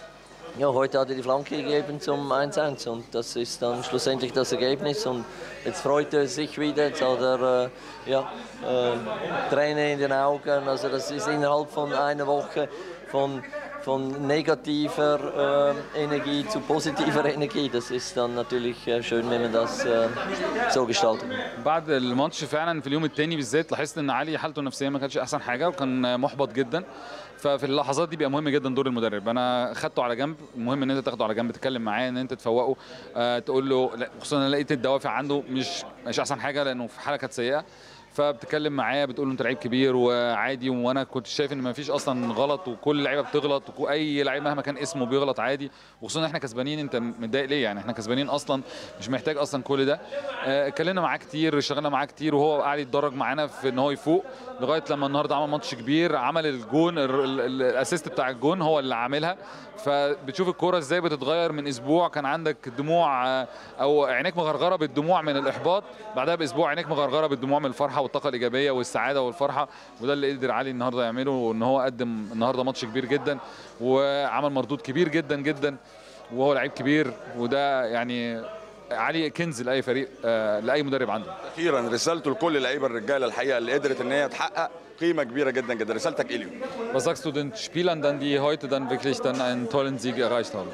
ja, heute hat er die Flanke gegeben zum 1-1 und das ist dann schlussendlich das Ergebnis und jetzt freut er sich wieder, jetzt hat er äh, ja, äh, Tränen in den Augen, also das ist innerhalb von einer Woche von, von negativer äh, Energie zu positiver Energie. Das ist dann natürlich äh, schön, wenn man das äh, so gestaltet. بعد الماتش فعلا في اليوم الثاني بالذات لاحظت ان علي حالته النفسيه ما كانتش احسن حاجه وكان محبط جدا ففي اللحظات دي بيبقى مهم جدا دور المدرب انا خدته على جنب المهم ان انت تاخده على جنب تتكلم معاه ان انت تفوقه آه تقول له لا، خصوصا انا لقيت الدوافع عنده مش مش احسن حاجه لانه في حاله كانت سيئه فبتتكلم معاه بتقول له انت لعيب كبير وعادي وانا كنت شايف ان ما فيش اصلا غلط وكل اللعيبه بتغلط واي لعيب مهما كان اسمه بيغلط عادي وخصوصا ان احنا كسبانين انت متضايق ليه يعني احنا كسبانين اصلا مش محتاج اصلا كل ده آه، اتكلمنا معاه كتير اشتغلنا معاه كتير وهو قاعد يتدرج معانا في ان هو يفوق لغايه لما النهارده عمل ماتش كبير عمل الجون ال- ال- ال- الاسيست بتاع الجون هو اللي عاملها فبتشوف الكوره ازاي بتتغير من اسبوع كان عندك دموع آه، او عينيك مغرغره بالدموع من الاحباط بعدها باسبوع عينيك مغرغره بالدموع من الفرحه والطاقه الايجابيه والسعاده والفرحه وده اللي قدر علي النهارده يعمله ان هو قدم النهارده ماتش كبير جدا وعمل مردود كبير جدا جدا وهو لعيب كبير وده يعني علي كنز لاي فريق آه، لاي مدرب عنده اخيرا رسالته لكل اللعيبه الرجاله الحقيقه اللي قدرت ان هي تحقق قيمه كبيره جدا جدا رسالتك ايه ليهم Was sagst du den Spielern dann, die heute dann wirklich dann einen tollen Sieg erreicht haben?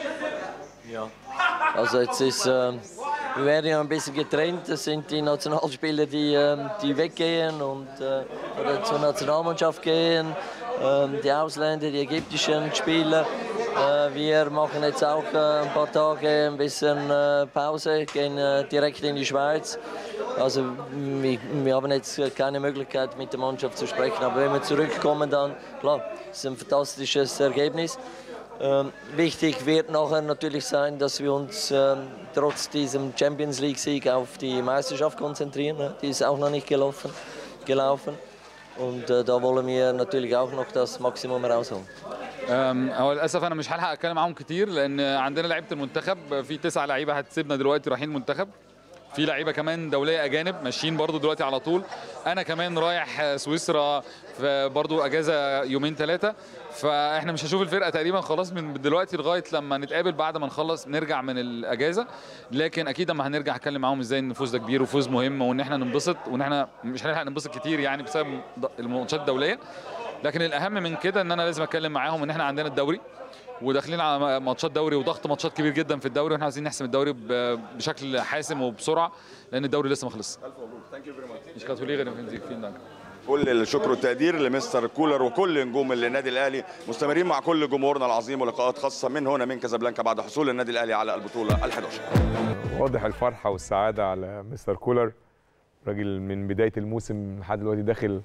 Ja. Also jetzt ist, ähm, wir werden ja ein bisschen getrennt. Das sind die Nationalspieler, die, ähm, die weggehen und äh, oder zur Nationalmannschaft gehen. Ähm, die Ausländer, die ägyptischen Spieler. Äh, wir machen jetzt auch äh, ein paar Tage ein bisschen äh, Pause, gehen äh, direkt in die Schweiz. Also wir, wir haben jetzt äh, keine Möglichkeit mit der Mannschaft zu sprechen, aber wenn wir zurückkommen, dann klar, es ist ein fantastisches Ergebnis. Ähm, wichtig wird nachher natürlich sein, dass wir uns ähm, trotz diesem Champions League-Sieg auf die Meisterschaft konzentrieren. ne? Die ist auch noch nicht gelaufen. gelaufen. Und äh, da wollen wir natürlich auch noch das Maximum rausholen. أم، هو للاسف انا مش هلحق اتكلم معاهم كتير لان عندنا لعيبه المنتخب في تسع لعيبه هتسيبنا دلوقتي رايحين المنتخب في لعيبه كمان دوليه اجانب ماشيين برضو دلوقتي على طول انا كمان رايح سويسرا في برضو اجازه يومين ثلاثه فاحنا مش هنشوف الفرقه تقريبا خلاص من دلوقتي لغايه لما نتقابل بعد ما نخلص نرجع من الاجازه لكن اكيد لما هنرجع هتكلم معاهم ازاي ان الفوز ده كبير وفوز مهم وان احنا ننبسط وان احنا مش هنلحق ننبسط كتير يعني بسبب الماتشات الدوليه لكن الاهم من كده ان انا لازم اتكلم معاهم ان احنا عندنا الدوري وداخلين على ماتشات دوري وضغط ماتشات كبير جدا في الدوري واحنا عايزين نحسم الدوري ب- بشكل حاسم وبسرعه لان الدوري لسه ما خلصش Ich gratuliere dem Sieg. Vielen Dank. كل الشكر والتقدير لمستر كولر وكل نجوم النادي الاهلي مستمرين مع كل جمهورنا العظيم ولقاءات خاصه من هنا من كازابلانكا بعد حصول النادي الاهلي على البطوله ال11 واضح الفرحه والسعاده على مستر كولر راجل من بدايه الموسم لحد دلوقتي داخل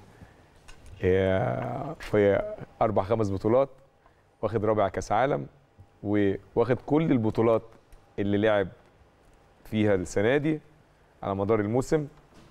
آه، في اربع خمس بطولات واخد رابع كاس عالم وواخد كل البطولات اللي لعب فيها السنه دي على مدار الموسم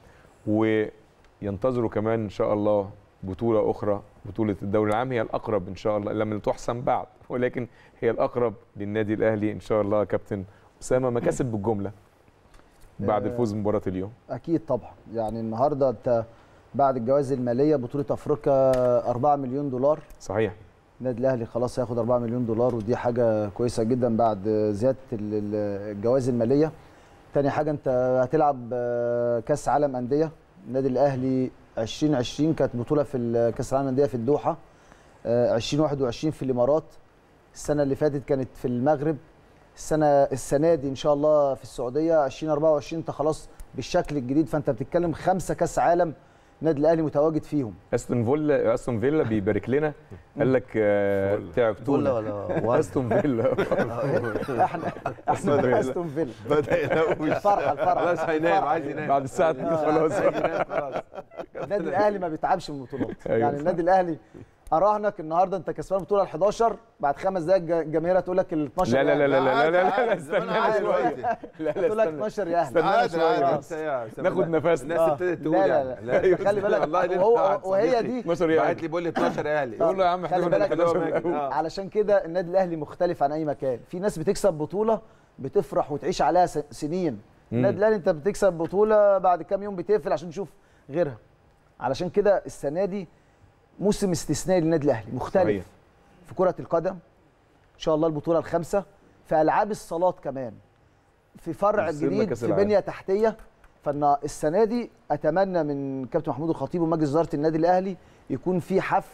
وينتظروا كمان ان شاء الله بطوله اخرى بطوله الدوري العام هي الاقرب ان شاء الله لم تحسم بعد ولكن هي الاقرب للنادي الاهلي ان شاء الله يا كابتن اسامه مكاسب بالجمله بعد آه. الفوز بمباراه اليوم اكيد طبعا يعني النهارده انت بعد الجوائز الماليه بطوله افريقيا 4 مليون دولار صحيح النادي الاهلي خلاص هياخد 4 مليون دولار ودي حاجه كويسه جدا بعد زياده ال- ال- الجوائز الماليه تاني حاجه انت هتلعب آه، كاس عالم انديه النادي الاهلي 2020 كانت بطوله في ال- كاس العالم الانديه في الدوحه آه، 2021 في الامارات السنه اللي فاتت كانت في المغرب السنه السنه دي ان شاء الله في السعوديه 2024 انت خلاص بالشكل الجديد فانت بتتكلم خمسه كاس عالم النادي الاهلي متواجد فيهم استون فيلا استون فيلا بيبارك لنا قال لك آه، تعبتونا فيلا ولا ورد؟ استون فيلا احنا أستون فيلا. احنا استون فيلا بدأ ينوش. الفرحه الفرحه خلاص هينام، الفرحة. عايز ينام. بعد الساعه 2 آه، خلاص عايز ينام خلاص. النادي الاهلي ما بيتعبش من البطولات أيوة يعني صح. النادي الاهلي اراهنك النهارده انت كسبان البطوله ال 11 بعد خمس دقائق الج- الجماهير هتقول لك ال 12 لا لا لا لا لا لا لا لا عادي، استنى عادي شويه دلوقتي. لا لا هتقول لك استنى 12 يا اهلي استنى عادي، شويه عادي. بس. يا ناخد نفسنا الناس آه. ابتدت تقول لا لا يعني. لا أيوة، خلي بالك والله دي وهو واحد وهي صديقي دي 12 يعني بعت لي بيقول لي 12 يا اهلي يقول له يا عم احنا خلي كنا بالك بنتكلم آه. علشان كده النادي الاهلي مختلف عن اي مكان في ناس بتكسب بطوله بتفرح وتعيش عليها س- سنين النادي الاهلي انت بتكسب بطوله بعد كام يوم بتقفل عشان تشوف غيرها علشان كده السنه دي موسم استثنائي للنادي الاهلي مختلف صحيح. في كره القدم ان شاء الله البطوله الخامسه في العاب الصالات كمان في فرع وصلنا جديد كأس في العالم. بنيه تحتيه فان السنه دي اتمنى من كابتن محمود الخطيب ومجلس اداره النادي الاهلي يكون في حفل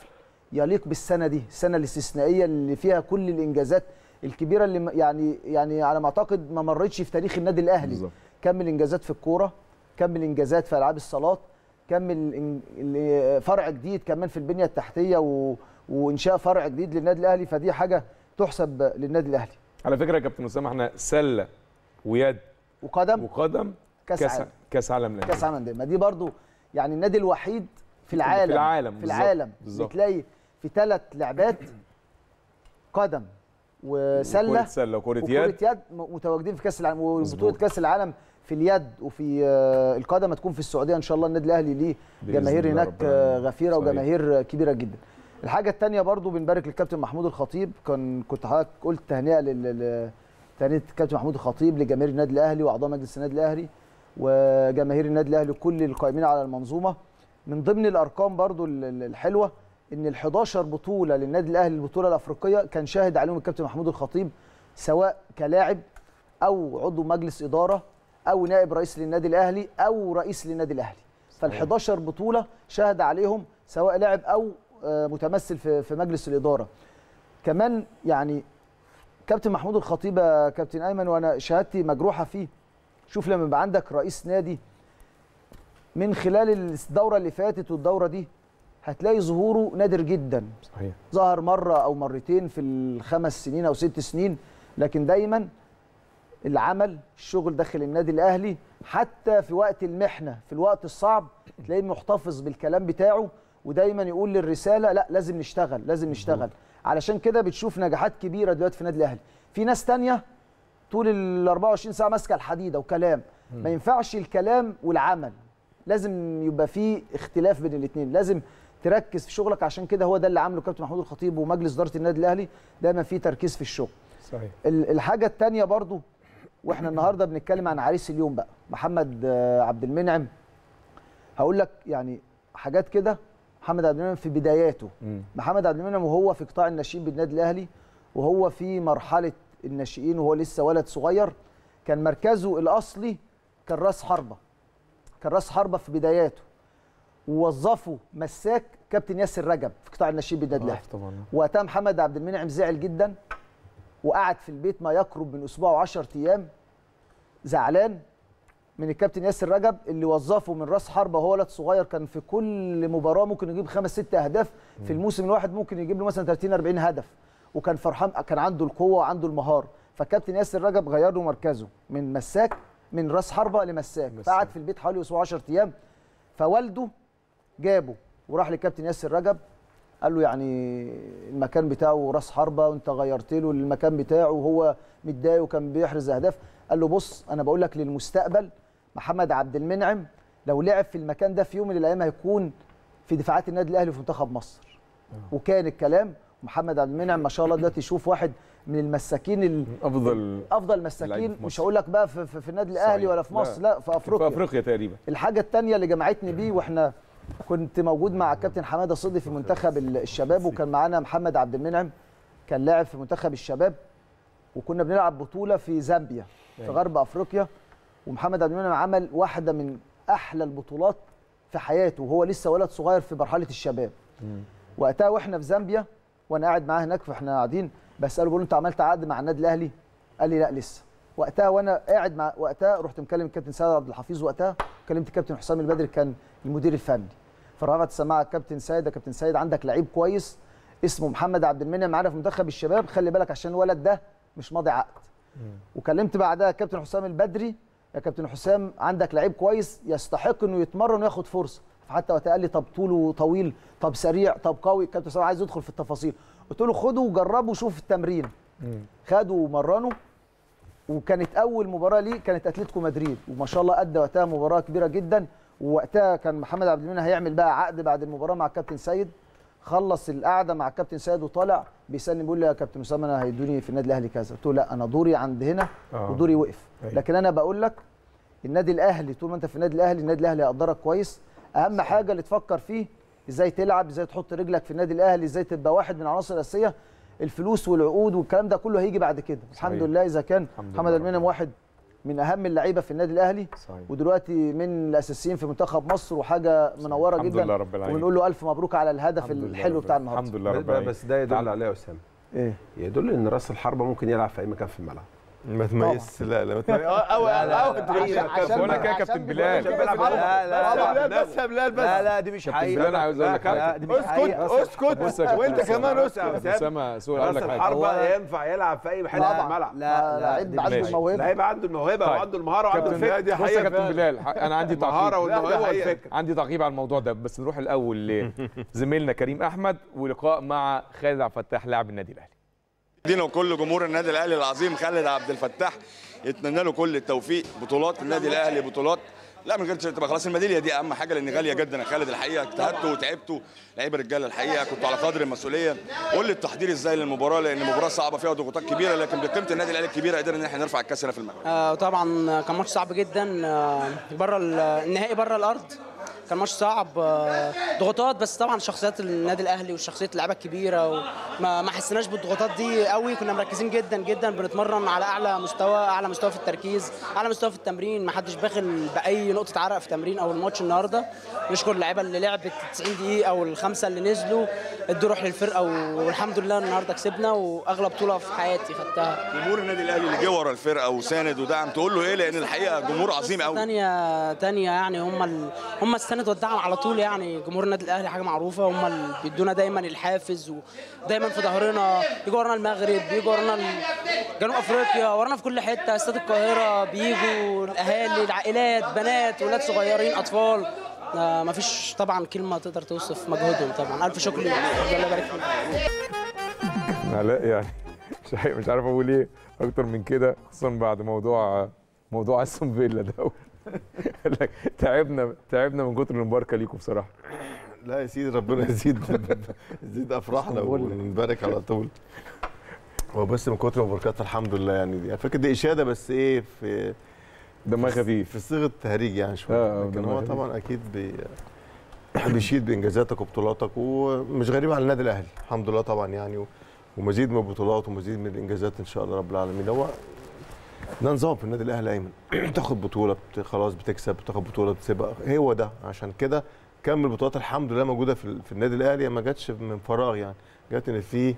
يليق بالسنه دي السنه الاستثنائيه اللي فيها كل الانجازات الكبيره اللي م- يعني يعني على ما اعتقد ما مرتش في تاريخ النادي الاهلي بالظبط. كم الانجازات في الكوره كم الانجازات في العاب الصالات كم الإن- ال- فرع جديد كمان في البنيه التحتيه و... وانشاء فرع جديد للنادي الاهلي فدي حاجه تحسب للنادي الاهلي على فكره يا كابتن اسامه احنا سله ويد وقدم وقدم كاس كاس عالم. كاس عالم للأندية. كاس عالم للانديه ما دي برضو يعني النادي الوحيد في العالم في العالم في بالظبط، العالم بالظبط. بتلاقي في ثلاث لعبات قدم وسله وكرة سلة وكرة وكرة يد. يد م- متواجدين في كاس العالم وبطوله مظبوط. كاس العالم في اليد وفي آه، القدم هتكون في السعوديه ان شاء الله النادي الاهلي ليه بإذن جماهير الله هناك ربنا آه، يعينك. غفيره صحيح. وجماهير آه، كبيره جدا الحاجه الثانيه برضو بنبارك للكابتن محمود الخطيب كان كنت حضرتك قلت تهنئه لل لل- تهنئه الكابتن محمود الخطيب لجماهير النادي الاهلي واعضاء مجلس النادي الاهلي وجماهير النادي الاهلي كل القائمين على المنظومه من ضمن الارقام برضو ال- ال- الحلوه ان ال 11 بطوله للنادي الاهلي البطوله الافريقيه كان شاهد عليهم الكابتن محمود الخطيب سواء كلاعب او عضو مجلس اداره او نائب رئيس للنادي الاهلي او رئيس للنادي الاهلي فال 11 بطوله شاهد عليهم سواء لاعب او آه، متمثل في في مجلس الاداره كمان يعني كابتن محمود الخطيب يا كابتن ايمن وانا شهادتي مجروحه فيه شوف لما يبقى عندك رئيس نادي من خلال الدوره اللي فاتت والدوره دي هتلاقي ظهوره نادر جدا صحيح ظهر مره او مرتين في الخمس سنين او ست سنين لكن دايما العمل الشغل داخل النادي الاهلي حتى في وقت المحنه في الوقت الصعب تلاقيه محتفظ بالكلام بتاعه ودايما يقول للرساله لا لازم نشتغل لازم نشتغل علشان كده بتشوف نجاحات كبيره دلوقتي في النادي الاهلي في ناس تانية طول ال 24 ساعه ماسكه الحديده وكلام ما ينفعش الكلام والعمل لازم يبقى في اختلاف بين الاثنين لازم تركز في شغلك عشان كده هو ده اللي عامله كابتن محمود الخطيب ومجلس اداره النادي الاهلي دايما في تركيز في الشغل صحيح ال- الحاجه الثانيه برضو واحنا النهارده بنتكلم عن عريس اليوم بقى محمد آه، عبد المنعم هقول لك يعني حاجات كده محمد عبد المنعم في بداياته مم. محمد عبد المنعم وهو في قطاع الناشئين بالنادي الاهلي وهو في مرحله الناشئين وهو لسه ولد صغير كان مركزه الاصلي كان راس حربه كان راس حربه في بداياته ووظفه مساك كابتن ياسر رجب في قطاع الناشئين بالنادي الاهلي طبعا وقتها محمد عبد المنعم زعل جدا وقعد في البيت ما يقرب من اسبوع و10 ايام زعلان من الكابتن ياسر رجب اللي وظفه من راس حربه وهو ولد صغير كان في كل مباراه ممكن يجيب خمس ست اهداف في الموسم الواحد ممكن يجيب له مثلا 30 40 هدف وكان فرحان كان عنده القوه وعنده المهاره فالكابتن ياسر رجب غير له مركزه من مساك من راس حربه لمساك فقعد في البيت حوالي اسبوع 10 ايام فوالده جابه وراح للكابتن ياسر رجب قال له يعني المكان بتاعه راس حربه وانت غيرت له المكان بتاعه وهو متضايق وكان بيحرز اهداف قال له بص انا بقول لك للمستقبل محمد عبد المنعم لو لعب في المكان ده في يوم من الايام هيكون في دفاعات النادي الاهلي وفي منتخب مصر وكان الكلام محمد عبد المنعم ما شاء الله دلوقتي شوف واحد من المساكين ال... افضل افضل لعيب مساكين في مش مصر. هقول لك بقى في, في, في النادي الاهلي صحيح. ولا في لا. مصر لا, في افريقيا في افريقيا تقريبا الحاجه الثانيه اللي جمعتني بيه واحنا كنت موجود مع الكابتن حماده صدي في منتخب ال- الشباب وكان معانا محمد عبد المنعم كان لاعب في منتخب الشباب وكنا بنلعب بطوله في زامبيا في أيوة. غرب افريقيا ومحمد عبد المنعم عمل واحده من احلى البطولات في حياته وهو لسه ولد صغير في مرحله الشباب وقتها واحنا في زامبيا وانا قاعد معاه هناك فاحنا قاعدين بساله بقول له انت عملت عقد مع النادي الاهلي قال لي لا لسه وقتها وانا قاعد مع وقتها رحت مكلم الكابتن سيد عبد الحفيظ وقتها كلمت الكابتن حسام البدري كان المدير الفني فرفعت السماعه الكابتن سيد يا كابتن سيد عندك لعيب كويس اسمه محمد عبد المنعم معانا في منتخب الشباب خلي بالك عشان الولد ده مش ماضي عقد وكلمت بعدها الكابتن حسام البدري يا كابتن حسام عندك لعيب كويس يستحق انه يتمرن وياخد فرصه فحتى وقتها قال لي طب طوله طويل طب سريع طب قوي الكابتن حسام عايز يدخل في التفاصيل قلت له خده وجربه وشوف التمرين خده ومرنه وكانت اول مباراه ليه كانت اتلتيكو مدريد وما شاء الله ادى وقتها مباراه كبيره جدا ووقتها كان محمد عبد المنعم هيعمل بقى عقد بعد المباراه مع الكابتن سيد خلص القعده مع الكابتن سيد وطالع بيسالني بيقول لي يا كابتن اسامه انا هيدوني في النادي الاهلي كذا قلت له لا انا دوري عند هنا آه. ودوري وقف أيوة. لكن انا بقول لك النادي الاهلي طول ما انت في النادي الاهلي النادي الاهلي هيقدرك كويس اهم حاجه اللي تفكر فيه ازاي تلعب ازاي تحط رجلك في النادي الاهلي ازاي تبقى واحد من العناصر الاساسيه الفلوس والعقود والكلام ده كله هيجي بعد كده الحمد صحيح. لله اذا كان الحمد محمد لله المنعم واحد من اهم اللعيبه في النادي الاهلي صحيح. ودلوقتي من الاساسيين في منتخب مصر وحاجه منوره الحمد جدا لله رب العالمين. ونقول له الف مبروك على الهدف الحمد لله الحلو رب بتاع العالمين. النهارده الحمد لله رب العالمين بس ده يدل على يا اسامه ايه يدل ان راس الحربه ممكن يلعب في اي مكان في الملعب ما تميز لا لا ما تميز او او بقول لك ايه يا كابتن بلال لا لا لا بس يا بلال بس لا لا دي مش كابتن حقيقه بلال عاوز اقول لك لا حاجه دي مش حقيقه اسكت بص يا اسكت كابتن وانت أسامة. كمان اسكت كابتن اسامه سؤال اقول راس لك حاجه الحربه ينفع يلعب في اي حته في الملعب لا لا لعيب دي عنده ماشي. الموهبه لعيب عنده الموهبه طيب. وعنده المهاره وعنده كابتن الفكر دي بص يا حقيقة كابتن فعلا. بلال انا عندي المهاره تعقيب والموهبه والفكر عندي تعقيب على الموضوع ده بس نروح الاول لزميلنا كريم احمد ولقاء مع خالد عبد الفتاح لاعب النادي الاهلي دينا وكل جمهور النادي الاهلي العظيم خالد عبد الفتاح يتمنى له كل التوفيق بطولات النادي الاهلي بطولات لا من غير تبقى خلاص الميداليه دي اهم حاجه لان غاليه جدا يا خالد الحقيقه اجتهدتوا وتعبتوا لعيبه رجاله الحقيقه كنتوا على قدر المسؤوليه قول لي التحضير ازاي للمباراه لان المباراه صعبه فيها ضغوطات كبيره لكن بقيمه النادي الاهلي الكبيره قدرنا ان احنا نرفع الكاس هنا في المغرب آه، طبعا كان ماتش صعب جدا آه، بره ال- النهائي بره الارض كان ماتش صعب آه، ضغوطات بس طبعا شخصيات النادي الاهلي وشخصيه اللعيبه الكبيره وما ما حسيناش بالضغوطات دي قوي كنا مركزين جدا جدا بنتمرن على اعلى مستوى اعلى مستوى في التركيز اعلى مستوى في التمرين ما حدش باخل باي نقطه عرق في تمرين او الماتش النهارده نشكر اللعيبه اللي لعبت 90 دقيقه او الخمسه اللي نزلوا ادوا روح للفرقه والحمد لله النهارده كسبنا واغلى بطوله في حياتي خدتها جمهور النادي الاهلي اللي جه ورا الفرقه وساند ودعم تقول له ايه لان الحقيقه جمهور عظيم قوي تانية تانية يعني هم ال... هم السند والدعم على طول يعني جمهور النادي الاهلي حاجه معروفه هم اللي بيدونا دايما الحافز ودايما في ظهرنا يجوا ورانا المغرب بيجوا ورانا ال- جنوب افريقيا ورانا في كل حته استاد القاهره بيجوا الاهالي العائلات بنات ولاد صغيرين اطفال آه، مفيش طبعا كلمه تقدر توصف مجهودهم طبعا الف شكر ليهم الله يبارك فيهم لا يعني مش عارف- مش عارف اقول ايه اكتر من كده خصوصا بعد موضوع موضوع استون فيلا ده قال لك تعبنا تعبنا من كتر المباركه ليكم بصراحه لا يا سيدي ربنا يزيد يزيد افراحنا ونبارك على طول هو بس من كتر مباركات الحمد لله يعني دي فاكر دي اشاده بس ايه في دمها خفيف في صيغه تهريج يعني آه، شويه آه، لكن دمها هو خفيف. طبعا اكيد بي بيشيد بانجازاتك وبطولاتك ومش غريب على النادي الاهلي الحمد لله طبعا يعني و- ومزيد من البطولات ومزيد من الانجازات ان شاء الله رب العالمين هو ده نظام في النادي الاهلي ايمن تاخد بطوله بت- خلاص بتكسب تاخد بطوله بتسيبها هو ده عشان كده كم البطولات الحمد لله موجوده في, ال- في النادي الاهلي ما جاتش من فراغ يعني جت ان في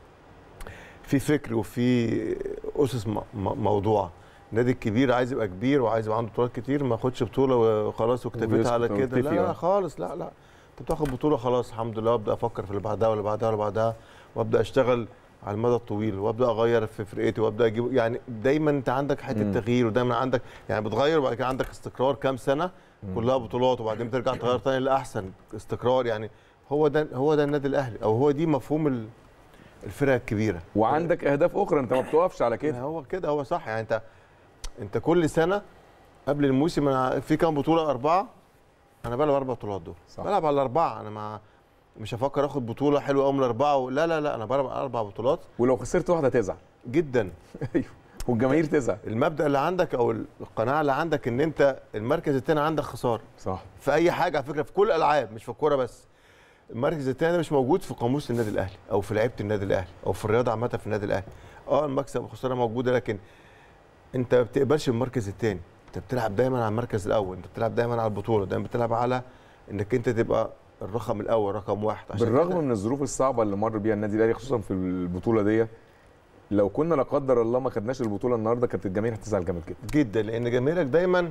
في فكر وفي اسس م- م- موضوعه النادي الكبير عايز يبقى كبير وعايز يبقى عنده بطولات كتير ما ياخدش بطوله وخلاص واكتفيت على ويسكت كده لا ويكتفي، لا آه. خالص لا لا انت بتاخد بطوله خلاص الحمد لله وابدا افكر في اللي بعدها واللي بعدها واللي بعدها وابدا اشتغل على المدى الطويل وابدا اغير في فرقتي وابدا اجيب يعني دايما انت عندك حته مم. تغيير ودايما عندك يعني بتغير وبعد كده عندك استقرار كام سنه كلها بطولات وبعدين بترجع تغير تاني لاحسن استقرار يعني هو ده هو ده النادي الاهلي او هو دي مفهوم ال- الفرق الكبيره وعندك اهداف اخرى انت ما بتقفش على كده هو كده هو صح يعني انت انت كل سنه قبل الموسم انا في كام بطوله اربعه انا بلعب اربع بطولات دول صح. بلعب على الاربعه انا مع مش هفكر اخد بطوله حلوه قوي من الاربعه و... لا لا لا انا بلعب على اربع بطولات ولو خسرت واحده تزعل جدا ايوه والجماهير تزعل المبدا اللي عندك او القناعه اللي عندك ان انت المركز الثاني عندك خساره صح في اي حاجه على فكره في كل الالعاب مش في الكوره بس المركز الثاني ده مش موجود في قاموس النادي الاهلي او في لعيبه النادي الاهلي او في الرياضه عامه في النادي الاهلي اه المكسب والخساره موجوده لكن انت ما بتقبلش المركز الثاني انت بتلعب دايما على المركز الاول انت بتلعب دايما على البطوله دايما بتلعب على انك انت تبقى الرقم الاول رقم واحد عشان بالرغم كده- من الظروف الصعبه اللي مر بيها النادي الاهلي خصوصا في البطوله دي لو كنا لا قدر الله ما خدناش البطوله النهارده كانت الجماهير هتزعل جامد جدا جدا لان جماهيرك دايما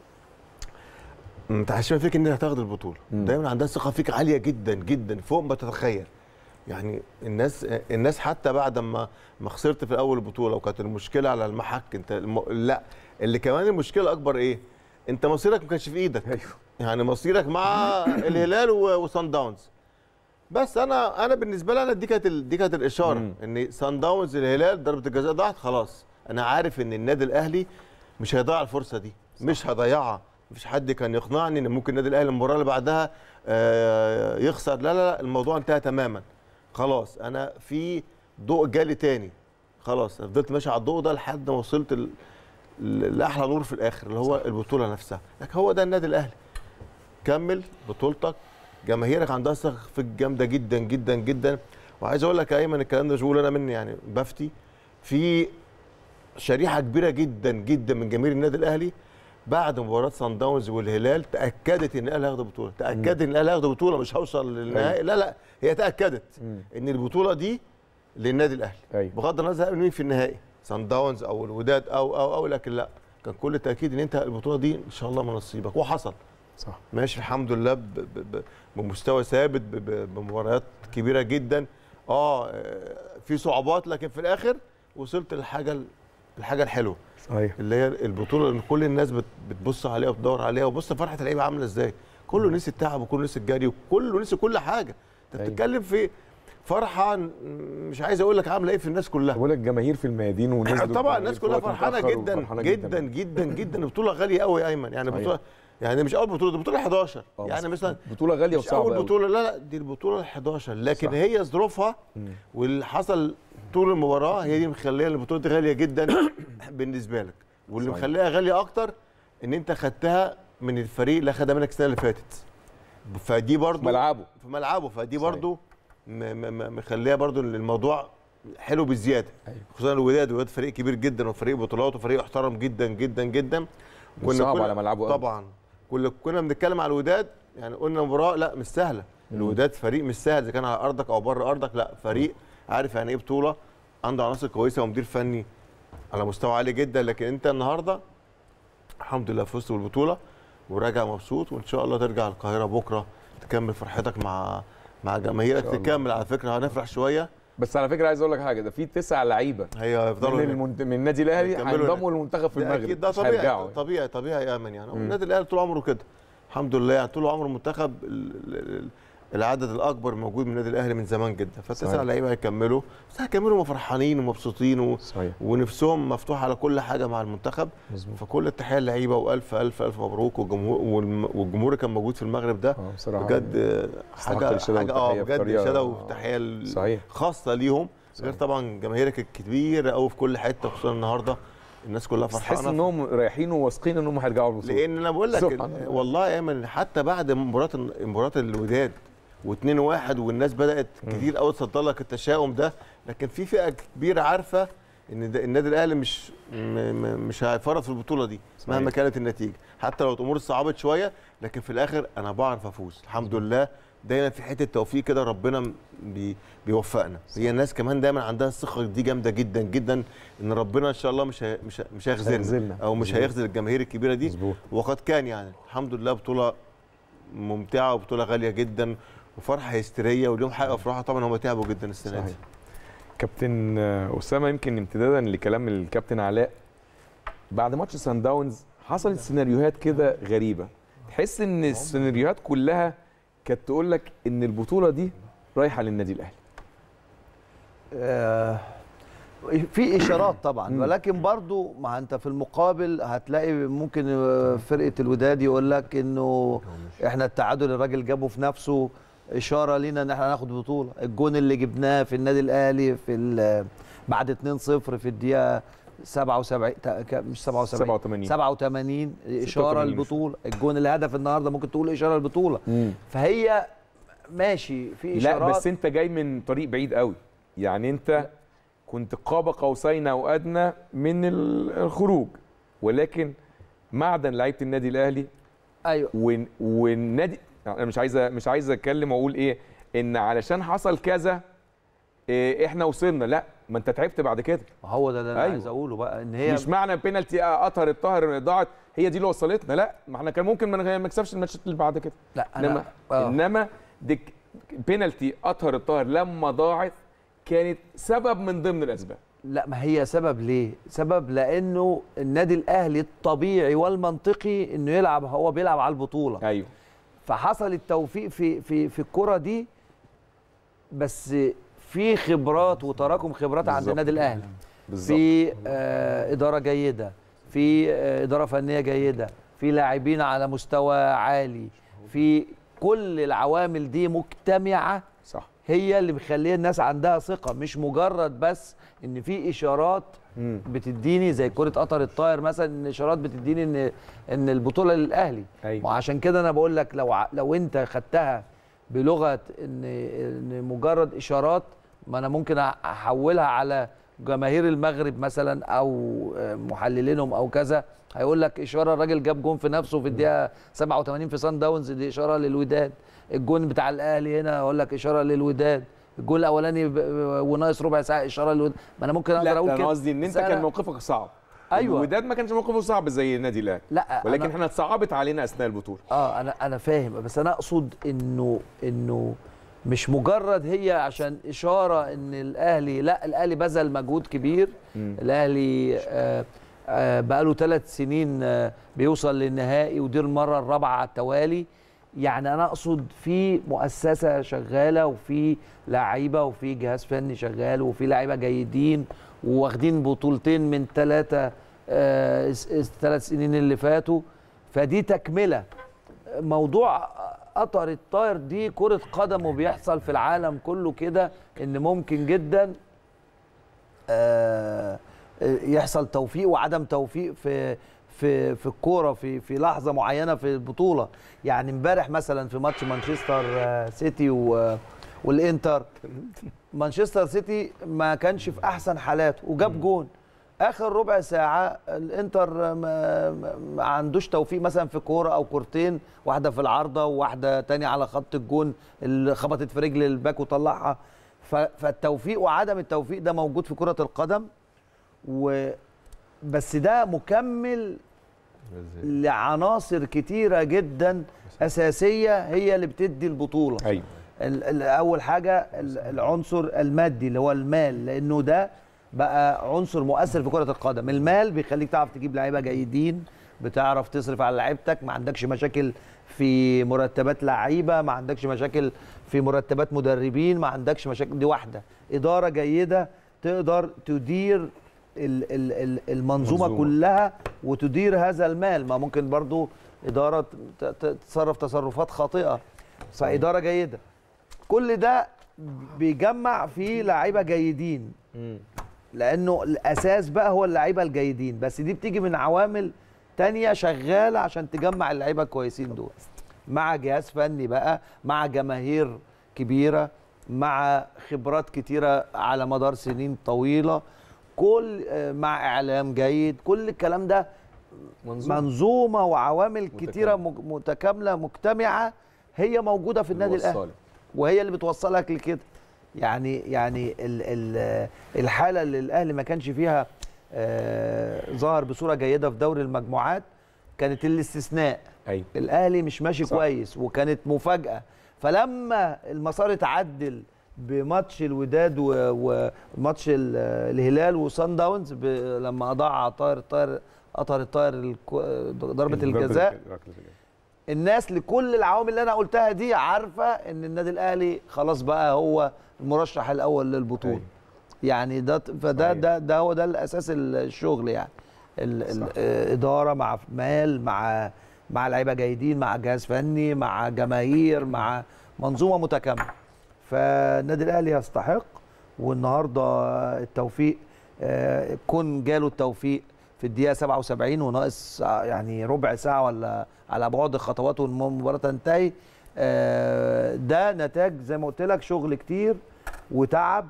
متعشمه فيك انك هتاخد البطوله دايما عندها ثقه فيك عاليه جدا جدا فوق ما تتخيل يعني الناس الناس حتى بعد ما ما خسرت في اول البطوله وكانت المشكله على المحك انت الم... لا اللي كمان المشكله الاكبر ايه انت مصيرك ما كانش في ايدك ايوه يعني مصيرك مع الهلال و- وصن داونز بس انا انا بالنسبه لي انا دي كانت ال- دي كانت الاشاره مم. ان صن داونز الهلال ضربه الجزاء ضاعت خلاص انا عارف ان النادي الاهلي مش هيضيع الفرصه دي صح. مش هيضيعها مفيش حد كان يقنعني ان ممكن النادي الاهلي المباراه اللي بعدها آه، يخسر لا لا لا الموضوع انتهى تماما خلاص انا في ضوء جالي تاني خلاص فضلت ماشي على الضوء ده لحد ما وصلت ال- ل- لاحلى نور في الاخر اللي هو البطوله نفسها لكن هو ده النادي الاهلي كمل بطولتك جماهيرك عندها ثقه فيك جامده جدا جدا جدا وعايز اقول لك يا ايمن الكلام ده مش بقول انا مني يعني بفتي في شريحه كبيره جدا جدا من جماهير النادي الاهلي بعد مباراه سان داونز والهلال تاكدت ان الاهلي هياخد البطوله تاكدت ان الاهلي هياخد البطوله مش هوصل للنهائي لا لا هي تاكدت ان البطوله دي للنادي الاهلي بغض النظر عن مين في النهائي سان داونز او الوداد او او او لكن لا كان كل التاكيد ان انت البطوله دي ان شاء الله من نصيبك وحصل صح ماشي الحمد لله ب- ب- ب- بمستوى ثابت ب- ب- بمباريات كبيره جدا اه آه، في صعوبات لكن في الاخر وصلت للحاجه الحاجه الحلوه صحيح اللي هي البطوله اللي كل الناس بت- بتبص عليها وبتدور عليها وبص فرحه اللعيبه عامله ازاي كله نسي التعب وكله نسي الجري وكله نسي كل حاجه انت أيوة. بتتكلم في فرحه م- مش عايز اقول لك عامله ايه في الناس كلها بقول لك الجماهير في الميادين والناس طبعا الناس كلها فرحانه جدا جدا جدا جدا البطوله غاليه قوي يا ايمن يعني صحيح. بطوله يعني مش اول بطوله دي بطوله 11 آه، يعني بس مثلا بطولة غالية مش وصعبة اول أوي. بطوله لا لا دي البطوله ال 11 لكن صح. هي ظروفها واللي حصل طول المباراه هي دي مخليه البطوله دي غاليه جدا بالنسبه لك واللي صحيح. مخليها غاليه اكتر ان انت خدتها من الفريق اللي خدها منك السنه اللي فاتت فدي برضو في ملعبه في ملعبه فدي برضو م- م- م- مخليها برضو الموضوع حلو بزياده خصوصا الوداد الوداد فريق كبير جدا وفريق بطولات وفريق محترم جدا جدا جدا وصعب كنا- على ملعبه أوي. طبعا كل كنا بنتكلم على الوداد يعني قلنا مباراه لا مش سهله الوداد فريق مش سهل اذا كان على ارضك او بره ارضك لا فريق عارف يعني ايه بطوله عنده عناصر كويسه ومدير فني على مستوى عالي جدا لكن انت النهارده الحمد لله فزت بالبطوله وراجع مبسوط وان شاء الله ترجع القاهره بكره تكمل فرحتك مع مع جماهيرك إن شاء الله. تكمل على فكره هنفرح شويه بس على فكره عايز اقول لك حاجه ده في تسع لعيبه هيفضلوا من, هناك. المنت... من النادي الاهلي هيكملوا هينضموا هناك. للمنتخب في ده المغرب اكيد ده مش طبيعي هيرجعوا. طبيعي طبيعي يا امن يعني مم. النادي الاهلي طول عمره كده الحمد لله يعني طول عمره المنتخب ال- ال- ال- العدد الاكبر موجود من النادي الاهلي من زمان جدا فالتسع صحيح. لعيبه هيكملوا بس هيكملوا فرحانين ومبسوطين و... صحيح. ونفسهم مفتوح على كل حاجه مع المنتخب مظبوط. فكل التحيه للعيبه والف الف الف مبروك والجمهور والم- والجمهور اللي كان موجود في المغرب ده بصراحة بجد آه، يستحق حاجه الشهادة حاجه اه والتحية بجد بطريقة- شهاده وتحيه صحيح. خاصه ليهم غير طبعا جماهيرك الكبيره قوي في كل حته خصوصا النهارده الناس كلها بس فرحانه تحس انهم رايحين وواثقين انهم هيرجعوا البطوله لان انا بقول لك سبحان الله. والله يا ايمن حتى بعد مباراه مباراه الوداد و2 1 والناس بدات كتير قوي تصدر لك التشاؤم ده لكن في فئه كبيره عارفه ان ده النادي الاهلي مش م م مش هيفرط في البطوله دي صحيح. مهما كانت النتيجه حتى لو الامور صعبت شويه لكن في الاخر انا بعرف افوز الحمد لله دايما في حته توفيق كده ربنا بي بيوفقنا هي الناس كمان دايما عندها الثقه دي جامده جدا جدا ان ربنا ان شاء الله مش هي- مش مش هيخذلنا. هيخذلنا او مش مظبوط. هيخذل الجماهير الكبيره دي مظبوط. وقد كان يعني الحمد لله بطوله ممتعه وبطوله غاليه جدا وفرحه هستيريه واليوم حقق افراحها طبعا هم تعبوا جدا السنه دي صحيح. كابتن آه، اسامه يمكن امتدادا لكلام الكابتن علاء بعد ماتش سان داونز حصلت سيناريوهات كده غريبه تحس ان السيناريوهات كلها كانت تقول لك ان البطوله دي رايحه للنادي الاهلي آه، في اشارات طبعا مم. ولكن برضو ما انت في المقابل هتلاقي ممكن آه، فرقه الوداد يقول لك انه احنا التعادل الراجل جابه في نفسه اشاره لينا ان احنا هناخد بطوله الجون اللي جبناه في النادي الاهلي في ال- بعد 2-0 في الدقيقه 77 تا- ك- مش 77 87. 87 اشاره 86 مش- البطوله الجون اللي هدف النهارده ممكن تقول اشاره البطوله فهي ماشي في لا اشارات بس انت جاي من طريق بعيد قوي يعني انت كنت قاب قوسين او ادنى من ال- الخروج ولكن معدن لعيبه النادي الاهلي ايوه وال- والنادي انا مش عايز مش عايز اتكلم واقول ايه ان علشان حصل كذا إيه احنا وصلنا لا ما انت تعبت بعد كده هو ده اللي انا أيوة. عايز اقوله بقى ان هي مش معنى بينالتي اطهر الطاهر ضاعت هي دي اللي وصلتنا لا ما احنا كان ممكن ما ما نكسبش الماتشات اللي بعد كده لا أنا- انما آه. انما دي بينالتي اطهر الطاهر لما ضاعت كانت سبب من ضمن الاسباب لا ما هي سبب ليه؟ سبب لانه النادي الاهلي الطبيعي والمنطقي انه يلعب هو بيلعب على البطوله ايوه فحصل التوفيق في في في الكره دي بس في خبرات وتراكم خبرات عند بالظبط. النادي الاهلي بالظبط. في آه اداره جيده في آه اداره فنيه جيده في لاعبين على مستوى عالي في كل العوامل دي مجتمعه صح هي اللي مخليه الناس عندها ثقه مش مجرد بس ان في اشارات مم. بتديني زي كره قطر الطاير مثلا ان اشارات بتديني ان ان البطوله للاهلي أيوة. وعشان كده انا بقول لك لو ع- لو انت خدتها بلغه ان ان مجرد اشارات ما انا ممكن أ- احولها على جماهير المغرب مثلا او آه، محللينهم او كذا هيقول لك اشاره الراجل جاب جون في نفسه في الدقيقه 87 في سان داونز دي اشاره للوداد الجون بتاع الاهلي هنا يقول لك اشاره للوداد الجون الاولاني ب- وناقص ربع ساعه اشاره للوداد ما انا ممكن لا اقدر اقول انا كده قصدي ان انت بس أنا- كان موقفك صعب أيوة. الوداد ما كانش موقفه صعب زي النادي الاهلي لا ولكن أنا- احنا اتصعبت علينا اثناء البطوله اه انا انا فاهم بس انا اقصد انه انه مش مجرد هي عشان اشاره ان الاهلي لا الاهلي بذل مجهود كبير مم. الاهلي آه آه بقاله ثلاث سنين آه بيوصل للنهائي ودي المره الرابعه على التوالي يعني انا اقصد في مؤسسه شغاله وفي لعيبه وفي جهاز فني شغال وفي لعيبه جيدين واخدين بطولتين من ثلاثه آه الثلاث سنين اللي فاتوا فدي تكمله موضوع قطر الطاير دي كرة قدم وبيحصل في العالم كله كده ان ممكن جدا آه، يحصل توفيق وعدم توفيق في في في الكوره في في لحظه معينه في البطوله يعني امبارح مثلا في ماتش مانشستر آه، سيتي و- والانتر مانشستر سيتي ما كانش في احسن حالاته وجاب جون اخر ربع ساعه الانتر ما, ما- ما عندوش توفيق مثلا في كوره او كورتين واحده في العارضه وواحده تانية على خط الجون اللي خبطت في رجل الباك وطلعها ف- فالتوفيق وعدم التوفيق ده موجود في كره القدم و بس ده مكمل لعناصر كتيره جدا اساسيه هي اللي بتدي البطوله ايوه ال- ال- اول حاجه ال- العنصر المادي اللي هو المال لانه ده بقى عنصر مؤثر في كره القدم المال بيخليك تعرف تجيب لعيبه جيدين بتعرف تصرف على لعيبتك ما عندكش مشاكل في مرتبات لعيبه ما عندكش مشاكل في مرتبات مدربين ما عندكش مشاكل دي واحده اداره جيده تقدر تدير ال- ال- ال- المنظومه منظومة. كلها وتدير هذا المال ما ممكن برضو اداره ت- ت- تتصرف تصرفات خاطئه فاداره جيده كل ده بيجمع فيه لعيبه جيدين لانه الاساس بقى هو اللعيبه الجيدين بس دي بتيجي من عوامل تانية شغاله عشان تجمع اللعيبه الكويسين دول مع جهاز فني بقى مع جماهير كبيره مع خبرات كتيره على مدار سنين طويله كل آه، مع اعلام جيد كل الكلام ده منظومة. منظومه وعوامل كتيره مج- متكامله مجتمعه هي موجوده في النادي الاهلي بتوصلك. وهي اللي بتوصلك لكده يعني يعني ال ال الحاله اللي الاهلي ما كانش فيها آه، ظهر بصوره جيده في دوري المجموعات كانت الاستثناء ايوه الاهلي مش ماشي صح. كويس وكانت مفاجاه فلما المسار اتعدل بماتش الوداد و- وماتش ال- الهلال وصن داونز ب- لما اضاع طاهر الطاهر قطر الطاهر الكو- ضربه الجزاء الناس لكل العوامل اللي انا قلتها دي عارفه ان النادي الاهلي خلاص بقى هو المرشح الاول للبطوله يعني ده فده ده ده هو ده الاساس الشغل يعني ال- ال- الاداره مع مال مع مع لعيبه جيدين مع جهاز فني مع جماهير مع منظومه متكامله فالنادي الاهلي يستحق والنهارده التوفيق آه، كون جاله التوفيق في الدقيقه 77 وناقص آه، يعني ربع ساعه ولا على بعد خطوات والمباراه تنتهي آه، ده نتاج زي ما قلت لك شغل كتير وتعب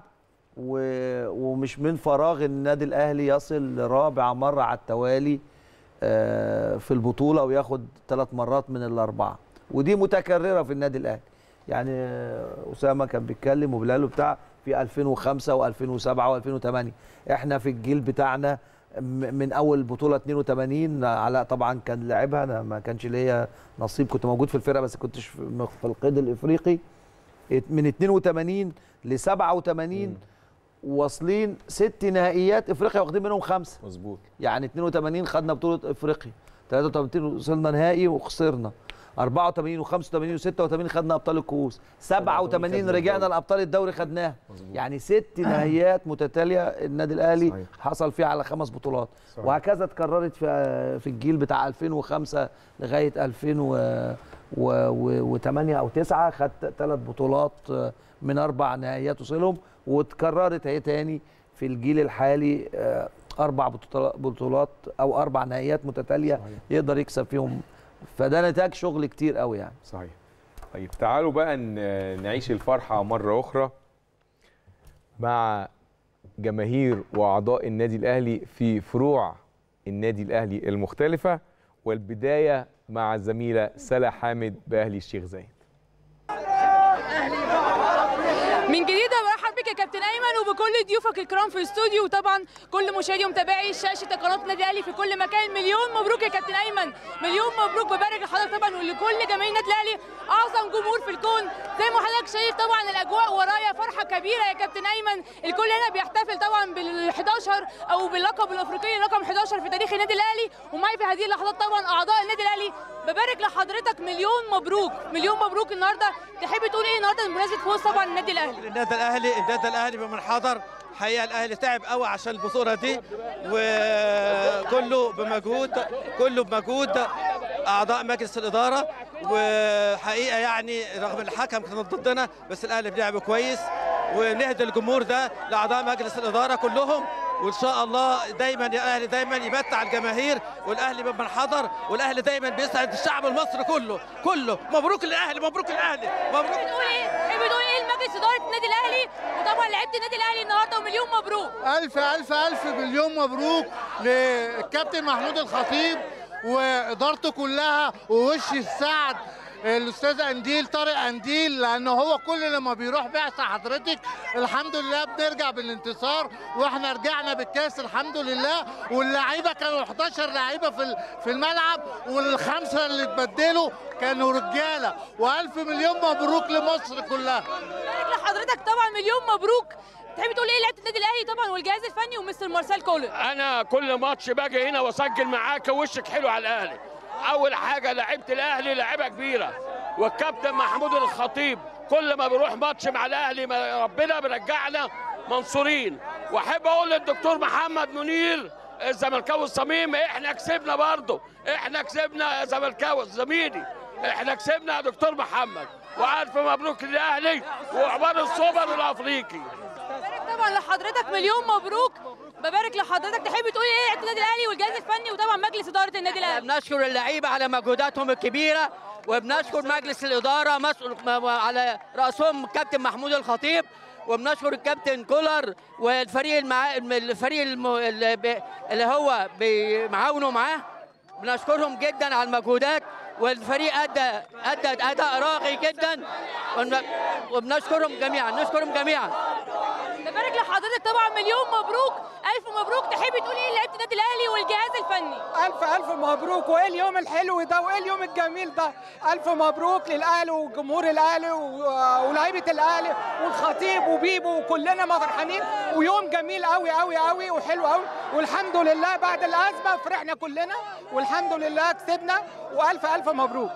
و- ومش من فراغ النادي الاهلي يصل لرابع مره على التوالي آه، في البطوله وياخد ثلاث مرات من الاربعه ودي متكرره في النادي الاهلي يعني آه، اسامه كان بيتكلم وبلال وبتاع في 2005 و2007 و2008 احنا في الجيل بتاعنا م- من اول بطوله 82 علاء طبعا كان لاعبها انا ما كانش ليا نصيب كنت موجود في الفرقه بس كنتش في في القيد الافريقي من 82 ل 87 واصلين ست نهائيات افريقيا واخدين منهم خمسه مظبوط يعني 82 خدنا بطوله افريقيا 83 وصلنا نهائي وخسرنا 84 و85 و86 خدنا ابطال الكؤوس 87 خدنا رجعنا الدوري. لابطال الدوري خدناها يعني ست نهائيات متتاليه النادي الاهلي صحيح. حصل فيها على خمس بطولات صحيح. وهكذا اتكررت في في الجيل بتاع 2005 لغايه 2008 او 9 خد ثلاث بطولات من اربع نهائيات وصلهم واتكررت هي تاني في الجيل الحالي آه، اربع بطولا- بطولات او اربع نهائيات متتاليه صحيح. يقدر يكسب فيهم فده نتاج شغل كتير قوي يعني صحيح طيب تعالوا بقى ن- نعيش الفرحة مرة أخرى مع جماهير واعضاء النادي الاهلي في فروع النادي الاهلي المختلفه والبدايه مع الزميله سلا حامد باهلي الشيخ زايد من جديد برحب بك يا كابتن ايمن وبكل ضيوفك الكرام في الاستوديو وطبعا كل مشاهدي ومتابعي شاشه قناه النادي الاهلي في كل مكان مليون مبروك يا كابتن ايمن مليون مبروك ببارك لحضرتك طبعا ولكل جماهير النادي الاهلي اعظم جمهور في الكون زي ما حضرتك شايف طبعا الاجواء ورايا فرحه كبيره يا كابتن ايمن الكل هنا بيحتفل طبعا بال 11 او باللقب الافريقي رقم 11 في تاريخ النادي الاهلي ومعي في هذه اللحظات طبعا اعضاء النادي الاهلي ببارك لحضرتك مليون مبروك مليون مبروك النهارده تحب تقول ايه النهارده بمناسبه فوز طبعا النادي الاهلي النادي الاهلي النادي الاهلي بمنحدر حقيقه الاهلي تعب قوي عشان البطوله دي وكله بمجهود كله بمجهود اعضاء مجلس الاداره وحقيقه يعني رغم الحكم كان ضدنا بس الاهلي بيلعب كويس ونهدي الجمهور ده لاعضاء مجلس الاداره كلهم وان شاء الله دايما يا الاهلي دايما يمتع الجماهير والاهلي بمن حضر والاهلي دايما بيسعد الشعب المصري كله كله مبروك للاهلي مبروك للاهلي مبروك تقول ايه تحب تقول ايه لمجلس اداره النادي الاهلي وطبعا لعيبه النادي الاهلي النهارده ومليون مبروك ألف ألف ألف مليون مبروك للكابتن محمود الخطيب وإدارته كلها ووش السعد الاستاذ انديل طارق انديل لانه هو كل لما بيروح بعثه حضرتك الحمد لله بنرجع بالانتصار واحنا رجعنا بالكاس الحمد لله واللعيبه كانوا 11 لعيبه في في الملعب والخمسه اللي اتبدلوا كانوا رجاله والف مليون مبروك لمصر كلها بارك لحضرتك طبعا مليون مبروك تحب تقول ايه لعيبه النادي الاهلي طبعا والجهاز الفني ومستر مارسيل كولر انا كل ماتش باجي هنا واسجل معاك وشك حلو على الاهلي اول حاجه لعيبه الاهلي لعيبه كبيره والكابتن محمود الخطيب كل ما بيروح ماتش مع الاهلي ما ربنا بيرجعنا منصورين واحب اقول للدكتور محمد منير الزملكاوي الصميم احنا كسبنا برضه احنا كسبنا يا زملكاوي زميلي احنا كسبنا يا دكتور محمد والف مبروك للاهلي وعقبال السوبر الافريقي بارك طبعا لحضرتك مليون مبروك ببارك لحضرتك تحب تقول ايه لعيبه النادي الاهلي والجهاز الفني وطبعا مجلس اداره النادي الاهلي بنشكر اللعيبه على مجهوداتهم الكبيره وبنشكر مجلس الاداره مسؤول على راسهم الكابتن محمود الخطيب وبنشكر الكابتن كولر والفريق المع... الفريق الم... اللي هو بيعاونوا معاه بنشكرهم جدا على المجهودات والفريق ادى ادى اداء راقي جدا وبنشكرهم جميعا نشكرهم جميعا ببارك لحضرتك طبعا مليون مبروك الف مبروك تحب تقول ايه لعيبه النادي الاهلي والجهاز الفني الف الف مبروك وايه اليوم الحلو ده وايه اليوم الجميل ده الف مبروك للاهلي وجمهور الاهلي ولاعيبه الاهلي والخطيب وبيبو وكلنا ما فرحانين ويوم جميل قوي قوي قوي وحلو قوي والحمد لله بعد الازمه فرحنا كلنا والحمد لله كسبنا والف الف مبروك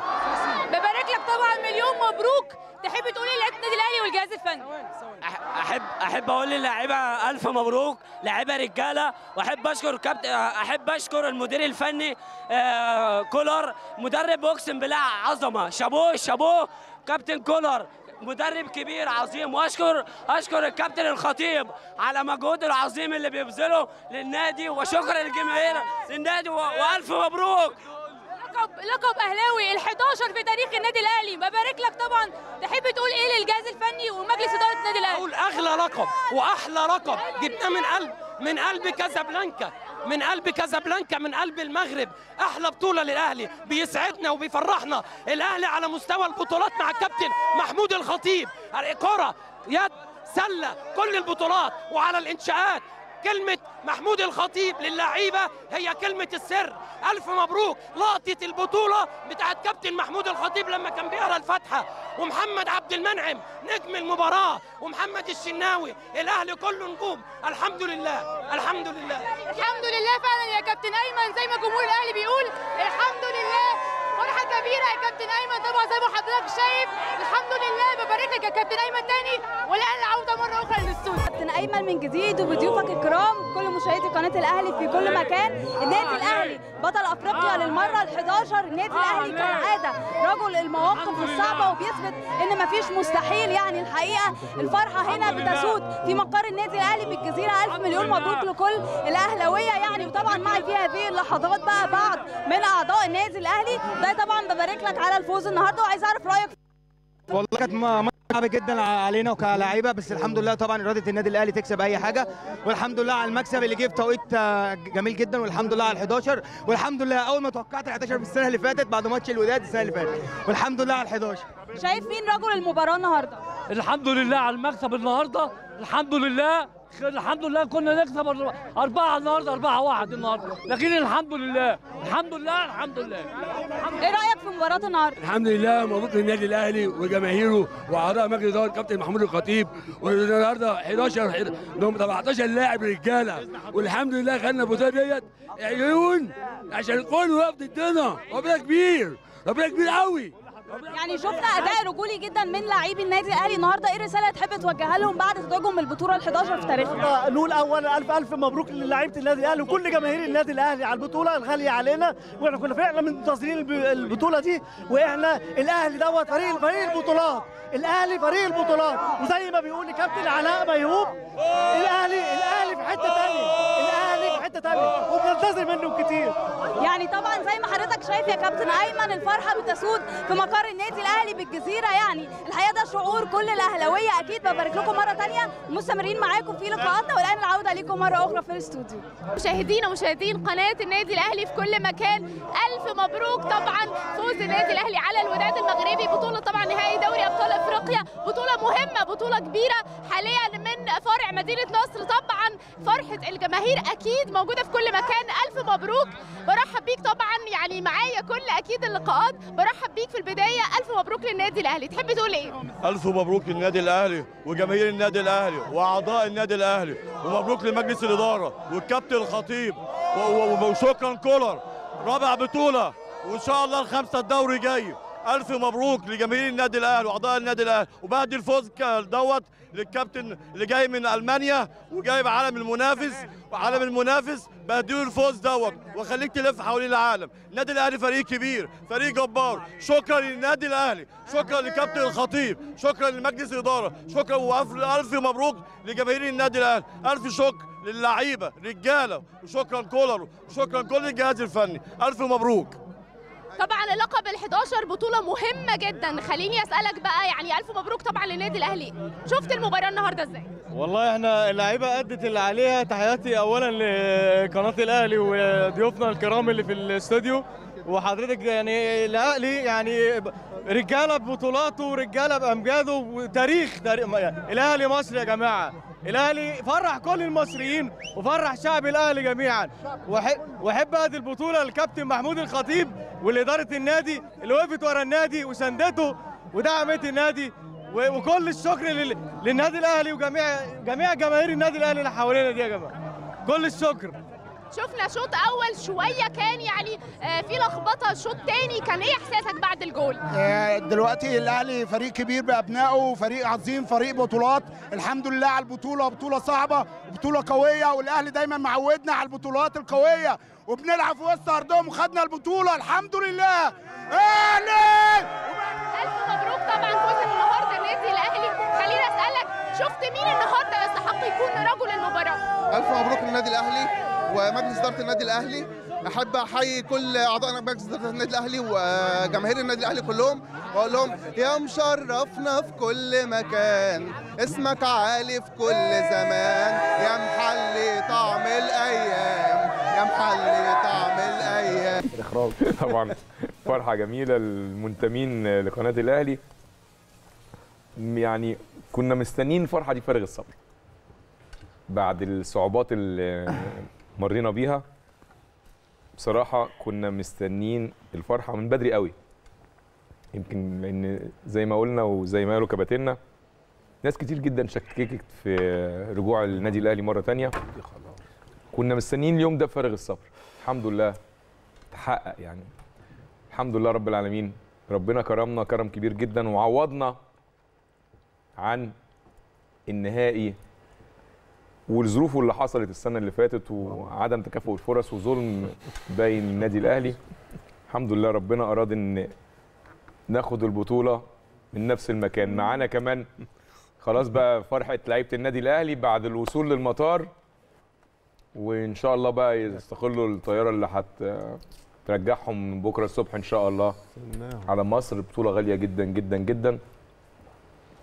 ببارك لك طبعا مليون مبروك تحب تقول ايه لعيبه النادي الاهلي والجهاز الفني احب احب اقول للاعيبه الف مبروك لاعيبه رجاله واحب اشكر كابتن احب اشكر المدير الفني آه كولر مدرب اقسم بالله عظمه شابوه شابوه كابتن كولر مدرب كبير عظيم واشكر اشكر الكابتن الخطيب على مجهوده العظيم اللي بيبذله للنادي وشكرا للجماهير للنادي والف مبروك لقب لقب اهلاوي ال 11 في تاريخ النادي الاهلي ببارك لك طبعا تحب تقول ايه للجهاز الفني ومجلس اداره النادي الاهلي اقول اغلى لقب واحلى لقب جبناه من قلب من قلب كازابلانكا من قلب كازابلانكا من قلب المغرب احلى بطوله للاهلي بيسعدنا وبيفرحنا الاهلي على مستوى البطولات مع الكابتن محمود الخطيب كره يد سله كل البطولات وعلى الانشاءات كلمة محمود الخطيب للعيبة هي كلمة السر ألف مبروك لقطة البطولة بتاعت كابتن محمود الخطيب لما كان بيقرا الفاتحة ومحمد عبد المنعم نجم المباراة ومحمد الشناوي الأهلي كله نجوم الحمد لله الحمد لله الحمد لله فعلا يا كابتن أيمن زي ما جمهور الأهلي بيقول الحمد لله فرحة كبيرة يا كابتن أيمن طبعا زي ما حضرتك شايف الحمد لله ببارك لك يا كابتن أيمن تاني والأهلي عودة مرة أخرى للاستوديو كابتن أيمن من جديد وبضيوفك الكرام كل مشاهدي قناة الأهلي في كل مكان النادي الأهلي بطل أفريقيا للمرة ال 11 النادي الأهلي كالعادة رجل المواقف الصعبة وبيثبت إن مفيش مستحيل يعني الحقيقة الفرحة هنا بتسود في مقر النادي الأهلي بالجزيرة ألف مليون مبروك لكل الأهلاوية يعني وطبعا معي في هذه اللحظات بقى بعض من أعضاء النادي الأهلي ده طبعا ببارك لك على الفوز النهارده وعايز أعرف رأيك والله كانت ماتش صعب جدا علينا وكلاعيبه بس الحمد لله طبعا اراده النادي الاهلي تكسب اي حاجه والحمد لله على المكسب اللي جه في توقيت آه، جميل جدا والحمد لله على ال 11 والحمد لله اول ما توقعت ال 11 في السنه اللي فاتت بعد ماتش الوداد السنه اللي فاتت والحمد لله على ال 11 شايف مين رجل المباراه النهارده الحمد لله على المكسب النهارده الحمد لله الحمد لله كنا نكسب أر- أربعة النهارده أربعة واحد النهارده لكن الحمد لله الحمد لله الحمد لله ايه رايك في مباراه النهارده الحمد لله مبروك للنادي الاهلي وجماهيره واعضاء مجلس اداره الكابتن محمود الخطيب والنهارده 11 حد- هم 17 لاعب رجاله والحمد لله خدنا البطوله ديت عيون عشان كله واقف ضدنا ربنا كبير ربنا كبير قوي يعني شفنا اداء رجولي جدا من لاعبي النادي الاهلي النهارده ايه الرساله اللي تحب توجهها لهم بعد تتويجهم البطوله ال11 في تاريخهم نقول اولا الف الف مبروك للاعيبه النادي الاهلي وكل جماهير النادي الاهلي على البطوله الغاليه علينا واحنا كنا فعلا منتظرين الب- البطوله دي واحنا الاهلي دوت فريق فريق البطولات الاهلي فريق البطولات وزي ما بيقول كابتن علاء ميهوب الاهلي الاهلي في حته ثانيه الاهلي في حته ثانيه وبننتظر منه كتير يعني طبعا زي ما حضرتك شايف يا كابتن ايمن الفرحه بتسود في مقر النادي الاهلي بالجزيره يعني الحقيقه ده شعور كل الاهلاويه اكيد ببارك لكم مره ثانيه مستمرين معاكم في لقاءاتنا والان العوده ليكم مره اخرى في الاستوديو مشاهدينا ومشاهدين قناة النادي الأهلي في كل مكان ألف مبروك طبعا فوز النادي الأهلي على الوداد المغربي بطولة طبعا نهائي دوري أبطال أفريقيا بطولة مهمة بطولة كبيرة حاليا من فرع مدينة نصر طبعا فرحة الجماهير أكيد موجودة في كل مكان ألف مبروك برحب بيك طبعا يعني معايا كل أكيد اللقاءات برحب بيك في البداية ألف مبروك للنادي الأهلي تحب تقول إيه؟ ألف مبروك للنادي الأهلي وجماهير النادي الأهلي وأعضاء النادي الأهلي ومبروك لمجلس الإدارة والكابتن الخطيب و- و- وشكرا كولر رابع بطولة وإن شاء الله الخمسة الدوري جاي ألف مبروك لجماهير النادي الأهلي وأعضاء النادي الأهلي وبهدي الفوز ك- دوت للكابتن اللي جاي من ألمانيا وجايب علم المنافس وعلم المنافس بهديله الفوز دوت وخليك تلف حوالين العالم النادي الاهلي فريق كبير فريق جبار شكرا للنادي الاهلي شكرا لكابتن الخطيب شكرا لمجلس الاداره شكرا والف الف مبروك لجماهير النادي الاهلي الف شكر للعيبه رجاله وشكرا كولر وشكرا كل الجهاز الفني الف مبروك طبعا اللقب ال11 بطولة مهمة جدا خليني أسألك بقى يعني ألف مبروك طبعا للنادي الأهلي شفت المباراة النهاردة إزاي؟ والله احنا اللعيبه ادت اللي عليها تحياتي اولا لقناه الاهلي وضيوفنا الكرام اللي في الاستوديو وحضرتك يعني الاهلي يعني رجاله ببطولاته ورجاله بامجاده وتاريخ تاريخ يعني الاهلي مصر يا جماعه الاهلي فرح كل المصريين وفرح شعب الاهلي جميعا وأحب- واحب ادي البطوله للكابتن محمود الخطيب ولاداره النادي اللي وقفت ورا النادي وساندته ودعمت النادي و- وكل الشكر لل- للنادي الاهلي وجميع جميع جماهير النادي الاهلي اللي حوالينا دي يا جماعه كل الشكر شفنا شوط أول شوية كان يعني آه، في لخبطة شوط تاني كان إيه إحساسك بعد الجول؟ آه، دلوقتي الاهلي فريق كبير بابنائه فريق عظيم فريق بطولات الحمد لله على البطوله بطوله صعبه وبطوله قويه والاهلي دايما معودنا على البطولات القويه وبنلعب في وسط ارضهم وخدنا البطوله الحمد لله اهلي ألف مبروك طبعا فوز النهاردة النادي الأهلي خليني أسألك شفت مين النهاردة يستحق يكون رجل المباراة؟ ألف مبروك للنادي الأهلي ومجلس إدارة النادي الأهلي أحب أحيي كل أعضاء مجلس إدارة النادي الأهلي وجماهير النادي الأهلي كلهم وأقول لهم يا مشرفنا في كل مكان اسمك عالي في كل زمان يا محلي طعم الأيام يا محلي طعم الأيام الاخراج طبعا فرحه جميله المنتمين لقناه الاهلي يعني كنا مستنيين الفرحه دي فارغ الصبر بعد الصعوبات اللي مرينا بيها بصراحه كنا مستنيين الفرحه من بدري قوي يمكن لان زي ما قلنا وزي ما قالوا كباتننا ناس كتير جدا شككت في رجوع النادي الاهلي مره تانية كنا مستنيين اليوم ده بفارغ الصبر الحمد لله تحقق يعني الحمد لله رب العالمين ربنا كرمنا كرم كبير جدا وعوضنا عن النهائي والظروف اللي حصلت السنه اللي فاتت وعدم تكافؤ الفرص وظلم باين النادي الاهلي الحمد لله ربنا اراد ان ناخد البطوله من نفس المكان معانا كمان خلاص بقى فرحه لعيبه النادي الاهلي بعد الوصول للمطار وان شاء الله بقى يستقلوا الطياره اللي هت ترجعهم من بكره الصبح ان شاء الله على مصر بطوله غاليه جدا جدا جدا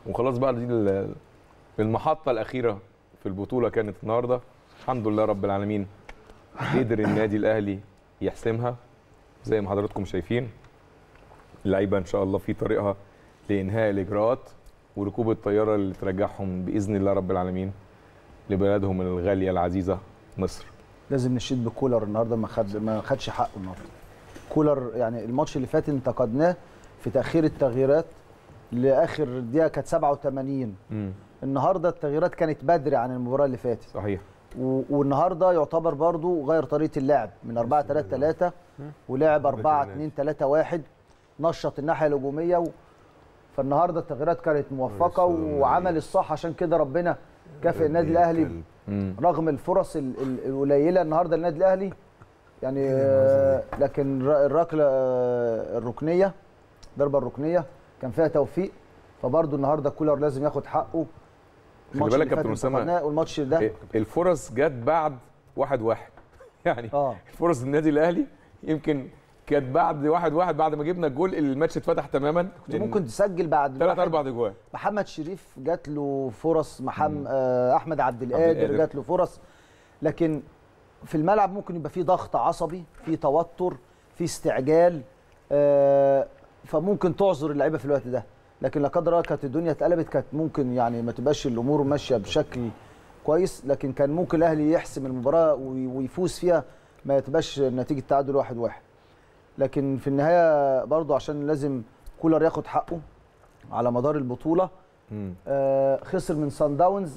وخلاص بقى دي ال- المحطه الاخيره في البطوله كانت النهارده الحمد لله رب العالمين قدر النادي الاهلي يحسمها زي ما حضراتكم شايفين اللعيبه ان شاء الله في طريقها لانهاء الاجراءات وركوب الطياره اللي ترجعهم باذن الله رب العالمين لبلدهم الغاليه العزيزه مصر لازم نشيد بكولر النهارده ما خد ما خدش حقه النهارده كولر يعني الماتش اللي فات انتقدناه في تاخير التغييرات لاخر دقيقه كانت 87 امم النهارده التغييرات كانت بدري عن المباراه اللي فاتت صحيح و- والنهارده يعتبر برضو غير طريقه اللعب من 4 3 3 ولعب 4 2 3 1 نشط الناحيه الهجوميه و... فالنهارده التغييرات كانت موفقه وعمل الصح عشان كده ربنا كافئ النادي الاهلي مم. رغم الفرص ال- ال- القليله النهارده النادي الاهلي يعني آه، لكن الر- الركله آه، الركنيه الضربه الركنيه كان فيها توفيق فبرضه النهارده كولر لازم ياخد حقه خلي الماتش بالك اللي كابتن فات اسامه انتقدناه والماتش ده الفرص جت بعد واحد واحد يعني اه فرص النادي الاهلي يمكن كانت بعد واحد واحد بعد ما جبنا الجول الماتش اتفتح تماما كنت ممكن تسجل بعد ثلاث واحد. اربع اجوال محمد شريف جات له فرص محمد آه احمد عبد القادر القادر. جات له فرص لكن في الملعب ممكن يبقى فيه ضغط عصبي فيه توتر فيه استعجال آه فممكن تعذر اللعيبه في الوقت ده لكن لا قدر الله كانت الدنيا اتقلبت كانت ممكن يعني ما تبقاش الامور ماشيه بشكل كويس لكن كان ممكن الاهلي يحسم المباراه وي- ويفوز فيها ما تبقاش نتيجه تعادل واحد واحد لكن في النهايه برضو عشان لازم كولر ياخد حقه على مدار البطوله مم. آه، خسر من سان داونز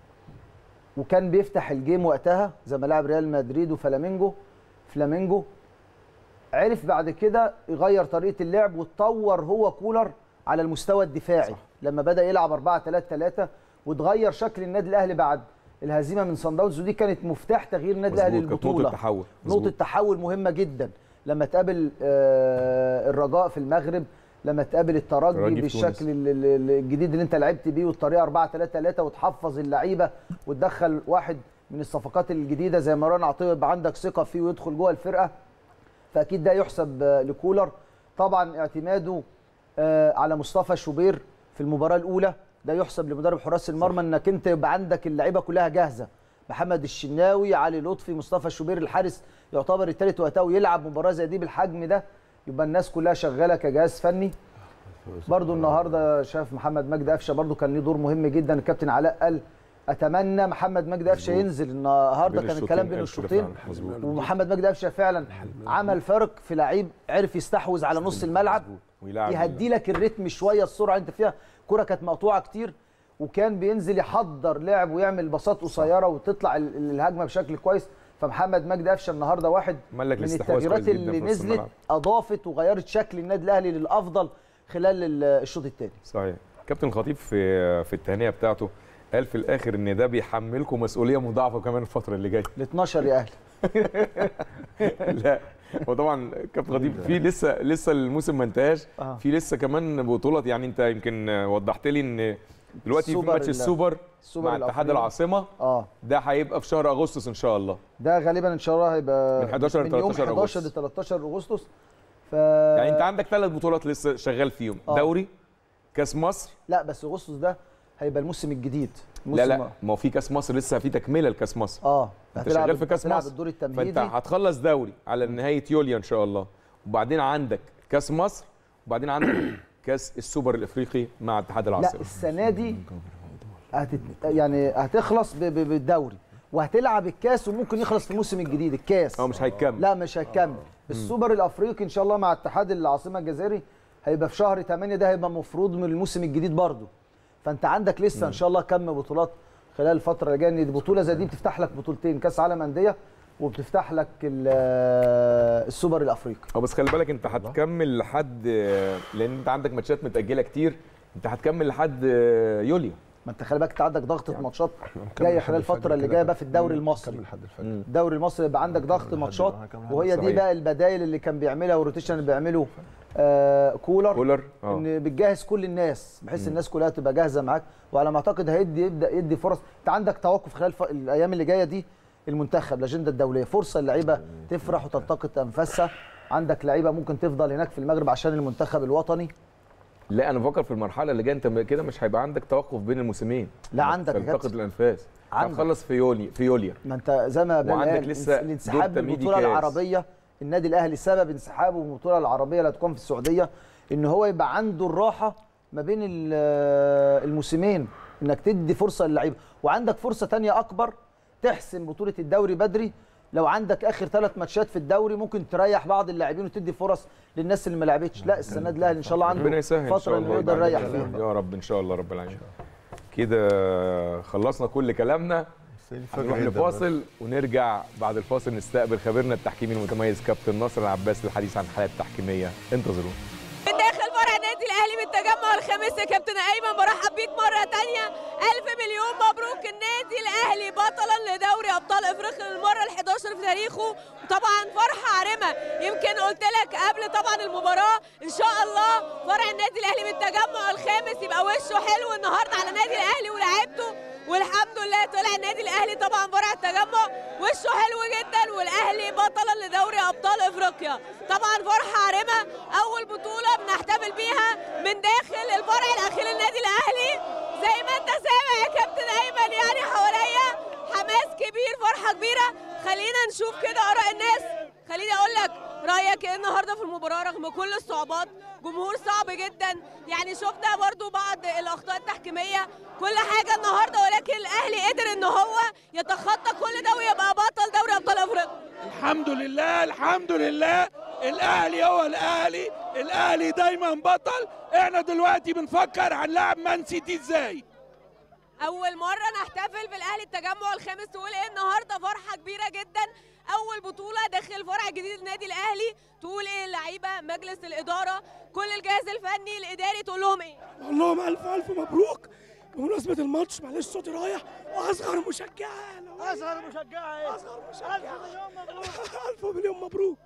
وكان بيفتح الجيم وقتها زي ما لعب ريال مدريد وفلامينجو فلامينجو عرف بعد كده يغير طريقه اللعب واتطور هو كولر على المستوى الدفاعي صح. لما بدا يلعب 4 3 3 وتغير شكل النادي الاهلي بعد الهزيمه من سان داونز ودي كانت مفتاح تغيير النادي الاهلي مظبوط، كانت للبطوله نقطة تحول. نقطه مظبوط. تحول مهمه جدا لما تقابل آه، الرجاء في المغرب لما تقابل الترجي الترجي في بالشكل تونس. ال- ال- ال- الجديد اللي انت لعبت بيه والطريقه 4 3 3 وتحفظ اللعيبه وتدخل واحد من الصفقات الجديده زي مروان عطيه يبقى عندك ثقه فيه ويدخل جوه الفرقه فاكيد ده يحسب آه، لكولر طبعا اعتماده آه، على مصطفى شوبير في المباراه الاولى ده يحسب لمدرب حراس المرمى انك انت يبقى عندك اللعيبه كلها جاهزه محمد الشناوي علي لطفي مصطفى شوبير الحارس يعتبر الثالث وقتها ويلعب مباراه زي دي بالحجم ده يبقى الناس كلها شغاله كجهاز فني برضو النهارده شاف محمد مجدي قفشه برضو كان ليه دور مهم جدا الكابتن علاء قال اتمنى محمد مجدي قفشه ينزل النهارده بين كان الشوطين الكلام بين قال الشوطين كده فعلا. مظبوط. ومحمد مجدي قفشه فعلا عمل فرق في لعيب عرف يستحوذ على نص الملعب ويلعب يهدي لك الريتم شويه السرعه انت فيها كره كانت مقطوعه كتير وكان بينزل يحضر لعب ويعمل باصات قصيره وتطلع ال- الهجمه بشكل كويس فمحمد مجدي قفشه النهارده واحد ملك من الاستحواذ التغييرات كويس جدا اللي في نص نزلت الملعب. اضافت وغيرت شكل النادي الاهلي للافضل خلال ال- الشوط الثاني صحيح كابتن الخطيب في في التهنئه بتاعته قال في الاخر ان ده بيحملكم مسؤوليه مضاعفه كمان الفتره اللي جايه ال 12 يا اهلي لا هو طبعا كابتن الخطيب في لسه لسه الموسم ما انتهاش آه. في لسه كمان بطولات يعني انت يمكن وضحت لي ان دلوقتي في السوبر ماتش ال- السوبر السوبر مع اتحاد الأفريقي. العاصمه اه ده هيبقى في شهر اغسطس ان شاء الله ده غالبا ان شاء الله هيبقى من 11 ل من يوم 13 11 ل أغسطس. 13 اغسطس ف يعني انت عندك ثلاث بطولات لسه شغال فيهم آه. دوري كاس مصر لا بس اغسطس ده هيبقى الموسم الجديد لا الموسم- لا ما هو في كاس مصر لسه في تكمله لكاس مصر اه انت هتلعب- شغال في كاس هتلعب مصر الدور التمهيدي. فانت هتخلص دوري على نهايه يوليو ان شاء الله وبعدين عندك كاس مصر وبعدين عندك كاس السوبر الافريقي مع اتحاد لا العاصمه السنه دي هتت... يعني هتخلص ب... ب... بالدوري وهتلعب الكاس وممكن يخلص في الموسم الجديد الكاس اه مش هيكمل لا مش هيكمل السوبر الافريقي ان شاء الله مع اتحاد العاصمه الجزائري هيبقى في شهر 8 ده هيبقى مفروض من الموسم الجديد برضه فانت عندك لسه ان شاء الله كم بطولات خلال الفتره اللي جايه ان البطوله زي دي بتفتح لك بطولتين كاس عالم انديه وبتفتح لك ال- السوبر الافريقي اه بس خلي بالك انت هتكمل لحد لان انت عندك ماتشات متاجله كتير انت هتكمل لحد يوليو ما انت خلي بالك انت عندك ضغطه ماتشات جايه خلال الفتره اللي جايه بقى في الدوري المصري الدوري المصري يبقى عندك ضغط ماتشات وهي دي صحيح. بقى البدايل اللي كان بيعملها والروتيشن اللي بيعمله آه كولر كولر اه ان بتجهز كل الناس بحيث الناس كلها تبقى جاهزه معاك وعلى ما اعتقد هيدي يبدا يدي فرص انت عندك توقف خلال ف... الايام اللي جايه دي المنتخب الاجنده الدوليه فرصه اللعيبه تفرح وتلتقط انفاسها عندك لعيبه ممكن تفضل هناك في المغرب عشان المنتخب الوطني لا انا بفكر في المرحله اللي جايه انت كده مش هيبقى عندك توقف بين الموسمين لا، عندك يا تلتقط كابتن. الانفاس عندك. هتخلص في يوليو في يوليو ما انت زي ما بلال وعندك قال لسه الانسحاب دور من تمهيدي البطوله كاس. العربيه النادي الاهلي سبب انسحابه من البطوله العربيه اللي هتقام في السعوديه ان هو يبقى عنده الراحه ما بين ال- الموسمين انك تدي فرصه للعيبه وعندك فرصه تانية اكبر تحسم بطوله الدوري بدري لو عندك اخر ثلاث ماتشات في الدوري ممكن تريح بعض اللاعبين وتدي فرص للناس اللي ما لعبتش لا السنه دي الاهلي ان شاء الله عنده ربنا يسهل إن شاء فتره الله اللي يقدر يبقى يريح عندنا- فيها يا رب ان شاء الله رب العالمين كده خلصنا كل كلامنا هنروح جدا لفاصل ونرجع بعد الفاصل نستقبل خبيرنا التحكيمي المتميز كابتن ناصر العباس للحديث عن الحالات التحكيميه انتظرونا من داخل فرع النادي الاهلي من التجمع الخامس يا كابتن ايمن برحب بيك مره تانية الف مليون مبروك النادي الاهلي بطلا لدوري ابطال افريقيا للمره ال11 في تاريخه وطبعا فرحه عارمه يمكن قلت لك قبل طبعا المباراه ان شاء الله فرع النادي الاهلي من التجمع الخامس يبقى وشه حلو النهارده على النادي الاهلي ولاعيبته والحمد لله طلع النادي الاهلي طبعا فرع التجمع وشه حلو جدا والاهلي بطلا لدوري ابطال افريقيا طبعا فرحه عارمه اول بطوله بنحتفل بيها من داخل الفرع الاخير للنادي الاهلي زي ما انت سامع يا كابتن ايمن يعني حواليا حماس كبير فرحه كبيره خلينا نشوف كده اراء الناس خليني اقول لك رايك ايه النهارده في المباراه رغم كل الصعوبات جمهور صعب جدا يعني شفنا برضو بعض الاخطاء التحكيميه كل حاجه النهارده ولكن الاهلي قدر ان هو يتخطى كل ده ويبقى بطل دوري ابطال افريقيا الحمد لله الحمد لله الاهلي هو الاهلي الاهلي دايما بطل احنا دلوقتي بنفكر هنلعب مان سيتي ازاي اول مره نحتفل بالاهلي التجمع الخامس تقول ايه النهارده فرحه كبيره جدا اول بطوله داخل فرع جديد النادي الاهلي تقول ايه اللعيبه مجلس الاداره كل الجهاز الفني الاداري تقول لهم ايه اقول لهم الف الف مبروك بمناسبة الماتش معلش صوتي رايح واصغر مشجعة اصغر مشجعة ايه؟ اصغر مشجعة الف مليون مبروك الف مليون مبروك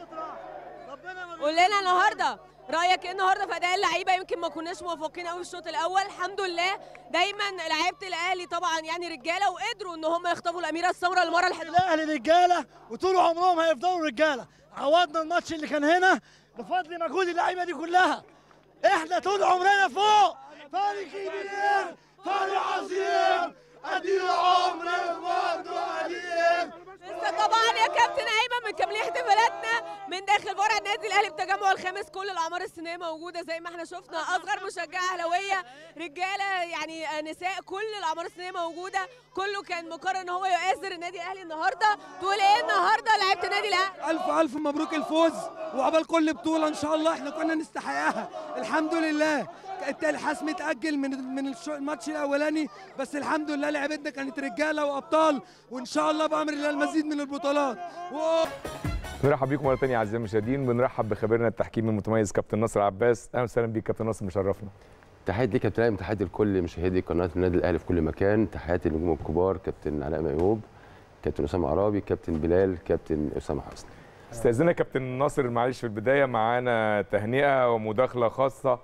قول لنا النهارده رايك ايه النهارده في اداء اللعيبه يمكن ما كناش موفقين قوي في الشوط الاول الحمد لله دايما لعيبه الاهلي طبعا يعني رجاله وقدروا ان هم يخطفوا الاميره السمراء المره ال11 الاهلي رجاله وطول عمرهم هيفضلوا رجاله عوضنا الماتش اللي كان هنا بفضل مجهود اللعيبه دي كلها احنا طول عمرنا فوق فريق كبير فريق عظيم ادي عمر برضه قديم لسه طبعا يا كابتن ايمن مكملين احتفالاتنا من داخل فرع النادي الاهلي بتجمع الخامس كل الاعمار السنيه موجوده زي ما احنا شفنا اصغر مشجعه اهلاويه رجاله يعني نساء كل الاعمار السنيه موجوده كله كان مقرر ان هو يؤازر النادي الاهلي النهارده تقول ايه النهارده لعيبه النادي الاهلي الف الف مبروك الفوز وعقبال كل بطولة ان شاء الله احنا كنا نستحقها الحمد لله الحسم اتأجل من من الش- الماتش الاولاني بس الحمد لله لعبتنا كانت رجاله وابطال وان شاء الله بامر الله المزيد من البطولات و... بنرحب بيكم مره ثانيه اعزائي المشاهدين بنرحب بخبيرنا التحكيمي المتميز كابتن ناصر عباس اهلا وسهلا بيك كابتن ناصر مشرفنا تحياتي ليك يا كابتن ايمن تحياتي لكل مشاهدي قناه النادي الاهلي في كل مكان تحياتي للنجوم الكبار كابتن علاء ميهوب كابتن اسامه عرابي كابتن بلال كابتن اسامه حسني استاذنا كابتن ناصر معلش في البدايه معانا تهنئه ومداخله خاصه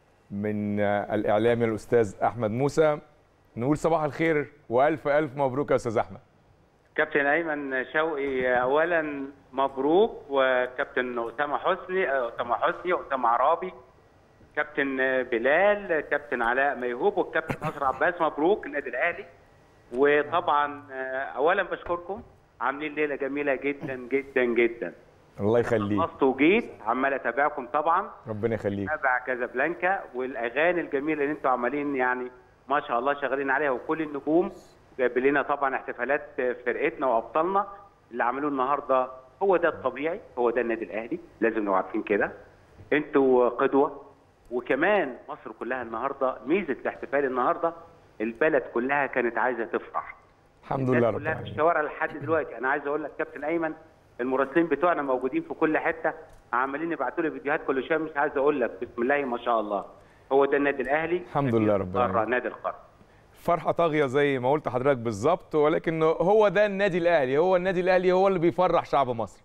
من الاعلامي الاستاذ احمد موسى نقول صباح الخير والف الف مبروك يا استاذ احمد كابتن ايمن شوقي اولا مبروك وكابتن اسامه حسني اسامه حسني واسامه عرابي كابتن بلال كابتن علاء ميهوب والكابتن ناصر عباس مبروك النادي الاهلي وطبعا اولا بشكركم عاملين ليله جميله جدا جدا جدا الله يخليك خلصت وجيت عمال اتابعكم طبعا ربنا يخليك تابع كازابلانكا والاغاني الجميله اللي انتم عمالين يعني ما شاء الله شغالين عليها وكل النجوم جايب لنا طبعا احتفالات فرقتنا وابطالنا اللي عملوه النهارده هو ده الطبيعي هو ده النادي الاهلي لازم نبقى عارفين كده انتوا قدوه وكمان مصر كلها النهارده ميزه الاحتفال النهارده البلد كلها كانت عايزه تفرح الحمد لله الناس رب كلها في العالمين الشوارع لحد دلوقتي انا عايز اقول لك كابتن ايمن المراسلين بتوعنا موجودين في كل حته عمالين يبعتوا لي فيديوهات كل شويه مش عايز اقول لك بسم الله ما شاء الله هو ده النادي الاهلي الحمد لله رب قاره العالمين نادي القرن فرحه طاغيه زي ما قلت حضرتك بالظبط ولكن هو ده النادي الاهلي هو النادي الاهلي هو اللي بيفرح شعب مصر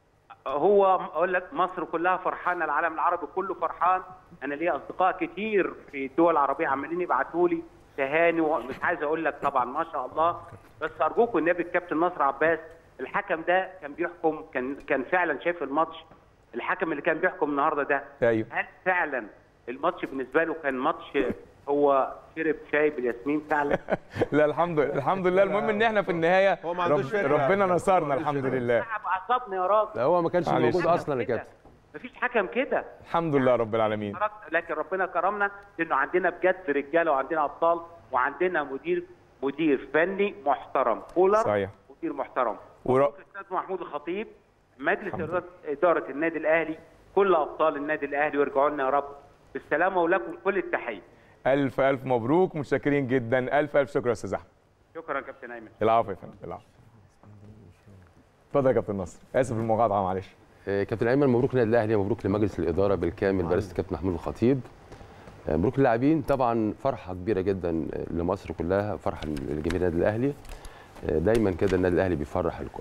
هو اقول لك مصر كلها فرحانه العالم العربي كله فرحان انا ليا اصدقاء كتير في الدول العربيه عمالين يبعتوا لي تهاني ومش عايز اقول لك طبعا ما شاء الله بس ارجوكم النبي الكابتن نصر عباس الحكم ده كان بيحكم كان كان فعلا شايف الماتش الحكم اللي كان بيحكم النهارده ده ايوه هل فعلا الماتش بالنسبه له كان ماتش هو شرب شاي بالياسمين فعلا لا الحمد لله الحمد لله المهم ان احنا في النهايه هو ما عندوش رب فكرة. ربنا نصرنا الحمد لله تعب اعصابنا يا راجل لا هو ما كانش معلش. موجود اصلا يا كابتن مفيش حكم كده الحمد لله رب العالمين لكن ربنا كرمنا لانه عندنا بجد رجاله وعندنا ابطال وعندنا مدير مدير فني محترم كولر صحيح. مدير محترم ورا- الاستاذ محمود الخطيب مجلس إدارة, اداره النادي الاهلي كل ابطال النادي الاهلي ويرجعوا لنا يا رب بالسلامه ولكم كل التحيه الف الف مبروك متشكرين جدا الف الف شكر يا استاذ احمد شكرا كابتن ايمن العفو يا فندم العفو اتفضل يا كابتن نصر اسف المقاطعه معلش آه، كابتن ايمن مبروك للنادي الاهلي مبروك لمجلس الاداره بالكامل برئاسه كابتن محمود الخطيب آه، مبروك للاعبين طبعا فرحه كبيره جدا آه، لمصر كلها فرحه لجميع النادي الاهلي آه، دايما كده النادي الاهلي بيفرح الكل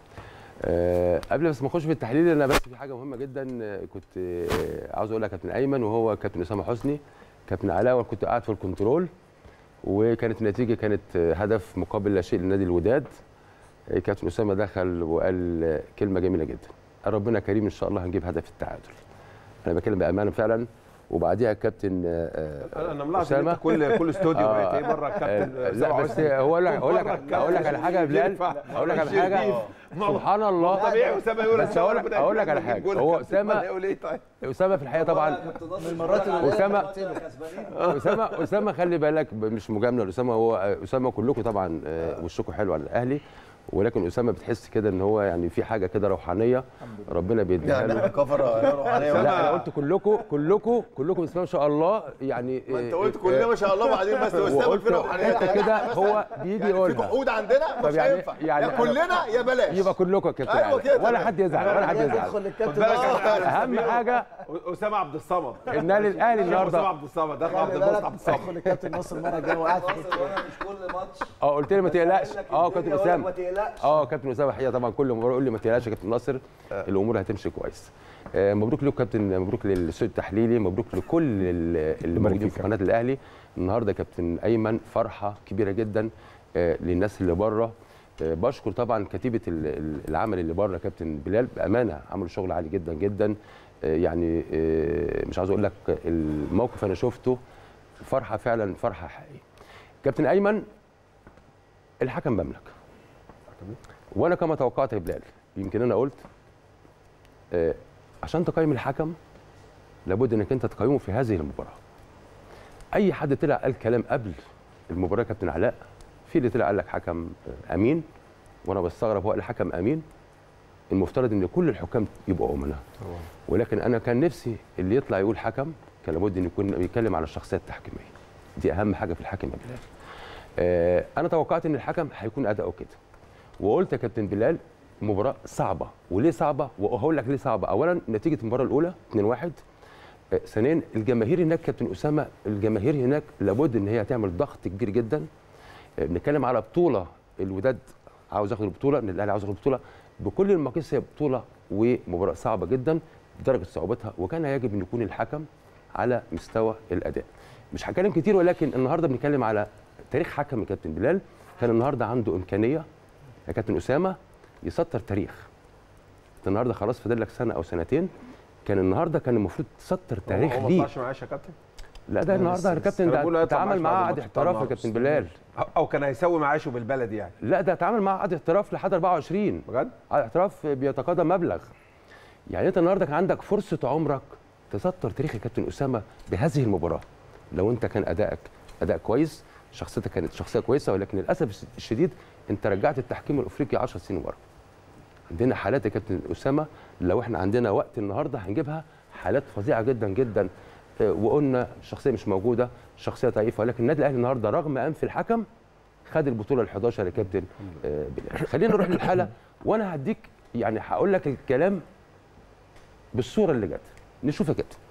آه، قبل بس ما اخش في التحليل انا بس في حاجه مهمه جدا آه، كنت آه، عاوز اقولها كابتن ايمن وهو كابتن اسامه حسني كابتن علاء وانا كنت قاعد في الكنترول وكانت النتيجه كانت آه، هدف مقابل لا شيء لنادي الوداد آه، كابتن اسامه دخل وقال آه، كلمه جميله جدا قال ربنا كريم ان شاء الله هنجيب هدف التعادل انا بتكلم بامانه فعلا وبعديها الكابتن آه، آه، انا ملاحظ ان انت كل كل استوديو آه، بقيت ايه بره الكابتن آه، لا سامح بس حسني. هو اقول لك اقول لك بره الكابتن اقول لك على حاجه يا بلال ينفع. اقول لك على حاجه شريف. سبحان الله طبيعي أسامة يقول بس إن شاء اقول الله لك ربنا اقول لك على يكرمنا حاجه ونجيب هو جول. اسامه هيقول ايه طيب اسامه في الحقيقه طبعا اسامه اسامه اسامه خلي بالك ب- مش مجامله لاسامه هو اسامه كلكم طبعا آه، وشكم حلو على الاهلي ولكن اسامه بتحس كده ان هو يعني في حاجه كده روحانيه ربنا بيديها يعني له كفر روحانية لا ولا- انا قلت كلكم كلكم كلكم بسم الله ما شاء الله يعني ما انت قلت كلنا ما شاء الله وبعدين بس اسامه وقلت في روحانيه حتة كده هو بيجي يعني في يقولها جحود عندنا طب مش يعني- هينفع يعني يا أنا- كلنا يا بلاش يبقى كلكم يا كابتن أيوة علي. كده ولا تمام. حد يزعل ولا حد يزعل خد بالك أنا- اهم حاجه اسامه عبد الصمد النادي الاهلي النهارده اسامه عبد الصمد ده عبد الباسط عبد الصمد ادخل الكابتن نصر المره الجايه وقاعد في مش كل ماتش اه قلت لي ما تقلقش اه كابتن الدنيا اسامه ما تقلقش. اه كابتن اسامه الحقيقه طبعا كل مره يقول لي ما تقلقش يا كابتن ناصر الامور هتمشي كويس آه، مبروك لكم كابتن مبروك للاستوديو التحليلي مبروك لكل ال- اللي موجودين في قناه الاهلي النهارده كابتن ايمن فرحه كبيره جدا آه، للناس اللي بره آه، بشكر طبعا كتيبه ال- ال- العمل اللي بره كابتن بلال بامانه عملوا شغل عالي جدا جدا آه، يعني آه، مش عاوز اقول لك الموقف انا شفته فرحه فعلا فرحه حقيقيه كابتن ايمن الحكم مملك وانا كما توقعت يا بلال يمكن انا قلت آه، عشان تقيم الحكم لابد انك انت تقيمه في هذه المباراه اي حد طلع قال كلام قبل المباراه يا كابتن علاء في اللي طلع قال لك حكم آه، امين وانا بستغرب هو قال حكم امين المفترض ان كل الحكام يبقوا امناء ولكن انا كان نفسي اللي يطلع يقول حكم كان لابد ان يكون بيتكلم على الشخصيه التحكيميه دي اهم حاجه في الحكم يا بلال آه، انا توقعت ان الحكم هيكون اداؤه كده وقلت يا كابتن بلال مباراه صعبه وليه صعبه وهقول لك ليه صعبه اولا نتيجه المباراه الاولى 2-1 آه، ثانيا الجماهير هناك كابتن اسامه الجماهير هناك لابد ان هي تعمل ضغط كبير جدا آه، بنتكلم على بطوله الوداد عاوز ياخد البطوله ان الاهلي عاوز ياخد البطوله بكل المقاييس هي بطوله ومباراه صعبه جدا بدرجه صعوبتها وكان يجب ان يكون الحكم على مستوى الاداء مش هتكلم كتير ولكن النهارده بنتكلم على تاريخ حكم يا كابتن بلال كان النهارده عنده امكانيه يا كابتن اسامه يسطر تاريخ انت النهارده خلاص فاضل لك سنه او سنتين كان النهارده كان المفروض تسطر تاريخ هو ما ليه طلعش معاش يا كابتن لا ده النهارده يا كابتن أنا بقول ده هيطلع اتعامل معاش معاه بعد عقد الماتش احتراف يا بتاع كابتن النهاردة. بلال او كان هيسوي معاشه بالبلدي يعني لا ده اتعامل معاه عقد احتراف لحد 24 بجد عقد احتراف بيتقاضى مبلغ يعني انت النهارده كان عندك فرصه عمرك تسطر تاريخ يا كابتن اسامه بهذه المباراه لو انت كان ادائك اداء كويس شخصيتك كانت شخصيه كويسه ولكن للاسف الشديد انت رجعت التحكيم الافريقي 10 سنين ورا عندنا حالات يا كابتن اسامه لو احنا عندنا وقت النهارده هنجيبها حالات فظيعه جدا جدا آه، وقلنا الشخصيه مش موجوده شخصيه ضعيفه ولكن النادي الاهلي النهارده رغم انف الحكم خد البطوله ال 11 يا كابتن آه، بلال خلينا نروح للحاله وانا هديك يعني هقول لك الكلام بالصوره اللي جت نشوف يا كابتن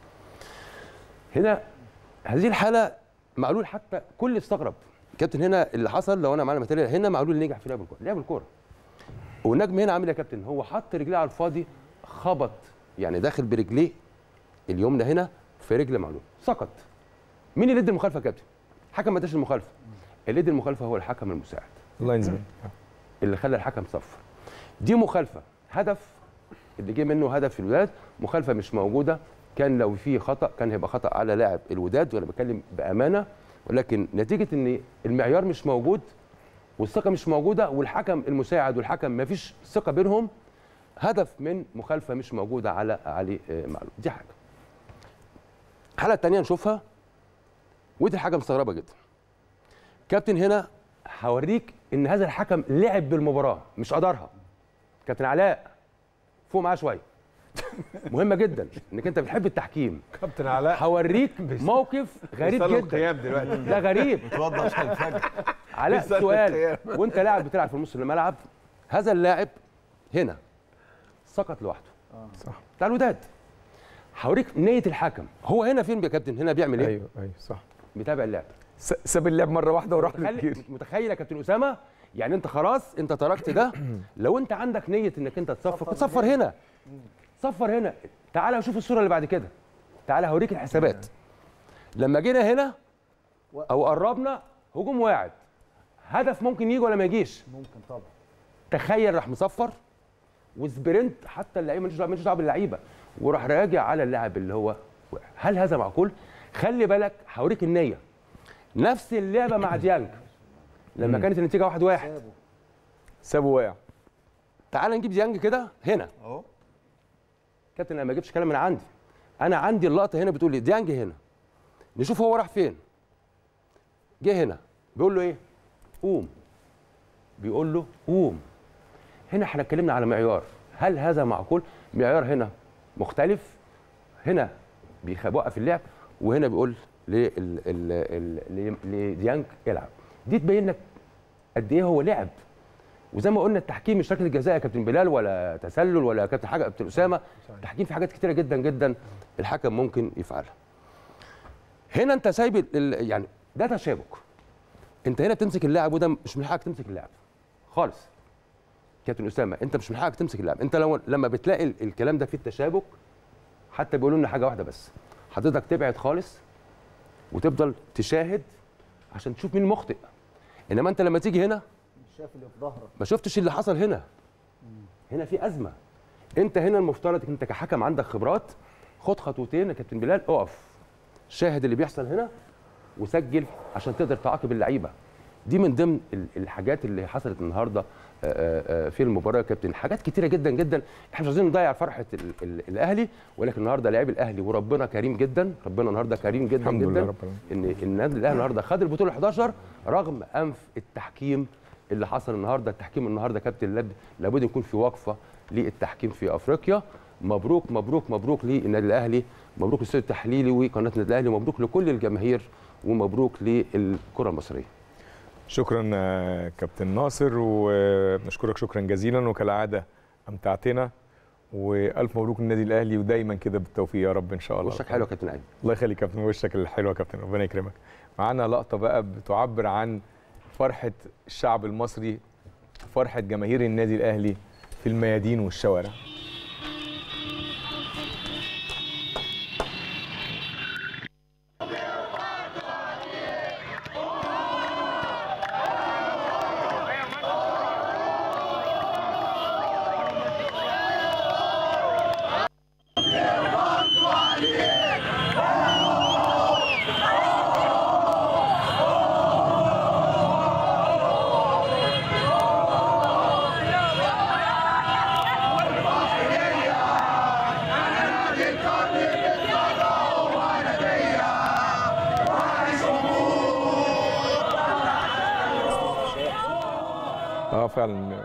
هنا هذه الحاله معلول حتى كل استغرب كابتن هنا اللي حصل لو انا معانا ماتيريال هنا معلول نجح في لعب الكوره لعب الكوره والنجم هنا عامل إيه يا كابتن هو حط رجليه على الفاضي خبط يعني داخل برجليه اليمنى هنا في رجل معلول سقط مين اللي ادى المخالفه يا كابتن حكم ما اداش المخالفه اللي ادى المخالفه هو الحكم المساعد الله ينزل اللي خلى الحكم صفر دي مخالفه هدف اللي جه منه هدف في الولاد مخالفه مش موجوده كان لو في خطا كان هيبقى خطا على لاعب الوداد وانا بتكلم بامانه ولكن نتيجه ان المعيار مش موجود والثقه مش موجوده والحكم المساعد والحكم ما فيش ثقه بينهم هدف من مخالفه مش موجوده على علي آه، معلول دي حاجه الحاله الثانيه نشوفها ودي حاجه مستغربه جدا كابتن هنا هوريك ان هذا الحكم لعب بالمباراه مش ادارها كابتن علاء فوق معاه شويه مهمه جدا انك انت بتحب التحكيم كابتن علاء هوريك موقف غريب بيصلوا جدا القيام دلوقتي. ده غريب متوضى عشان الفجر. علاء بيصلوا سؤال القيام. وانت لاعب بتلعب في نص الملعب هذا اللاعب هنا سقط لوحده صح بتاع الوداد هوريك نيه الحكم هو هنا فين يا كابتن هنا بيعمل ايه ايوه ايوه صح بيتابع اللعب س- ساب اللعب مره واحده وراح متخيل للجير متخيل يا كابتن اسامه يعني انت خلاص انت تركت ده لو انت عندك نيه انك انت تصفر كنت صفر هنا صفر هنا تعالى شوف الصوره اللي بعد كده تعالى هوريك الحسابات لما جينا هنا او قربنا هجوم واعد هدف ممكن يجي ولا ما يجيش ممكن طبعا تخيل راح مصفر وسبرنت حتى اللعيبه مش ماليش دعوه باللعيبه وراح راجع على اللاعب اللي هو وقع. هل هذا معقول؟ خلي بالك هوريك النيه نفس اللعبه مع ديانج لما مم. كانت النتيجه واحد واحد سابه واقع تعال نجيب ديانج كده هنا اهو كابتن انا ما اجيبش كلام من عندي انا عندي اللقطه هنا بتقول لي ديانج هنا نشوف هو راح فين جه هنا بيقول له ايه قوم بيقول له قوم هنا احنا اتكلمنا على معيار هل هذا معقول معيار هنا مختلف هنا بيخ- بيوقف اللعب وهنا بيقول لل- ال- ال- ل- لديانج العب دي تبين لك قد ايه هو لعب وزي ما قلنا التحكيم مش ركله جزاء يا كابتن بلال ولا تسلل ولا كابتن حاجه كابتن اسامه التحكيم في حاجات كتيره جدا جدا الحكم ممكن يفعلها هنا انت سايب ال- ال- يعني ده تشابك انت هنا بتمسك اللاعب وده مش من حقك تمسك اللاعب خالص كابتن اسامه انت مش من حقك تمسك اللاعب انت لو لما بتلاقي ال- الكلام ده فيه التشابك حتى بيقولوا لنا حاجه واحده بس حضرتك تبعد خالص وتفضل تشاهد عشان تشوف مين المخطئ انما انت لما تيجي هنا مش شايف اللي في ظهرك ما شفتش اللي حصل هنا هنا في ازمه انت هنا المفترض انت كحكم عندك خبرات خد خطوتين يا كابتن بلال اقف شاهد اللي بيحصل هنا وسجل عشان تقدر تعاقب اللعيبه دي من ضمن ال- الحاجات اللي حصلت النهارده آه، آه، آه، في المباراه يا كابتن حاجات كتيره جدا جدا احنا مش عايزين نضيع فرحه ال- ال- الاهلي ولكن النهارده لاعب الاهلي وربنا كريم جدا ربنا النهارده كريم جدا الحمد جدا لله رب العالمين. ان النادي الاهلي النهارده خد البطوله 11 رغم انف التحكيم اللي حصل النهارده التحكيم النهارده كابتن لاب- لابد يكون في وقفه للتحكيم في افريقيا مبروك مبروك مبروك للنادي الاهلي مبروك للاستوديو التحليلي وقناه النادي الاهلي ومبروك لكل الجماهير ومبروك للكره المصريه شكرا آه، كابتن ناصر ونشكرك شكرا جزيلا وكالعاده امتعتنا والف مبروك للنادي الاهلي ودايما كده بالتوفيق يا رب ان شاء الله وشك حلو يا كابتن ايمن الله يخليك يا كابتن وشك الحلو يا كابتن ربنا يكرمك معانا لقطه بقى بتعبر عن فرحه الشعب المصري فرحه جماهير النادي الاهلي في الميادين والشوارع اه فعلا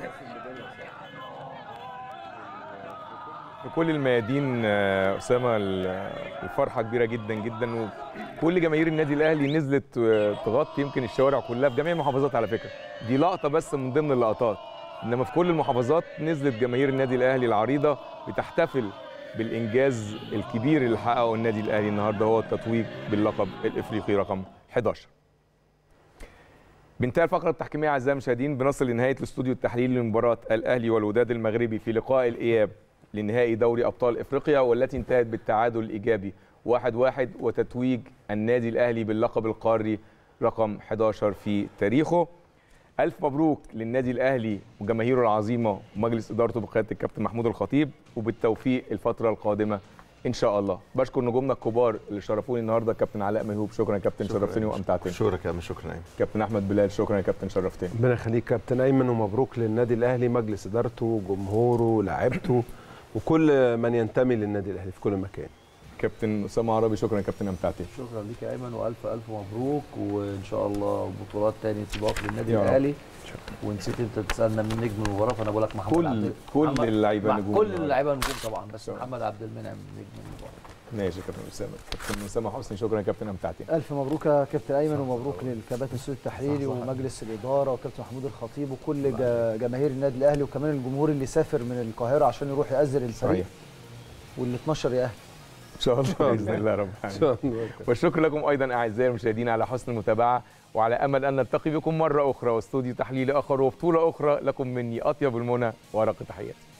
في كل الميادين آه، اسامه ال- الفرحه كبيره جدا جدا وكل جماهير النادي الاهلي نزلت آه، تغطي يمكن الشوارع كلها في جميع المحافظات على فكره دي لقطه بس من ضمن اللقطات انما في كل المحافظات نزلت جماهير النادي الاهلي العريضه بتحتفل بالانجاز الكبير اللي حققه النادي الاهلي النهارده هو التتويج باللقب الافريقي رقم 11 بانتهى الفقرة التحكيمية أعزائي المشاهدين بنصل لنهاية الاستوديو التحليلي لمباراة الأهلي والوداد المغربي في لقاء الإياب لنهائي دوري أبطال إفريقيا والتي انتهت بالتعادل الإيجابي 1-1 وتتويج النادي الأهلي باللقب القاري رقم 11 في تاريخه ألف مبروك للنادي الأهلي وجماهيره العظيمة ومجلس إدارته بقيادة الكابتن محمود الخطيب وبالتوفيق الفترة القادمة ان شاء الله بشكر نجومنا الكبار اللي شرفوني النهارده كابتن علاء ميهوب شكرا يا كابتن شرفتني وامتعتني شكرا يا شكرا أيمن. كابتن احمد بلال شكرا يا كابتن شرفتني ربنا يخليك كابتن ايمن ومبروك للنادي الاهلي مجلس ادارته جمهوره لاعيبته وكل من ينتمي للنادي الاهلي في كل مكان كابتن اسامه عربي شكرا يا كابتن امتعتني شكرا ليك يا ايمن والف الف مبروك وان شاء الله بطولات تاني تبقى للنادي يا رب. الاهلي ونسيت انت تسالنا مين نجم المباراه فانا بقول لك محمد كل- عبد كل محمد- اللعيبة مع نجوم كل النهاردة. اللعيبه نجوم طبعا بس محمد عبد المنعم نجم المباراه ماشي يا كابتن اسامه كابتن اسامه حسني شكرا يا كابتن امتعتني الف مبروك يا كابتن ايمن ومبروك للكباتن السود التحريري ومجلس الاداره وكابتن محمود الخطيب وكل جا- جماهير النادي الاهلي وكمان الجمهور اللي سافر من القاهره عشان يروح يأزر الفريق صحيح. وال 12 يا اهلي ان شاء الله باذن الله رب العالمين والشكر لكم ايضا اعزائي المشاهدين على حسن المتابعه وعلى امل ان نلتقي بكم مره اخرى واستوديو تحليلي اخر وبطوله اخرى لكم مني اطيب المنى ورق تحياتي